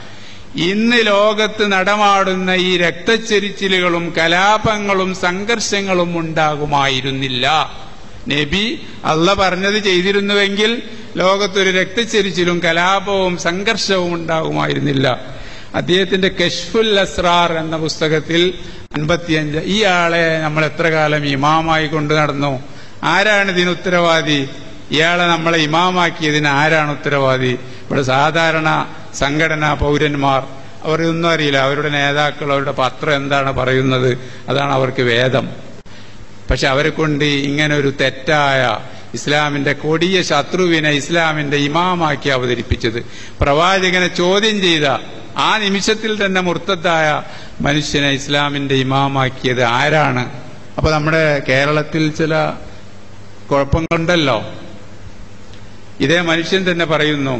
ഇന്ന് ലോകത്ത് നടമാടുന്ന ഈ രക്തച്ചെരിച്ചിലുകളും കലാപങ്ങളും സംഘർഷങ്ങളും ഉണ്ടാകുമായിരുന്നില്ല നബി അല്ല പറഞ്ഞത് ചെയ്തിരുന്നുവെങ്കിൽ ലോകത്തൊരു രക്തച്ചെരിച്ചിലും കലാപവും സംഘർഷവും ഉണ്ടാകുമായിരുന്നില്ല അദ്ദേഹത്തിന്റെ കഷ്ഫുൽ അസ്രാർ എന്ന പുസ്തകത്തിൽ അൻപത്തിയഞ്ച് ഈ ആളെ നമ്മൾ എത്ര കാലം ഇമാമായി കൊണ്ടു നടന്നു ആരാണ് ഇതിന് ഉത്തരവാദി ഇയാളെ നമ്മളെ ഇമാമാക്കിയതിന് ആരാണ് ഉത്തരവാദി ഇവിടെ സാധാരണ സംഘടനാ പൗരന്മാർ അവരൊന്നും അറിയില്ല അവരുടെ നേതാക്കൾ അവരുടെ പത്രം എന്താണ് പറയുന്നത് അതാണ് അവർക്ക് വേദം പക്ഷെ അവരെ കൊണ്ട് ഇങ്ങനെ ഒരു തെറ്റായ ഇസ്ലാമിന്റെ കൊടിയ ശത്രുവിനെ ഇസ്ലാമിന്റെ ഇമാമാക്കി അവതരിപ്പിച്ചത് പ്രവാചകനെ ചോദ്യം ചെയ്ത ആ നിമിഷത്തിൽ തന്നെ മുർത്തത്തായ മനുഷ്യനെ ഇസ്ലാമിന്റെ ഇമാമാക്കിയത് ആരാണ് അപ്പൊ നമ്മുടെ കേരളത്തിൽ ചില കുഴപ്പങ്ങളുണ്ടല്ലോ ഇതേ മനുഷ്യൻ തന്നെ പറയുന്നു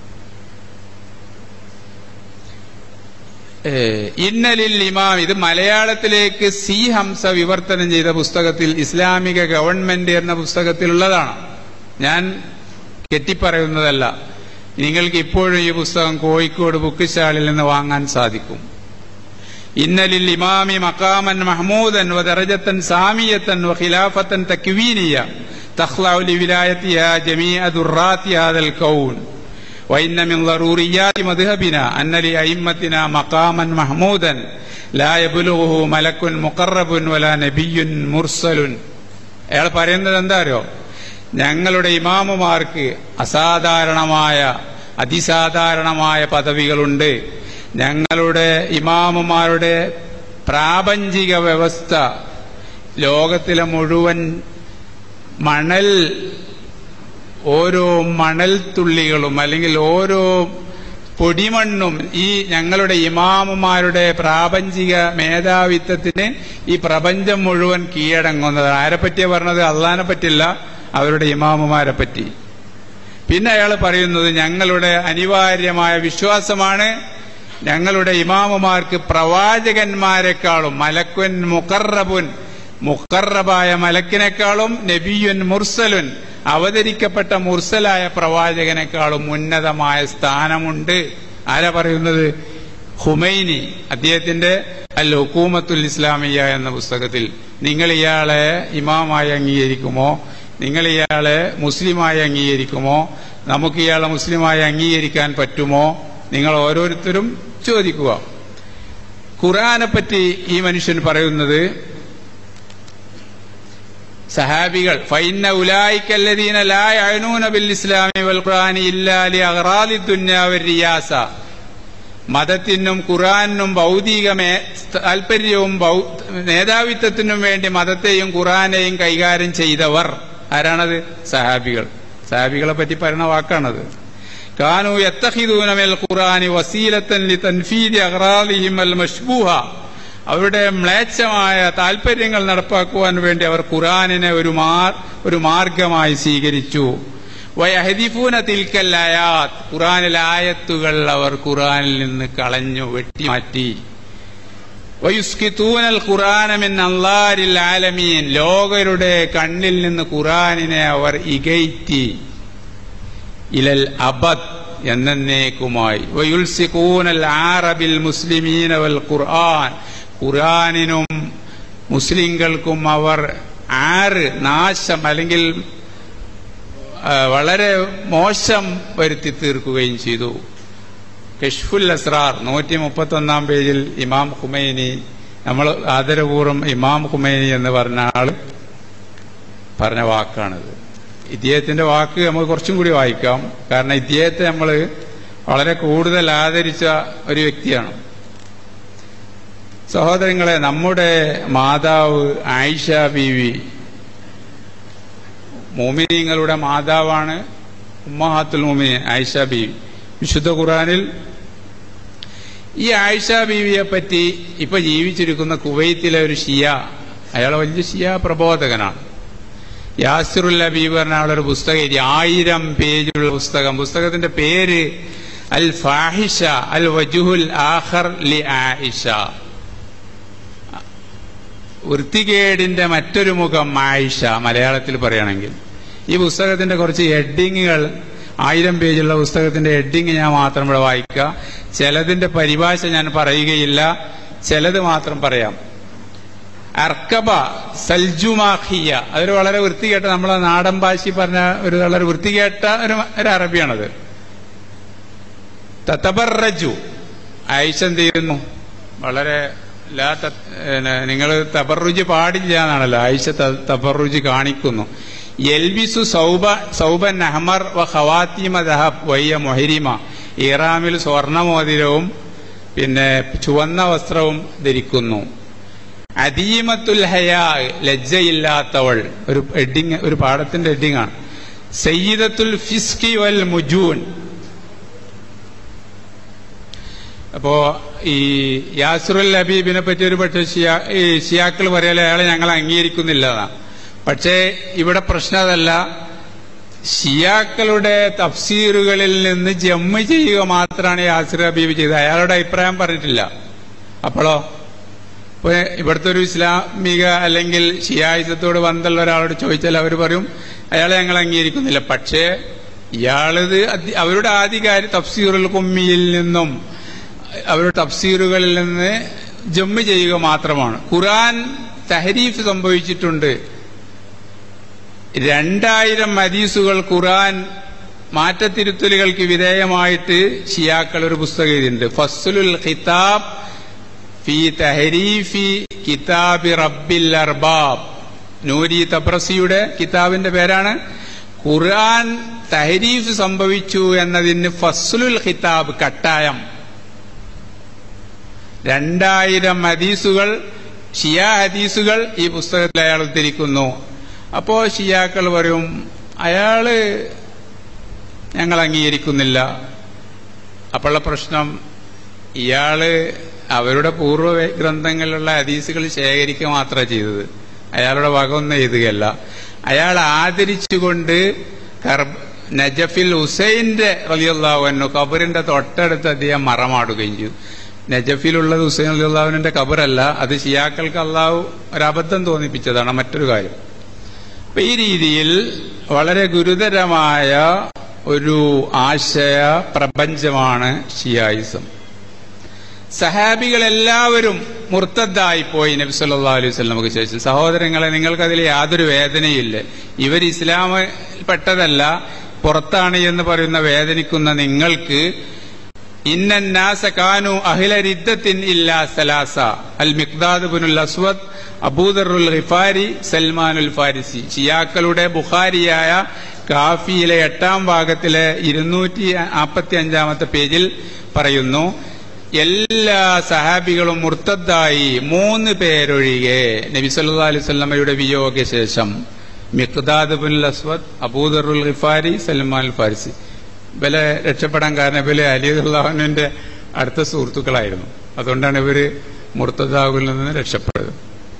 ഏഹ്, ഇന്നലിൽ ഇമാം ഇത് മലയാളത്തിലേക്ക് സി ഹംസ വിവർത്തനം ചെയ്ത പുസ്തകത്തിൽ ഇസ്ലാമിക ഗവൺമെന്റ് എന്ന പുസ്തകത്തിലുള്ളതാണ് ഞാൻ കെട്ടിപ്പറയുന്നതല്ല നിങ്ങൾക്ക് ഇപ്പോഴും ഈ പുസ്തകം കോഴിക്കോട് ബുക്ക് സ്റ്റാളിൽ നിന്ന് വാങ്ങാൻ സാധിക്കും ഇന്നലിൽ ഇമാമി മക്കാമൻ മഹ്മൂദൻ വദറജത്തൻ സാമിയത്തൻ വഖിലാഫത്തൻ തക്വീനിയ തഖ്ലഉ ലിവിലായത്തിഹാ ജമീഅ ദുറാത്തി ഹാദൽ കൗൻ وإن من ضروريات مذهبنا أن لأئمتنا مقاما محمودا لا يبلغه ملك مقرب ولا نبي مرسل അയാൾ പറയുന്നത് എന്താ അറിയോ ഞങ്ങളുടെ ഇമാമുമാർക്ക് അസാധാരണമായ അതിസാധാരണമായ പദവികളുണ്ട് ഞങ്ങളുടെ ഇമാമുമാരുടെ പ്രാപഞ്ചിക വ്യവസ്ഥ ലോകത്തിലെ മുഴുവൻ മണൽ ഓരോ മണൽത്തുള്ളികളും അല്ലെങ്കിൽ ഓരോ പൊടിമണ്ണും ഈ ഞങ്ങളുടെ ഇമാമുമാരുടെ പ്രാപഞ്ചിക മേധാവിത്വത്തിന് ഈ പ്രപഞ്ചം മുഴുവൻ കീഴടങ്ങുന്നത് ആരെ പറ്റിയാ പറഞ്ഞത് അള്ളഹാനെ പറ്റില്ല അവരുടെ ഇമാമുമാരെ പറ്റി പിന്നെ അയാൾ പറയുന്നത് ഞങ്ങളുടെ അനിവാര്യമായ വിശ്വാസമാണ് ഞങ്ങളുടെ ഇമാമുമാർക്ക് പ്രവാചകന്മാരെക്കാളും മലക്കുൻ മുഖറബുൻ മുഖറബായ മലക്കിനേക്കാളും നബിയുൻ മുർസലുൻ അവതരിക്കപ്പെട്ട മുർസലായ പ്രവാചകനേക്കാളും ഉന്നതമായ സ്ഥാനമുണ്ട് ആരാ പറയുന്നത് ഹുമൈനി അദ്ദേഹത്തിന്റെ അൽ ഹുക്കൂമത്തുൽ ഇസ്ലാമിയ എന്ന പുസ്തകത്തിൽ നിങ്ങൾ ഇയാളെ ഇമാമായി അംഗീകരിക്കുമോ നിങ്ങൾ ഇയാളെ മുസ്ലിമായി അംഗീകരിക്കുമോ നമുക്ക് ഇയാളെ മുസ്ലിമായി അംഗീകരിക്കാൻ പറ്റുമോ നിങ്ങൾ ഓരോരുത്തരും ചോദിക്കുക ഖുർആനെ പറ്റി ഈ മനുഷ്യൻ പറയുന്നത് സഹാബികൾ ഫൈന്ന ഉലായിക്കല്ലദീന ലാ യഅനൂന ബിൽ ഇസ്ലാമി വൽ ഖുർആനി ഇല്ലാ ലി അഗ്റാദി ദുനിയാ വരിയാസ മതത്തിനും ഖുർആനും ഭൗതിക മേ- താല്പര്യവും ഭൗ- മേധാവിത്വത്തിനും വേണ്ടി മതത്തെയും ഖുർആനെയും കൈകാര്യം ചെയ്തവർ ആരാണത് സഹാബികൾ സഹാബികളെ പറ്റി പറയുന്ന വാക്കാണത് കാനു യത്തഹിദൂന മിൽ ഖുർആനി വസീലത്തൻ ലി തൻഫീദി അഗ്റാദിഹിം അൽ മഷ്ബൂഹ അവരുടെ മ്ലേച്ഛമായ താല്പര്യങ്ങൾ നടപ്പാക്കുവാൻ വേണ്ടി അവർ ഖുറാനിനെ ഒരു മാർ ഒരു മാർഗമായി സ്വീകരിച്ചു വയഹദിഫൂന തിൽക്കല്ലായാത്ത് ഖുറാനിലെ ആയത്തുകൾ അവർ ഖുറാനിൽ നിന്ന് കളഞ്ഞു വെട്ടിമാറ്റി വയുസ്കിത്തൂനൽ ഖുറാനമിൻ അള്ളാരിൽ ആലമീൻ ലോകരുടെ കണ്ണിൽ നിന്ന് ഖുറാനിനെ അവർ ഇകൈറ്റി ഇലൽ അബദ് എന്നേക്കുമായി വയുൽസിഖൂനൽ ആറബിൽ മുസ്ലിമീന വൽ ഖുർആൻ ഖുർആനിനും മുസ്ലിങ്ങൾക്കും അവർ ആറ് നാശം അല്ലെങ്കിൽ ആ, വളരെ മോശം വരുത്തി തീർക്കുകയും ചെയ്തു കഷ്ഫുൽ അസ്രാർ നൂറ്റി മുപ്പത്തി ഒന്നാം പേജിൽ ഇമാം ഖുമൈനി നമ്മൾ ആദരപൂർവ്വം ഇമാം ഖുമൈനി എന്ന് പറഞ്ഞ ആള് പറഞ്ഞ വാക്കാണിത് ഇദ്ദേഹത്തിന്റെ വാക്ക് നമുക്ക് കുറച്ചും കൂടി വായിക്കാം കാരണം ഇദ്ദേഹത്തെ നമ്മൾ വളരെ കൂടുതൽ ആദരിച്ച ഒരു വ്യക്തിയാണ് സഹോദരങ്ങളെ നമ്മുടെ മാതാവ് ആയിഷ ബീവി മോമിനിങ്ങളുടെ മാതാവാണ് ഉമ്മഹാത്തുൽ മോമിനി ആയിഷ ബീവി വിശുദ്ധ ഖുറാനിൽ ഈ ആയിഷ ബീവിയെ പറ്റി ഇപ്പൊ ജീവിച്ചിരിക്കുന്ന കുവൈത്തിലെ ഒരു ഷിയ അയാൾ വലിയ ഷിയ പ്രബോധകനാണ് യാസിറുൽ ഹബീബ് പറഞ്ഞ ആളൊരു പുസ്തകം എഴുതി ആയിരം പേജുള്ള പുസ്തകം പുസ്തകത്തിന്റെ പേര് അൽ ഫാഹിഷ അൽ വജുഹുൽ ആഖർ ലി ആയിഷ വൃത്തികേടിന്റെ മറ്റൊരു മുഖം ആയിഷ മലയാളത്തിൽ പറയുകയാണെങ്കിൽ ഈ പുസ്തകത്തിന്റെ കുറച്ച് ഹെഡിങ്ങുകൾ ആയിരം പേജുള്ള പുസ്തകത്തിന്റെ ഹെഡിങ് ഞാൻ മാത്രം ഇവിടെ വായിക്കാം ചിലതിന്റെ പരിഭാഷ ഞാൻ പറയുകയില്ല ചിലത് മാത്രം പറയാം അർക്കബ സൽജുമാഖിയ അതൊരു വളരെ വൃത്തികേട്ട നമ്മളെ നാടൻ ഭാഷ പറഞ്ഞ ഒരു വളരെ വൃത്തികേട്ട ഒരു ഒരു അറബിയാണത് തത്തബറജു ആയിഷ എന്ത് ചെയ്യുന്നു വളരെ ലാ നിങ്ങൾ തബറുജ് പാടില്ല എന്നാണല്ലോ ആയിഷ ത- തബറുജ് കാണിക്കുന്നു എൽബിസു സൗബ സൗബൻ അഹ്മർ വ ഖവാത്തിമ ദഹബ് വയ്യ മൊഹരിമ ഇറാമിൽ സ്വർണമോതിരവും പിന്നെ ചുവന്ന വസ്ത്രവും ധരിക്കുന്നു അദീമത്തുൽ ഹയാ ലജ്ജയില്ലാത്തവൾ ഒരു ഹെഡിങ് ഒരു പാഠത്തിന്റെ ഹെഡിങ് ആണ് സയ്യിദത്തുൽ ഫിസ്കി വൽ മുജൂൻ അപ്പോ ഈ യാസുറുൽ ഹബീബിനെ പറ്റി ഒരു പക്ഷേ ഷിയാ ഈ ഷിയാക്കൾ പറയാലേ അയാളെ ഞങ്ങൾ അംഗീകരിക്കുന്നില്ല എന്നാ. പക്ഷേ ഇവിടെ പ്രശ്നം അതല്ല ഷിയാക്കളുടെ തഫ്സീറുകളിൽ നിന്ന് ജമ്മ് ചെയ്യുക മാത്രമാണ് യാസുർ ഹബീബ് ചെയ്തത് അയാളുടെ അഭിപ്രായം പറഞ്ഞിട്ടില്ല അപ്പോഴോ ഇപ്പൊ ഇവിടുത്തെ ഒരു ഇസ്ലാമിക അല്ലെങ്കിൽ ഷിയായുസത്തോട് ബന്ധമുള്ള ഒരാളോട് ചോദിച്ചാൽ അവർ പറയും അയാളെ ഞങ്ങൾ അംഗീകരിക്കുന്നില്ല പക്ഷേ ഇയാളിത് അധി- അവരുടെ ആധികാരിക തഫ്സീറുൽ കുമ്മിയിൽ നിന്നും അവരുടെ തഫ്സീറുകളിൽ നിന്ന് ജമ്മ് ചെയ്യുക മാത്രമാണ് ഖുറാൻ തഹരീഫ് സംഭവിച്ചിട്ടുണ്ട് രണ്ടായിരം ഹദീസുകൾ ഖുറാൻ മാറ്റത്തിരുത്തലുകൾക്ക് വിധേയമായിട്ട് ഷിയാക്കൾ ഒരു പുസ്തകം എഴുതിയിട്ടുണ്ട് ഫസ്ലുൽ ഖിതാബ് ഫി തഹരീഫി കിതാബി റബ്ബിൽ അർബാബ് നൂരി തബ്രസിയുടെ കിതാബിന്റെ പേരാണ് ഖുർആൻ തഹരീഫ് സംഭവിച്ചു എന്നതിന് ഫസ്ലുൽ ഖിതാബ് കട്ടായം രണ്ടായിരം ഹദീസുകൾ ഷിയ ഹദീസുകൾ ഈ പുസ്തകത്തിൽ അയാൾ ഉദ്ധരിക്കുന്നു അപ്പോ ഷിയാക്കൾ പറയും അയാള് ഞങ്ങൾ അംഗീകരിക്കുന്നില്ല അപ്പോഴുള്ള പ്രശ്നം ഇയാള് അവരുടെ പൂർവ്വ ഗ്രന്ഥങ്ങളിലുള്ള ഹദീസുകൾ ശേഖരിക്കുക മാത്രമാണ് ചെയ്തത് അയാളുടെ വക ഒന്നും എഴുതുകയല്ല അയാൾ ആദരിച്ചുകൊണ്ട് കർബ് നജഫിൽ ഹുസൈന്റെ റലിയുള്ളാവുന്നു ഖബറിന്റെ തൊട്ടടുത്ത് അദ്ദേഹം മറമാടുകയും ചെയ്തു നജഫിലുള്ളത് ഹുസൈൻ അലിയുള്ളാവിന്റെ ഖബറല്ല അത് ഷിയാക്കൾക്ക് അള്ളാഹു ഒരബദ്ധം തോന്നിപ്പിച്ചതാണ് മറ്റൊരു കാര്യം അപ്പൊ ഈ രീതിയിൽ വളരെ ഗുരുതരമായ ഒരു ആശയ പ്രപഞ്ചമാണ് ഷിയായിസം സഹാബികൾ എല്ലാവരും മുർത്തദ്ദായി പോയി നബി സല്ലാ അലൈഹി സ്വലമക്ക് ശേഷം സഹോദരങ്ങളെ നിങ്ങൾക്കതിൽ യാതൊരു വേദനയില്ല ഇവർ ഇസ്ലാമിൽ പെട്ടതല്ല പുറത്താണ് എന്ന് പറയുന്ന വേദനിക്കുന്ന നിങ്ങൾക്ക് ഇന്നാസ കാനു അഹില റിദ്ദത്തിൻ ഇല്ലാ സലാസ അൽ മിഖ്ദാദ് ബിനുൽ അസ്വദ് അബൂദറുൽ ഹിഫാരി സൽമാനുൽ ഫാരിസി ഷിയാക്കളുടെ ബുഖാരിയായ കാഫിയിലെ എട്ടാം ഭാഗത്തിലെ ഇരുന്നൂറ്റി നാൽപ്പത്തി അഞ്ചാമത്തെ പേജിൽ പറയുന്നു എല്ലാ സഹാബികളും മുർത്തദ്ദായി മൂന്ന് പേരൊഴികെ നബി സല്ലല്ലാഹു അലൈഹി വസല്ലമയുടെ വിയോഗ ശേഷം മിഖ്ദാദ് ബിൻ അസ്വദ് അബൂദറുൽ ഖിഫാരി സൽമാൻ ഫാരിസി ഇവരെ രക്ഷപ്പെടാൻ കാരണം ഇവര് അലിദുല്ലാഹുവിന്റെ അടുത്ത സുഹൃത്തുക്കളായിരുന്നു അതുകൊണ്ടാണ് ഇവര് മുർത്തദാവിൽ നിന്ന് രക്ഷപ്പെട്ടത്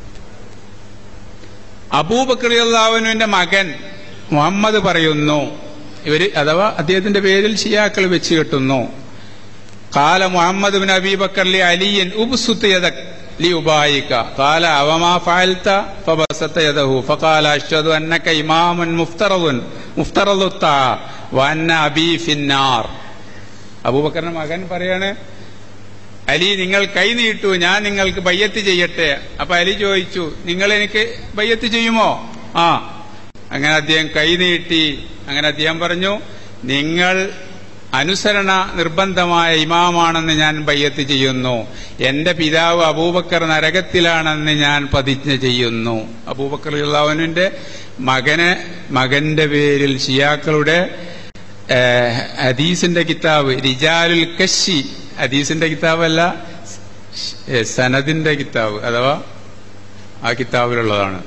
അബൂബക്കർ അള്ളാഹുവിന്റെ മകൻ മുഹമ്മദ് പറയുന്നു ഇവര് അഥവാ അദ്ദേഹത്തിന്റെ പേരിൽ ഷിയാക്കൾ വെച്ച് കെട്ടുന്നു കാല മുഹമ്മദ് ബിൻ അബി ബക്കർ ലി അലിയൻ ഉബ്സുത്ത് യദക് ലി ഉബായിക കാല അവമാ ഫഅൽത ഫബസത്ത യദഹു ഫഖാല അഷ്ഹദു അന്നക ഇമാമുൻ മുഫ്തറദുൻ മുഫ്തറദുത്ത വഅന്ന അബി ഫിന്നാർ അബൂബക്കറിന്റെ മകൻ പറയാണ് അലി നിങ്ങൾ കൈ നീട്ടു ഞാൻ നിങ്ങൾക്ക് ബയ്യത്ത് ചെയ്യട്ടെ അപ്പൊ അലി ചോദിച്ചു നിങ്ങൾ എനിക്ക് ബയ്യത്ത് ചെയ്യുമോ ആ അങ്ങനെ അദ്ദേഹം കൈ നീട്ടി അങ്ങനെ അദ്ദേഹം പറഞ്ഞു നിങ്ങൾ അനുസരണ നിർബന്ധമായ ഇമാമാണെന്ന് ഞാൻ ബയ്യത്ത് ചെയ്യുന്നു എന്റെ പിതാവ് അബൂബക്കർ നരകത്തിലാണെന്ന് ഞാൻ പ്രതിജ്ഞ ചെയ്യുന്നു അബൂബക്കർ അള്ളാഹുവിന്റെ മകന് മകന്റെ പേരിൽ ഷിയാക്കളുടെ ഏഹ്, ഹദീസിന്റെ കിതാബ് റിജാലുൽ കശി ഹദീസിന്റെ കിതാബല്ല ഏഹ്, സനദിന്റെ കിതാബ് അഥവാ ആ കിതാബിലുള്ളതാണ്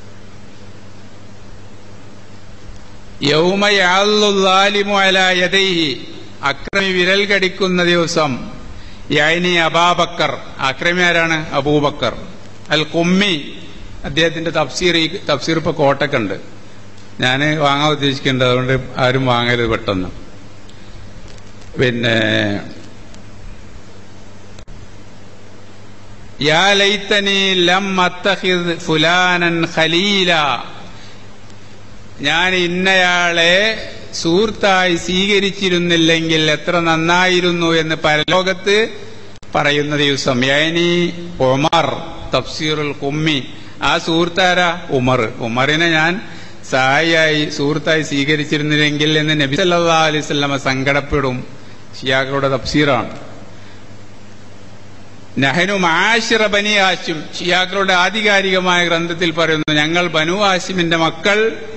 യൗമയാലിമു അല യദൈഹി അക്രമി വിരൽ കടിക്കുന്ന ദിവസം യൈനി അബാബക്കർ അക്രമി ആരാണ് അബൂബക്കർ അൽ കുമ്മി അദ്ദേഹത്തിന്റെ തഫ്സീർ ഈ തഫ്സീർ ഇപ്പൊ കോട്ടക്കുണ്ട് ഞാൻ വാങ്ങാൻ ഉദ്ദേശിക്കുന്നുണ്ട് അതുകൊണ്ട് ആരും വാങ്ങരുത് പെട്ടെന്ന് പിന്നെ യാ ലൈത്തനി ലം അത്തഹിദ് ഫുലാനൻ ഖലീല ഞാൻ ഇന്നയാളെ സുഹൃത്തായി സ്വീകരിച്ചിരുന്നില്ലെങ്കിൽ എത്ര നന്നായിരുന്നു എന്ന് പരലോകത്ത് പറയുന്ന ദിവസം യാനി ഉമർ തഫ്സീറുൽ കുമ്മി ആ സുഹൃത്താരാ ഉമർ ഉമറിനെ ഞാൻ സഹായിയായി സുഹൃത്തായി സ്വീകരിച്ചിരുന്നില്ലെങ്കിൽ എന്ന് നബി സല്ലല്ലാഹു അലൈഹി വസല്ലമ സങ്കടപ്പെടും ഷിയാക്കളുടെ തഫ്സീറാണ് നഹനു മാഷിറ ബനി ഹാഷിം ഷിയാക്കളുടെ ആധികാരികമായ ഗ്രന്ഥത്തിൽ പറയുന്നു ഞങ്ങൾ ബനു ഹാഷിമിന്റെ മക്കൾ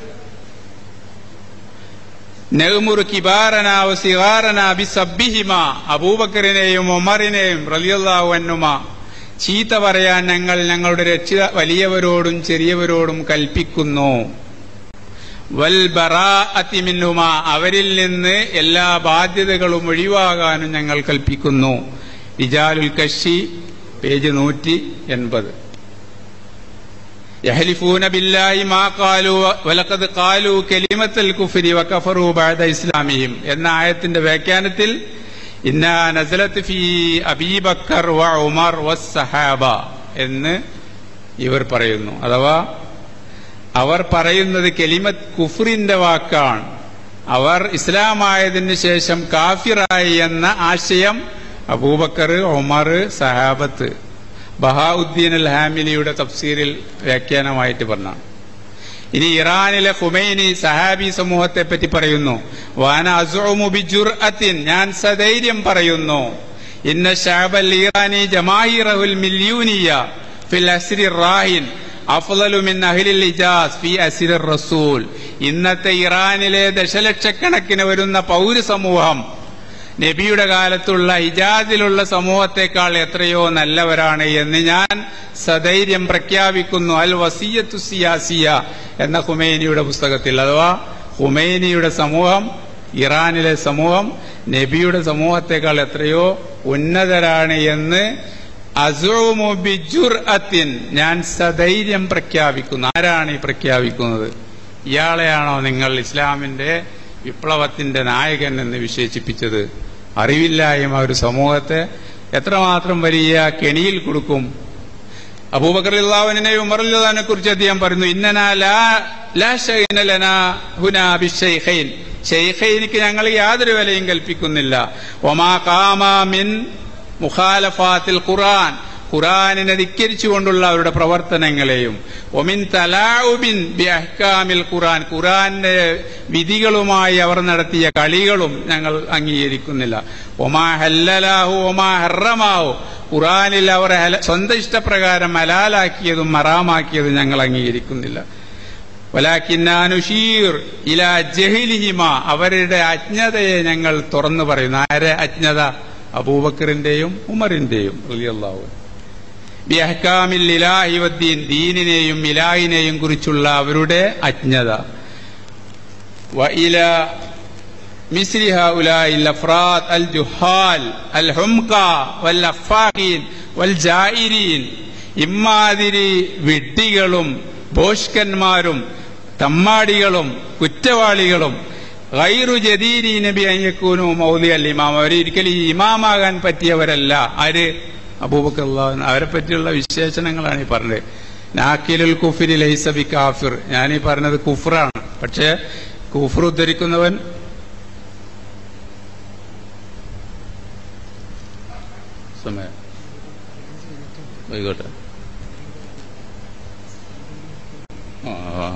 നെഹ്മുർ കിബാറന സിഗാറന ബിസബ്ബിഹിമ അബൂബക്കറിനെയും ഉമറിനെയും റളിയല്ലാഹു അന്നുമ ചീത്ത പറയാൻ ഞങ്ങൾ ഞങ്ങളുടെ രക്ഷിത വലിയവരോടും ചെറിയവരോടും കൽപ്പിക്കുന്നു വൽ ബറാഅത്തി മിൻഹുമ അവരിൽ നിന്ന് എല്ലാ ബാധ്യതകളും ഒഴിവാകാനും ഞങ്ങൾ കൽപ്പിക്കുന്നു ഇജാലുൽ കഷി പേജ് നൂറ്റി എൺപത് يحلفون بالله ما قالوا ولقد قالوا كلمة الكفر وكفروا بعد إسلامهم എന്ന ആയത്തിന്റെ വ്യാഖ്യാനത്തിൽ ഇന്ന നസലത്ത് ഫി അബീബക്കർ വ ഉമർ വസ്സഹാബ എന്ന് ഇവർ പറയുന്നു അഥവാ അവർ പറയുന്നത് കെലിമത്ത് കുഫറിന്റെ വാക്കാണ് അവർ ഇസ്ലാമായതിനു ശേഷം കാഫിറായി എന്ന ആശയം അബൂബക്കർ ഉമർ സഹാബത്ത് ബഹാഉദ്ദീൻ അൽ ഹാമിലിയുടെ തഫ്സീറിൽ വ്യാഖ്യാനമായിട്ട് പറഞ്ഞാണ് ഇനി ഇറാനിലെ ഖുമൈനി സഹാബി സമൂഹത്തെ പറ്റി പറയുന്നു വാന അസുമു ബിജുർഅത്തിൻ ഞാൻ സധൈര്യം പറയുന്നു ഇന്ന ഷാബൽ ഇറാനി ജമാഹിറഹുൽ മില്യൂനിയ ഫിൽ അസ്രി റാഹിൻ അഫ്ളലു മിൻ അഹ്ലിൽ ഇജാസ് ഫി അസ്രി റസൂൽ ഇന്നത്തെ ഇറാനിലെ ദശലക്ഷക്കണക്കിന് വരുന്ന പൗരസമൂഹം നബിയുടെ കാലത്തുള്ള ഇജാദിലുള്ള സമൂഹത്തെക്കാൾ എത്രയോ നല്ലവരാണ് എന്ന് ഞാൻ സധൈര്യം പ്രഖ്യാപിക്കുന്നു അൽ വസീയത്തു സിയാസിയ എന്ന ഹുമൈനിയുടെ പുസ്തകത്തിൽ അഥവാ ഹുമൈനിയുടെ സമൂഹം ഇറാനിലെ സമൂഹം നബിയുടെ സമൂഹത്തെക്കാൾ എത്രയോ ഉന്നതരാണ് എന്ന് അസുമു ബിജുർഅത്തിൻ ഞാൻ സധൈര്യം പ്രഖ്യാപിക്കുന്നു ആരാണ് ഈ പ്രഖ്യാപിക്കുന്നത് ഇയാളെയാണോ നിങ്ങൾ ഇസ്ലാമിന്റെ വിപ്ലവത്തിന്റെ നായകൻ എന്ന് വിശേഷിപ്പിച്ചത് അറിവില്ലായ്മ ഒരു സമൂഹത്തെ എത്രമാത്രം വലിയ കെണിയിൽ കൊടുക്കും അബൂബക്കർ അള്ളാഹുവിനെ ഉമറുല്ലാനെ കുറിച്ച് അദ്ദേഹം പറയുന്നു ഇന്നനാ ലാ ലാ ഷൈന ലനാ ഹുനാ ബിശൈഖൈൻ ഷൈഖൈനിക്ക് ഞങ്ങൾ യാതൊരു വിലയും കൽപ്പിക്കുന്നില്ല ഒമാ കാമ മിൻ മുഖാലഫാത്തിൽ ഖുർആൻ ഖുറാനിനെ ധിക്കരിച്ചുകൊണ്ടുള്ള അവരുടെ പ്രവർത്തനങ്ങളെയും ഒമിൻ തലാഉബിൻ ബി അഹ്കാമിൽ ഖുറാൻ ഖുറാന്റെ വിധികളുമായി അവർ നടത്തിയ കളികളും ഞങ്ങൾ അംഗീകരിക്കുന്നില്ല ഒമാ ഹല്ലലാഹു ഒമാ ഹറമാഹു ഖുറാനിൽ അവർ ഹല- സ്വന്തം ഇഷ്ടപ്രകാരം ഹലാലാക്കിയതും മറാമാക്കിയതും ഞങ്ങൾ അംഗീകരിക്കുന്നില്ല വലാക്കിന്നാനുഷീർ ഇല ജഹിലിഹിമ അവരുടെ അജ്ഞതയെ ഞങ്ങൾ തുറന്നു പറയുന്നു ആരെ അജ്ഞത അബൂബക്കറിന്റെയും ഉമറിന്റെയും റളിയല്ലാഹു അൻഹു. ബി അഹ്കാമിൽ ഇലാഹി വദ്ദീൻ ദീനിനെയും ഇലാഹിനെയും കുറിച്ചുള്ള അവരുടെ അജ്ഞത وإلى مثل هؤلاء الأفراد الجهال الحمقى والأفاقين والجائرين ഇമാതിരി വിഡ്ഢികളും ഭോഷ്കന്മാരും തമ്മാടികളും കുറ്റവാളികളും ഗൈറു ജദീരി നബി അയ്യക്കൂനു മൗലി അൽ ഇമാം അവർ ഒരിക്കലും ഈ ഇമാമാകാൻ പറ്റിയവരല്ല ആര് അബൂബക്കർ അള്ളാഹു അവരെ പറ്റിയുള്ള വിശേഷണങ്ങളാണ് ഈ പറഞ്ഞത് നാക്കിലുൽ കുഫിരി ലൈസ ബി കാഫിർ ഞാൻ ഈ പറഞ്ഞത് കുഫറാണ് പക്ഷേ കുഫർ ഉദ്ധരിക്കുന്നവൻ സമയം ആയിക്കോട്ടെ ആ.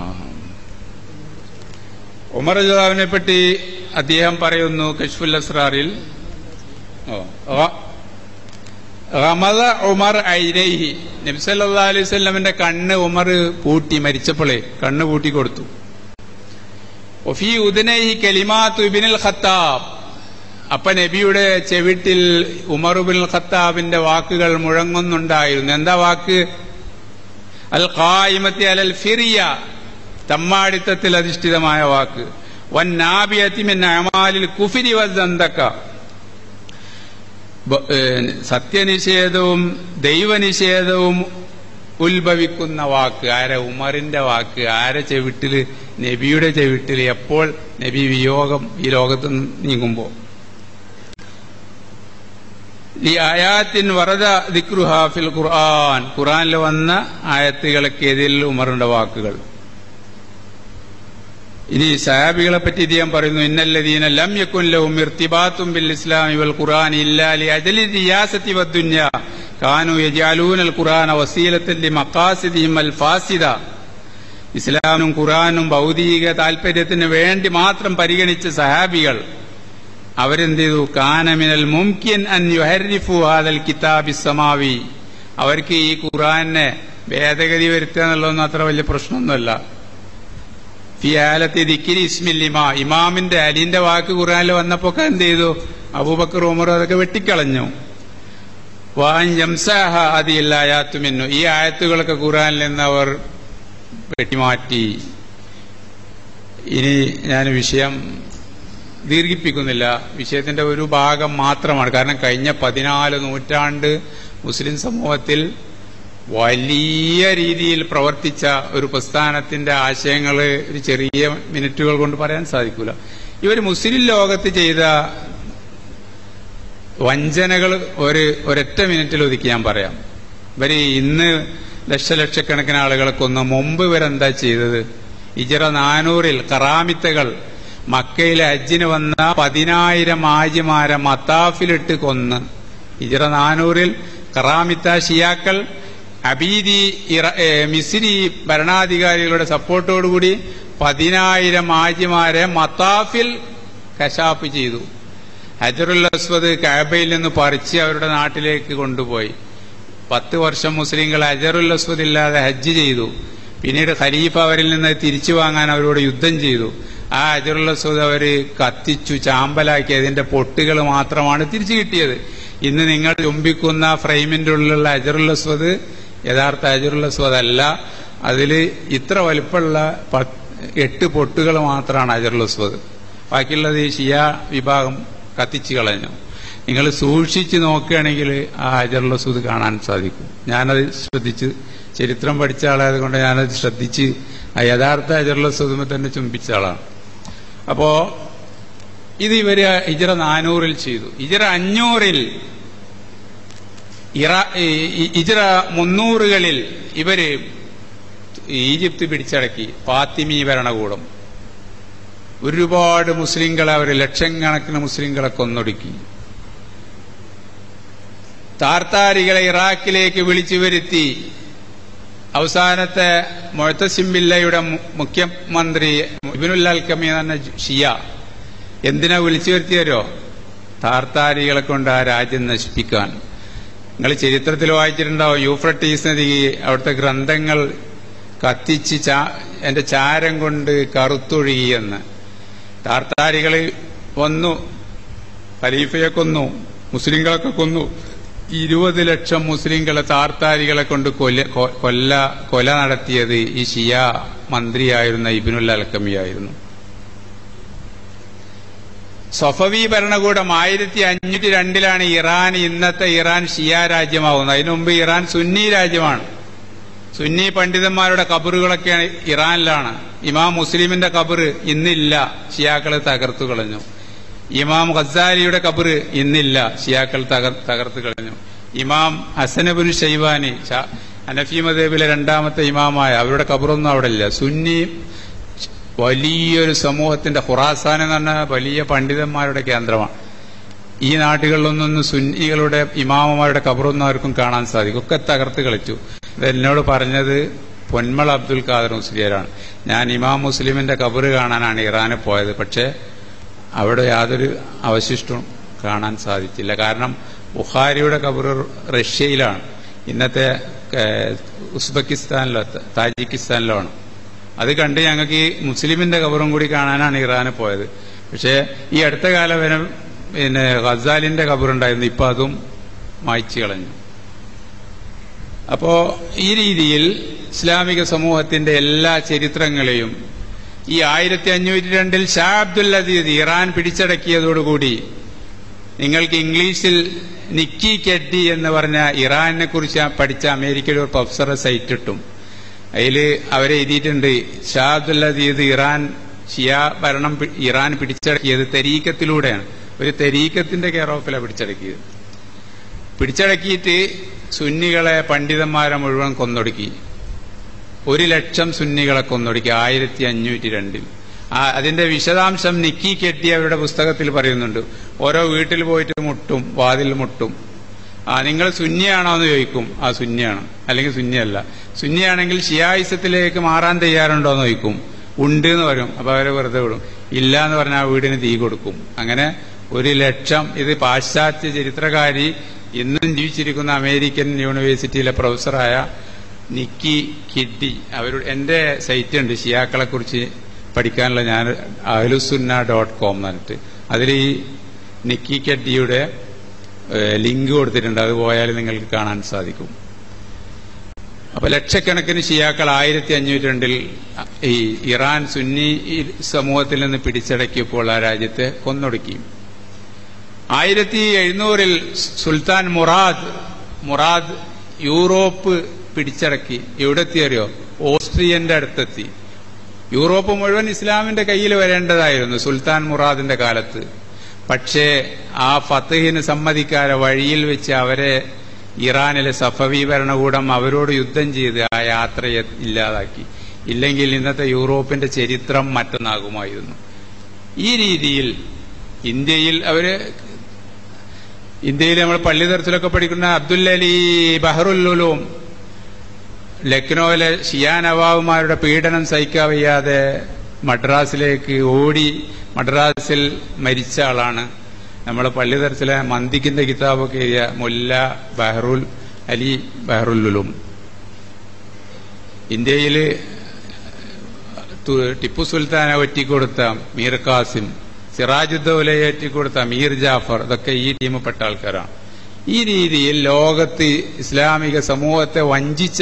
ഉമർ ജാവിനെ പറ്റി അദ്ദേഹം പറയുന്നു കശ്ഫുൽ അസ്രാറിൽ ഓ, റ- റമദ ഉമർ ഐരൈഹി നബി സല്ലല്ലാഹു അലൈഹി വസല്ലമയുടെ കണ്ണ് ഉമർ പൂട്ടി മരിച്ചപ്പോഴേ കണ്ണ് പൂട്ടി കൊടുത്തു ഒഫി ഉദനൈഹി കലിമാത്തു ഇബ്നുൽ ഖത്താബ് അപ്പൊ നബിയുടെ ചെവിട്ടിൽ ഉമറുബിൻ ഖത്താബിന്റെ വാക്കുകൾ മുഴങ്ങുന്നുണ്ടായിരുന്നു എന്താ വാക്ക് അൽ ഖായിമത്തി അലൽ ഫിറിയ തമ്മാടിത്തത്തിൽ അധിഷ്ഠിതമായ വാക്ക് വൻ നാബിയത്തി മിൻ അമാലിൽ കുഫിരി വസ്തക്ക ബ- ഏ, സത്യനിഷേധവും ദൈവനിഷേധവും ഉത്ഭവിക്കുന്ന വാക്ക് ആരെ ഉമറിന്റെ വാക്ക് ആരെ ചെവിട്ടില് നബിയുടെ ചെവിട്ടില് എപ്പോൾ നബി വിയോഗം ഈ ലോകത്ത് നിന്ന് നീങ്ങുമ്പോ ഈ ആയാത്തിൻ വറദ ദിക്രുഹാ ഫിൽ ഖുർആൻ ഖുർആനിൽ വന്ന ആയത്തുകൾക്കെതിൽ ഉമറിന്റെ വാക്കുകൾ ഇനി സഹാബികളെ പറ്റി ഇദ്ദേഹം പറയുന്നു ഇന്നല്ലദീന ലം യക്കുൻ ലഹും ഇർത്തിബാത്തും ബിൽ ഇസ്ലാമി വൽ ഖുർആൻ ഇല്ലാ ലി അജലി റിയാസത്തി വദ്ദുന്യ കാനു യജാലൂന അൽ ഖുർആന വസീലത്തൻ ലി മഖാസിദിഹിം അൽ ഫാസിദ ഇസ്ലാമും ഖുർആനും ഭൗതിക താല്പര്യത്തിന് വേണ്ടി മാത്രം പരിഗണിച്ച സഹാബികൾ അവരെന്ത് ചെയ്തു കാനമിനൽ മുംകിൻ അൻ യുഹരിഫു ഹാദൽ കിതാബി സമാവി അവർക്ക് ഈ ഖുർആനെ ഭേദഗതി വരുത്തുക എന്നുള്ളതൊന്നും അത്ര വലിയ പ്രശ്നമൊന്നുമല്ല ഫി ആലത്തി ദിക്കിരി ഇസ്മിൽ ഇമാ ഇമാമിന്റെ അലിന്റെ വാക്ക് ഖുർആനിൽ വന്നപ്പോ ഒക്കെ എന്ത് ചെയ്തു അബൂബക്കർ ഉമർ അതൊക്കെ വെട്ടിക്കളഞ്ഞു വാൻ ജംസാഹ അതില്ല ആയാത്തുമിന്നു ഈ ആയത്തുകളൊക്കെ ഖുർആനിൽ നിന്ന് അവർ വെട്ടിമാറ്റി ഇനി ഞാൻ വിഷയം ദീർഘിപ്പിക്കുന്നില്ല വിഷയത്തിന്റെ ഒരു ഭാഗം മാത്രമാണ് കാരണം കഴിഞ്ഞ പതിനാല് നൂറ്റാണ്ട് മുസ്ലിം സമൂഹത്തിൽ വലിയ രീതിയിൽ പ്രവർത്തിച്ച ഒരു പ്രസ്ഥാനത്തിന്റെ ആശയങ്ങൾ ഒരു ചെറിയ മിനിറ്റുകൾ കൊണ്ട് പറയാൻ സാധിക്കൂല ഇവർ മുസ്ലിം ലോകത്ത് ചെയ്ത വഞ്ചനകൾ ഒരു ഒരൊറ്റ മിനിറ്റിൽ ഒതുക്കി ഞാൻ പറയാം ഇവര് ഇന്ന് ലക്ഷലക്ഷക്കണക്കിന് ആളുകളെ കൊന്ന് മുമ്പ് ഇവരെന്താ ചെയ്തത് ഇജറ നാനൂറിൽ കറാമിത്തകൾ മക്കയിലെ ഹജ്ജിന് വന്ന പതിനായിരം ആജിമാരെ മത്താഫിലിട്ട് കൊന്ന് ഇജറ നാനൂറിൽ കറാമിത്ത ഷിയാക്കൾ അബീദി ഇറ ഏ, മിസ്രി ഭരണാധികാരികളുടെ സപ്പോർട്ടോടുകൂടി പതിനായിരം ആജിമാരെ മത്താഫിൽ കശാപ്പ് ചെയ്തു ഹജറുൽ അസ്വദ് കാബയിൽ നിന്ന് പറിച്ച് അവരുടെ നാട്ടിലേക്ക് കൊണ്ടുപോയി പത്ത് വർഷം മുസ്ലിങ്ങൾ ഹജറുൽ അസ്വദ് ഇല്ലാതെ ഹജ്ജ് ചെയ്തു പിന്നീട് ഖലീഫ അവരിൽ നിന്ന് തിരിച്ചു വാങ്ങാൻ അവരോട് യുദ്ധം ചെയ്തു ആ ഹജറുൽ അസ്വദ് അവര് കത്തിച്ചു ചാമ്പലാക്കി അതിന്റെ പൊട്ടുകൾ മാത്രമാണ് തിരിച്ചു കിട്ടിയത് ഇന്ന് നിങ്ങൾ ചുംബിക്കുന്ന ഫ്രെയിമിന്റെ ഉള്ളിലുള്ള ഹജറുൽ അസ്വദ് യഥാർത്ഥ ഹജറുൽ അസ്വദ് അല്ല അതിൽ ഇത്ര വലിപ്പമുള്ള പ- എട്ട് പൊട്ടുകൾ മാത്രമാണ് ഹജറുൽ അസ്വദ് ബാക്കിയുള്ളത് ഈ ഷിയ വിഭാഗം കത്തിച്ചു കളഞ്ഞു നിങ്ങൾ സൂക്ഷിച്ച് നോക്കുകയാണെങ്കിൽ ആ ഹജറുൽ അസ്വദ് കാണാൻ സാധിക്കും ഞാനത് ശ്രദ്ധിച്ച് ചരിത്രം പഠിച്ച ആളായത് കൊണ്ട് ഞാനത് ശ്രദ്ധിച്ച് ആ യഥാർത്ഥ ഹജറുൽ അസ്വദുമെ തന്നെ ചുംബിച്ച ആളാണ് അപ്പോ ഇത് ഇവര് ഇജറ നാനൂറിൽ ചെയ്തു ഇജറ അഞ്ഞൂറിൽ ഇറ ഈ- ഈ- ഇജറ മുന്നൂറുകളിൽ ഇവര് ഈജിപ്ത് പിടിച്ചടക്കി ഫാത്തിമി ഭരണകൂടം ഒരുപാട് മുസ്ലിങ്ങളെ അവർ ലക്ഷക്കണക്കിന് മുസ്ലിങ്ങളെ കൊന്നൊടുക്കി താർത്താരികളെ ഇറാഖിലേക്ക് വിളിച്ചു വരുത്തി അവസാനത്തെ മൊഴത്തസിംബില്ലയുടെ മുഖ്യമന്ത്രി ഇബിനുൽ അൽക്കമി എന്ന ഷിയ എന്തിനാ വിളിച്ചു വരുത്തിയരോ താർത്താരികളെ കൊണ്ട് ആ രാജ്യം നശിപ്പിക്കാൻ നിങ്ങൾ ചരിത്രത്തിൽ വായിച്ചിട്ടുണ്ടാവും യൂഫ്രട്ടീസ് നദി അവിടുത്തെ ഗ്രന്ഥങ്ങൾ കത്തിച്ച് ചാ എന്റെ ചാരം കൊണ്ട് കറുത്തൊഴുകിയെന്ന് താർത്താരികൾ വന്നു ഖലീഫയെ കൊന്നു മുസ്ലിങ്ങളൊക്കെ കൊന്നു ഇരുപത് ലക്ഷം മുസ്ലിങ്ങളെ താർത്താരികളെ കൊണ്ട് കൊല്ല കൊല്ല കൊല നടത്തിയത് ഈ ഷിയ മന്ത്രിയായിരുന്ന ഇബിനുൽ അൽക്കമിയായിരുന്നു സൊഫവി ഭരണകൂടം ആയിരത്തി അഞ്ഞൂറ്റി രണ്ടിലാണ് ഇറാൻ ഇന്നത്തെ ഇറാൻ ഷിയ രാജ്യമാകുന്നത് അതിനു മുമ്പ് ഇറാൻ സുന്നി രാജ്യമാണ് സുന്നി പണ്ഡിതന്മാരുടെ കബറുകളൊക്കെ ഇറാനിലാണ് ഇമാം മുസ്ലിമിന്റെ കബറ് ഇന്നില്ല ഷിയാക്കളെ തകർത്തു കളഞ്ഞു ഇമാം ഖസാലിയുടെ കബറ് ഇന്നില്ല ഷിയാക്കൾ തകർത്തു കളഞ്ഞു ഇമാം ഹസനബുൻ ഷൈവാനി അനഫി മദേബിലെ രണ്ടാമത്തെ ഇമാമായ അവരുടെ കബറൊന്നും അവിടെ ഇല്ല സുന്നി വലിയൊരു സമൂഹത്തിന്റെ ഖുറാസാൻ എന്ന് പറഞ്ഞ വലിയ പണ്ഡിതന്മാരുടെ കേന്ദ്രമാണ് ഈ നാട്ടുകളിലൊന്നും സുന്നികളുടെ ഇമാമമാരുടെ കബറൊന്നും ആർക്കും കാണാൻ സാധിക്കും ഒക്കെ തകർത്ത് കളിച്ചു ഇത് എന്നോട് പറഞ്ഞത് പൊന്മൾ അബ്ദുൽ ഖാദർ മുസ്ലിയരാണ് ഞാൻ ഇമാം മുസ്ലിമിന്റെ കബറ് കാണാനാണ് ഇറാനിൽ പോയത് പക്ഷേ അവിടെ യാതൊരു അവശിഷ്ടവും കാണാൻ സാധിച്ചില്ല കാരണം ബുഖാരിയുടെ കബറ് റഷ്യയിലാണ് ഇന്നത്തെ ഉസ്ബെക്കിസ്ഥാനിലോ താജിക്കിസ്ഥാനിലോ ആണ് അത് കണ്ട് ഞങ്ങൾക്ക് ഈ മുസ്ലിമിന്റെ കബറും കൂടി കാണാനാണ് ഇറാന് പോയത് പക്ഷേ ഈ അടുത്ത കാലം വരെ പിന്നെ ഖസാലിന്റെ കബറുണ്ടായിരുന്നു ഇപ്പൊ അതും മായ്ച്ചു കളഞ്ഞു അപ്പോ ഈ രീതിയിൽ ഇസ്ലാമിക സമൂഹത്തിന്റെ എല്ലാ ചരിത്രങ്ങളെയും ഈ ആയിരത്തി അഞ്ഞൂറ്റി രണ്ടിൽ ഷാ അബ്ദുൽ അസീദ് ഇറാൻ പിടിച്ചടക്കിയതോടുകൂടി നിങ്ങൾക്ക് ഇംഗ്ലീഷിൽ നിക്കി കെഡ്ഡി എന്ന് പറഞ്ഞ ഇറാനെ കുറിച്ച് പഠിച്ച അമേരിക്കയുടെ ഒരു പ്രൊഫസറെ സൈറ്റ് ഇട്ടും അതിൽ അവരെ എഴുതിയിട്ടുണ്ട് ഷാ അബ്ദുൽ അസീദ് ഇറാൻ ഷിയ ഭരണം ഇറാൻ പിടിച്ചടക്കിയത് തെരീക്കത്തിലൂടെയാണ് ഒരു തെരീക്കത്തിന്റെ കെയർ ഓഫിലാണ് പിടിച്ചടക്കിയത് പിടിച്ചടക്കിയിട്ട് സുന്നികളെ പണ്ഡിതന്മാരെ മുഴുവൻ കൊന്നൊടുക്കി ഒരു ലക്ഷം സുന്നികളെ കൊന്നൊടുക്കി ആയിരത്തി അഞ്ഞൂറ്റി രണ്ടിൽ അതിന്റെ വിശദാംശം നിക്കി കെട്ടി അവരുടെ പുസ്തകത്തിൽ പറയുന്നുണ്ട് ഓരോ വീട്ടിൽ പോയിട്ട് മുട്ടും വാതിൽ മുട്ടും ആ നിങ്ങൾ സുന്നിയാണോ എന്ന് ചോദിക്കും ആ സുന്നിയാണ് അല്ലെങ്കിൽ സുന്നിയല്ല സുന്നിയാണെങ്കിൽ ഷിയായിസത്തിലേക്ക് മാറാൻ തയ്യാറുണ്ടോ എന്ന് ചോദിക്കും ഉണ്ട് എന്ന് പറയും അപ്പൊ അവരെ വെറുതെ വിടും ഇല്ല എന്ന് പറഞ്ഞാൽ ആ വീടിന് തീ കൊടുക്കും അങ്ങനെ ഒരു ലക്ഷം ഇത് പാശ്ചാത്യ ചരിത്രകാരി ഇന്നും ജീവിച്ചിരിക്കുന്ന അമേരിക്കൻ യൂണിവേഴ്സിറ്റിയിലെ പ്രൊഫസറായ നിക്കി കിഡി അവരുടെ എന്റെ സൈറ്റ് ഉണ്ട് ഷിയാക്കളെ കുറിച്ച് പഠിക്കാനുള്ള ഞാൻ അഹ്ലുസുന്ന ഡോട്ട് കോം എന്ന് പറഞ്ഞിട്ട് അതിൽ ഈ നിക്കി കെഡ്ഡിയുടെ ലിങ്ക് കൊടുത്തിട്ടുണ്ട് അത് പോയാൽ നിങ്ങൾക്ക് കാണാൻ സാധിക്കും അപ്പൊ ലക്ഷക്കണക്കിന് ഷിയാക്കൾ ആയിരത്തി അഞ്ഞൂറ്റി രണ്ടിൽ ഈ ഇറാൻ സുന്നി സമൂഹത്തിൽ നിന്ന് പിടിച്ചടക്കിയപ്പോൾ ആ രാജ്യത്തെ കൊന്നൊടുക്കി ആയിരത്തി എഴുന്നൂറിൽ സുൽത്താൻ മുറാദ് മുറാദ് യൂറോപ്പ് പിടിച്ചടക്കി എവിടെ എത്തിയറിയോ ഓസ്ട്രിയന്റെ അടുത്തെത്തി യൂറോപ്പ് മുഴുവൻ ഇസ്ലാമിന്റെ കയ്യിൽ വരേണ്ടതായിരുന്നു സുൽത്താൻ മുറാദിന്റെ കാലത്ത് പക്ഷേ ആ ഫത്തഹിന് സമ്മതിക്കാതെ വഴിയിൽ വെച്ച് അവരെ ഇറാനിലെ സഫവി ഭരണകൂടം അവരോട് യുദ്ധം ചെയ്ത് ആ യാത്രയെ ഇല്ലാതാക്കി ഇല്ലെങ്കിൽ ഇന്നത്തെ യൂറോപ്പിന്റെ ചരിത്രം മറ്റൊന്നാകുമായിരുന്നു ഈ രീതിയിൽ ഇന്ത്യയിൽ അവര് ഇന്ത്യയിൽ നമ്മൾ പള്ളി തരത്തിലൊക്കെ പഠിക്കുന്ന അബ്ദുൽ അലി ബഹറുല്ലുലും ലക്നൌവിലെ ഷിയാ നവാബുമാരുടെ പീഡനം സഹിക്കാവയ്യാതെ മദ്രാസിലേക്ക് ഓടി മദ്രാസിൽ മരിച്ച ആളാണ് നമ്മളെ പള്ളിതരത്തിലെ മന്ദിക്കിന്റെ കിതാബൊക്കെ എഴുതിയ മുല്ല ബഹറുൽ അലി ബഹറുല്ലുലും ഇന്ത്യയിൽ ടിപ്പു സുൽത്താനെ ഒറ്റിക്കൊടുത്ത മീർ കാസിം സിറാജുദ്ദൌലയെ ഒറ്റിക്കൊടുത്ത മീർ ജാഫർ ഇതൊക്കെ ഈ ടീമിൽപ്പെട്ട ആൾക്കാരാണ് ഈ രീതിയിൽ ലോകത്ത് ഇസ്ലാമിക സമൂഹത്തെ വഞ്ചിച്ച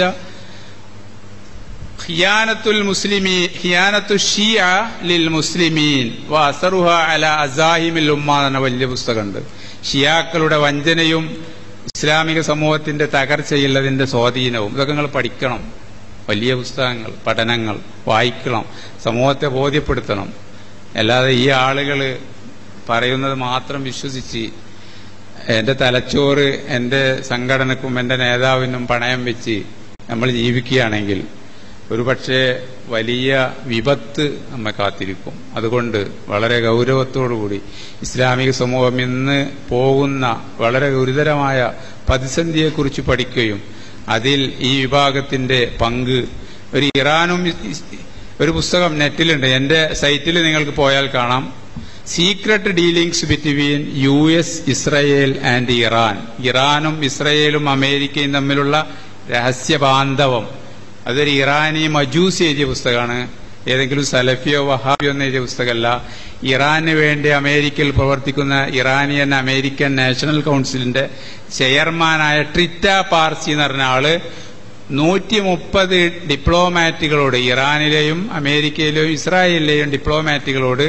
ഖിയാനത്തുൽ മുസ്ലിമീ ഖിയാനത്തു ഷിയ ലിൽ മുസ്ലിമീൻ വസറുഹ അല അസാഹിമിൽ ഉമ്മ എന്ന വലിയ പുസ്തകമുണ്ട് ഷിയാക്കളുടെ വഞ്ചനയും ഇസ്ലാമിക സമൂഹത്തിന്റെ തകർച്ചയിൽ അതിന്റെ സ്വാധീനവും ഇതൊക്കെ നിങ്ങൾ പഠിക്കണം വലിയ പുസ്തകങ്ങൾ പഠനങ്ങൾ വായിക്കണം സമൂഹത്തെ ബോധ്യപ്പെടുത്തണം അല്ലാതെ ഈ ആളുകൾ പറയുന്നത് മാത്രം വിശ്വസിച്ച് എന്റെ തലച്ചോറ് എന്റെ സംഘടനക്കും എന്റെ നേതാവിനും പണയം വെച്ച് നമ്മൾ ജീവിക്കുകയാണെങ്കിൽ ഒരുപക്ഷെ വലിയ വിപത്ത് നമ്മെ കാത്തിരിക്കും അതുകൊണ്ട് വളരെ ഗൗരവത്തോടുകൂടി ഇസ്ലാമിക സമൂഹം ഇന്ന് പോകുന്ന വളരെ ഗുരുതരമായ പ്രതിസന്ധിയെക്കുറിച്ച് പഠിക്കുകയും അതിൽ ഈ വിഭാഗത്തിന്റെ പങ്ക് ഒരു ഇറാനും ഒരു പുസ്തകം നെറ്റിലുണ്ട് എന്റെ സൈറ്റിൽ നിങ്ങൾക്ക് പോയാൽ കാണാം secret dealings between U S Israel and Iran ഇറാനും ഇസ്രയേലും അമേരിക്കയും തമ്മിലുള്ള രഹസ്യബാന്ധവം അതൊരു ഇറാനി മജൂസ് എഴുതിയ പുസ്തകമാണ് ഏതെങ്കിലും സലഫിയോ വഹാബിയോ എന്ന് എഴുതിയ പുസ്തകമല്ല ഇറാന് വേണ്ടി അമേരിക്കയിൽ പ്രവർത്തിക്കുന്ന ഇറാനിയൻ അമേരിക്കൻ നാഷണൽ കൗൺസിലിന്റെ ചെയർമാനായ ട്രിറ്റ പാർസി എന്ന് പറഞ്ഞ ആള് നൂറ്റി മുപ്പത് ഡിപ്ലോമാറ്റുകളോട് ഇറാനിലെയും അമേരിക്കയിലെയും ഇസ്രായേലിലെയും ഡിപ്ലോമാറ്റുകളോട്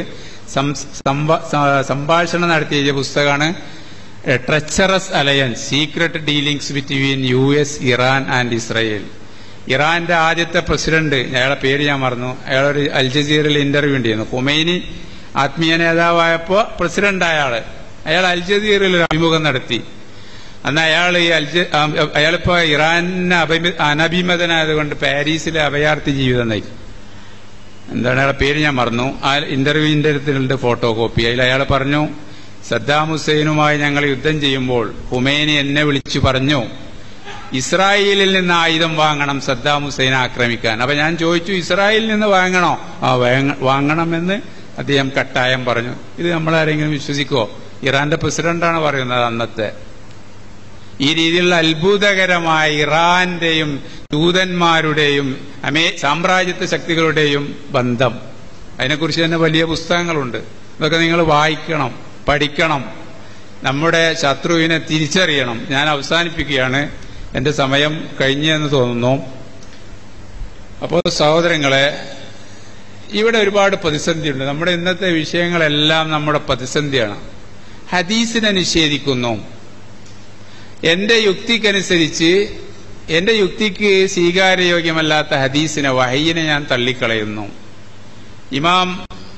സംഭാഷണം നടത്തിയ പുസ്തകമാണ് treacherous alliance secret dealings between U S Iran and Israel ഇറാന്റെ ആദ്യത്തെ പ്രസിഡന്റ് അയാളെ പേര് ഞാൻ മറന്നു അയാളൊരു അൽ ജസീറിൽ ഇന്റർവ്യൂ ഉണ്ടായിരുന്നു ഹുമൈനി ആത്മീയ നേതാവായപ്പോ പ്രസിഡന്റ് അയാള് അയാൾ അൽ ജസീറിൽ ഒരു അഭിമുഖം നടത്തി അന്ന് അയാൾ ഈ അൽജ അയാളിപ്പോ ഇറാനിന് അനഭിമതനായതുകൊണ്ട് പാരീസിലെ അഭയാർത്ഥി ജീവിതം നയിക്കും എന്താണ് അയാളെ പേര് ഞാൻ മറന്നു ആ ഇന്റർവ്യൂവിന്റെ അടുത്തുണ്ട് ഫോട്ടോ കോപ്പി അതിൽ അയാൾ പറഞ്ഞു സദ്ദാം ഹുസൈനുമായി ഞങ്ങൾ യുദ്ധം ചെയ്യുമ്പോൾ ഹുമൈനി എന്നെ വിളിച്ചു പറഞ്ഞു ഇസ്രായേലിൽ നിന്ന് ആയുധം വാങ്ങണം സദ്ദാം ഹുസൈനെ ആക്രമിക്കാൻ അപ്പൊ ഞാൻ ചോദിച്ചു ഇസ്രായേലിൽ നിന്ന് വാങ്ങണോ ആ വാങ്ങണമെന്ന് അദ്ദേഹം കട്ടായം പറഞ്ഞു ഇത് നമ്മളാരെങ്കിലും വിശ്വസിക്കോ ഇറാന്റെ പ്രസിഡന്റാണ് പറയുന്നത് അന്നത്തെ ഈ രീതിയിലുള്ള അത്ഭുതകരമായ ഇറാന്റെയും ദൂതന്മാരുടെയും അമേ സാമ്രാജ്യത്വ ശക്തികളുടെയും ബന്ധം അതിനെക്കുറിച്ച് തന്നെ വലിയ പുസ്തകങ്ങളുണ്ട് ഇതൊക്കെ നിങ്ങൾ വായിക്കണം പഠിക്കണം നമ്മുടെ ശത്രുവിനെ തിരിച്ചറിയണം ഞാൻ അവസാനിപ്പിക്കുകയാണ് എന്റെ സമയം കഴിഞ്ഞെന്ന് തോന്നുന്നു അപ്പോൾ സഹോദരങ്ങളെ ഇവിടെ ഒരുപാട് പ്രതിസന്ധിയുണ്ട് നമ്മുടെ ഇന്നത്തെ വിഷയങ്ങളെല്ലാം നമ്മുടെ പ്രതിസന്ധിയാണ് ഹദീസിനെ നിഷേധിക്കുന്നു എന്റെ യുക്തിക്കനുസരിച്ച് എന്റെ യുക്തിക്ക് സ്വീകാര്യയോഗ്യമല്ലാത്ത ഹദീസിനെ വഹയിനെ ഞാൻ തള്ളിക്കളയുന്നു ഇമാം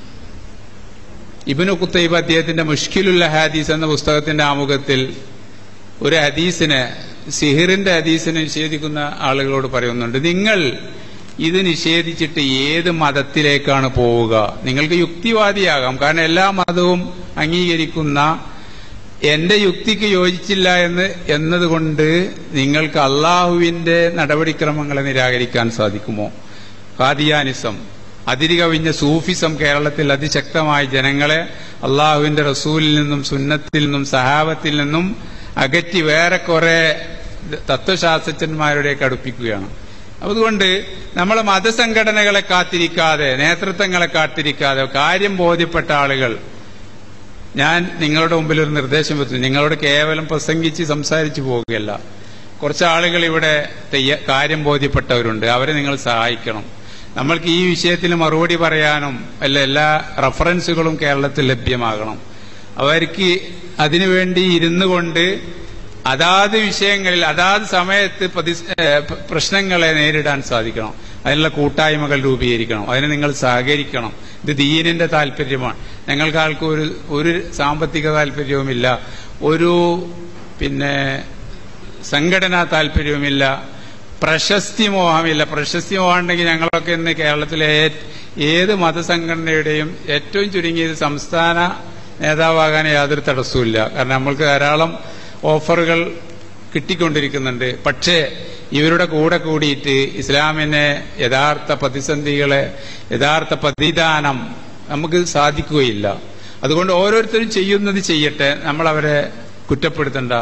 ഇബിനു കുത്തൈബ് അദ്ദേഹത്തിന്റെ മുഷ്കിലുള്ള ഹദീസ് എന്ന പുസ്തകത്തിന്റെ ആമുഖത്തിൽ ഒരു ഹദീസിനെ സിഹിറിന്റെ ഹദീസിനെ നിഷേധിക്കുന്ന ആളുകളോട് പറയുന്നുണ്ട് നിങ്ങൾ ഇത് നിഷേധിച്ചിട്ട് ഏത് മതത്തിലേക്കാണ് പോവുക നിങ്ങൾക്ക് യുക്തിവാദിയാകാം കാരണം എല്ലാ മതവും അംഗീകരിക്കുന്ന എന്റെ യുക്തിക്ക് യോജിച്ചില്ല എന്ന് എന്നതുകൊണ്ട് നിങ്ങൾക്ക് അള്ളാഹുവിന്റെ നടപടിക്രമങ്ങളെ നിരാകരിക്കാൻ സാധിക്കുമോ ഖാദിയാനിസം അതിരുകവിഞ്ഞ സൂഫിസം കേരളത്തിൽ അതിശക്തമായി ജനങ്ങളെ അള്ളാഹുവിന്റെ റസൂലിൽ നിന്നും സുന്നത്തിൽ നിന്നും സഹാബത്തിൽ നിന്നും അകറ്റി വേറെ കുറെ തത്വശാസ്ത്രജ്ഞന്മാരുടെയൊക്കെ അടുപ്പിക്കുകയാണ് അതുകൊണ്ട് നമ്മൾ മതസംഘടനകളെ കാത്തിരിക്കാതെ നേതൃത്വങ്ങളെ കാത്തിരിക്കാതെ കാര്യം ബോധ്യപ്പെട്ട ആളുകൾ ഞാൻ നിങ്ങളുടെ മുമ്പിൽ ഒരു നിർദ്ദേശം വെച്ചു നിങ്ങളോട് കേവലം പ്രസംഗിച്ച് സംസാരിച്ചു പോവുകയല്ല കുറച്ച് ആളുകൾ ഇവിടെ തെയ്യ കാര്യം ബോധ്യപ്പെട്ടവരുണ്ട് അവരെ നിങ്ങൾ സഹായിക്കണം നമ്മൾക്ക് ഈ വിഷയത്തിൽ മറുപടി പറയാനും അല്ല എല്ലാ റഫറൻസുകളും കേരളത്തിൽ ലഭ്യമാകണം അവർക്ക് അതിനുവേണ്ടി ഇരുന്നു കൊണ്ട് അതാത് വിഷയങ്ങളിൽ അതാത് സമയത്ത് പ്രശ്നങ്ങളെ നേരിടാൻ സാധിക്കണം അതിനുള്ള കൂട്ടായ്മകൾ രൂപീകരിക്കണം അതിന് നിങ്ങൾ സഹകരിക്കണം ഇത് ദീനിന്റെ താല്പര്യമാണ് ഞങ്ങൾക്ക് ആൾക്ക് ഒരു ഒരു സാമ്പത്തിക താല്പര്യവുമില്ല ഒരു പിന്നെ സംഘടനാ താല്പര്യവുമില്ല പ്രശസ്തി മോഹമില്ല പ്രശസ്തി മോഹമുണ്ടെങ്കിൽ ഞങ്ങളൊക്കെ ഇന്ന് കേരളത്തിലെ ഏത് മതസംഘടനയുടെയും ഏറ്റവും ചുരുങ്ങിയത് സംസ്ഥാന നേതാവാകാൻ യാതൊരു തടസ്സവുമില്ല കാരണം നമ്മൾക്ക് ധാരാളം ഓഫറുകൾ കിട്ടിക്കൊണ്ടിരിക്കുന്നുണ്ട് പക്ഷേ ഇവരുടെ കൂടെ കൂടിയിട്ട് ഇസ്ലാമിനെ യഥാർത്ഥ പ്രതിസന്ധികളെ യഥാർത്ഥ പ്രതിദാനം നമുക്ക് സാധിക്കുകയില്ല അതുകൊണ്ട് ഓരോരുത്തരും ചെയ്യുന്നത് ചെയ്യട്ടെ നമ്മൾ അവരെ കുറ്റപ്പെടുത്തണ്ട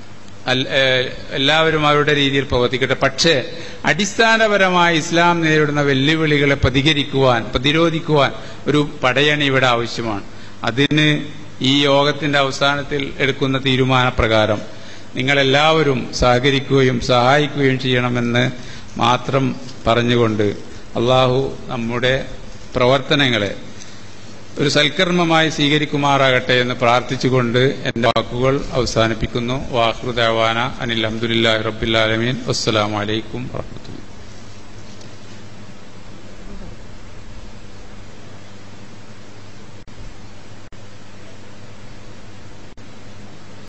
എല്ലാവരും അവരുടെ രീതിയിൽ പ്രവർത്തിക്കട്ടെ പക്ഷേ അടിസ്ഥാനപരമായി ഇസ്ലാം നേരിടുന്ന വെല്ലുവിളികളെ പ്രതികരിക്കുവാൻ പ്രതിരോധിക്കുവാൻ ഒരു പടയണി ഇവിടെ ആവശ്യമാണ് അതിന് ഈ യോഗത്തിന്റെ അവസാനത്തിൽ എടുക്കുന്ന തീരുമാനപ്രകാരം നിങ്ങളെല്ലാവരും സഹകരിക്കുകയും സഹായിക്കുകയും ചെയ്യണമെന്ന് മാത്രം പറഞ്ഞുകൊണ്ട് അള്ളാഹു നമ്മുടെ പ്രവർത്തനങ്ങളെ ഒരു സൽക്കർമ്മമായി സ്വീകരിക്കുമാറാകട്ടെ എന്ന് പ്രാർത്ഥിച്ചുകൊണ്ട് എന്റെ വാക്കുകൾ അവസാനിപ്പിക്കുന്നു വാഹൃദാന അനിൽ അഹമ്മദില്ലാഹി റബ്ബുലാലമീൻ അസ്സലാമലൈക്കും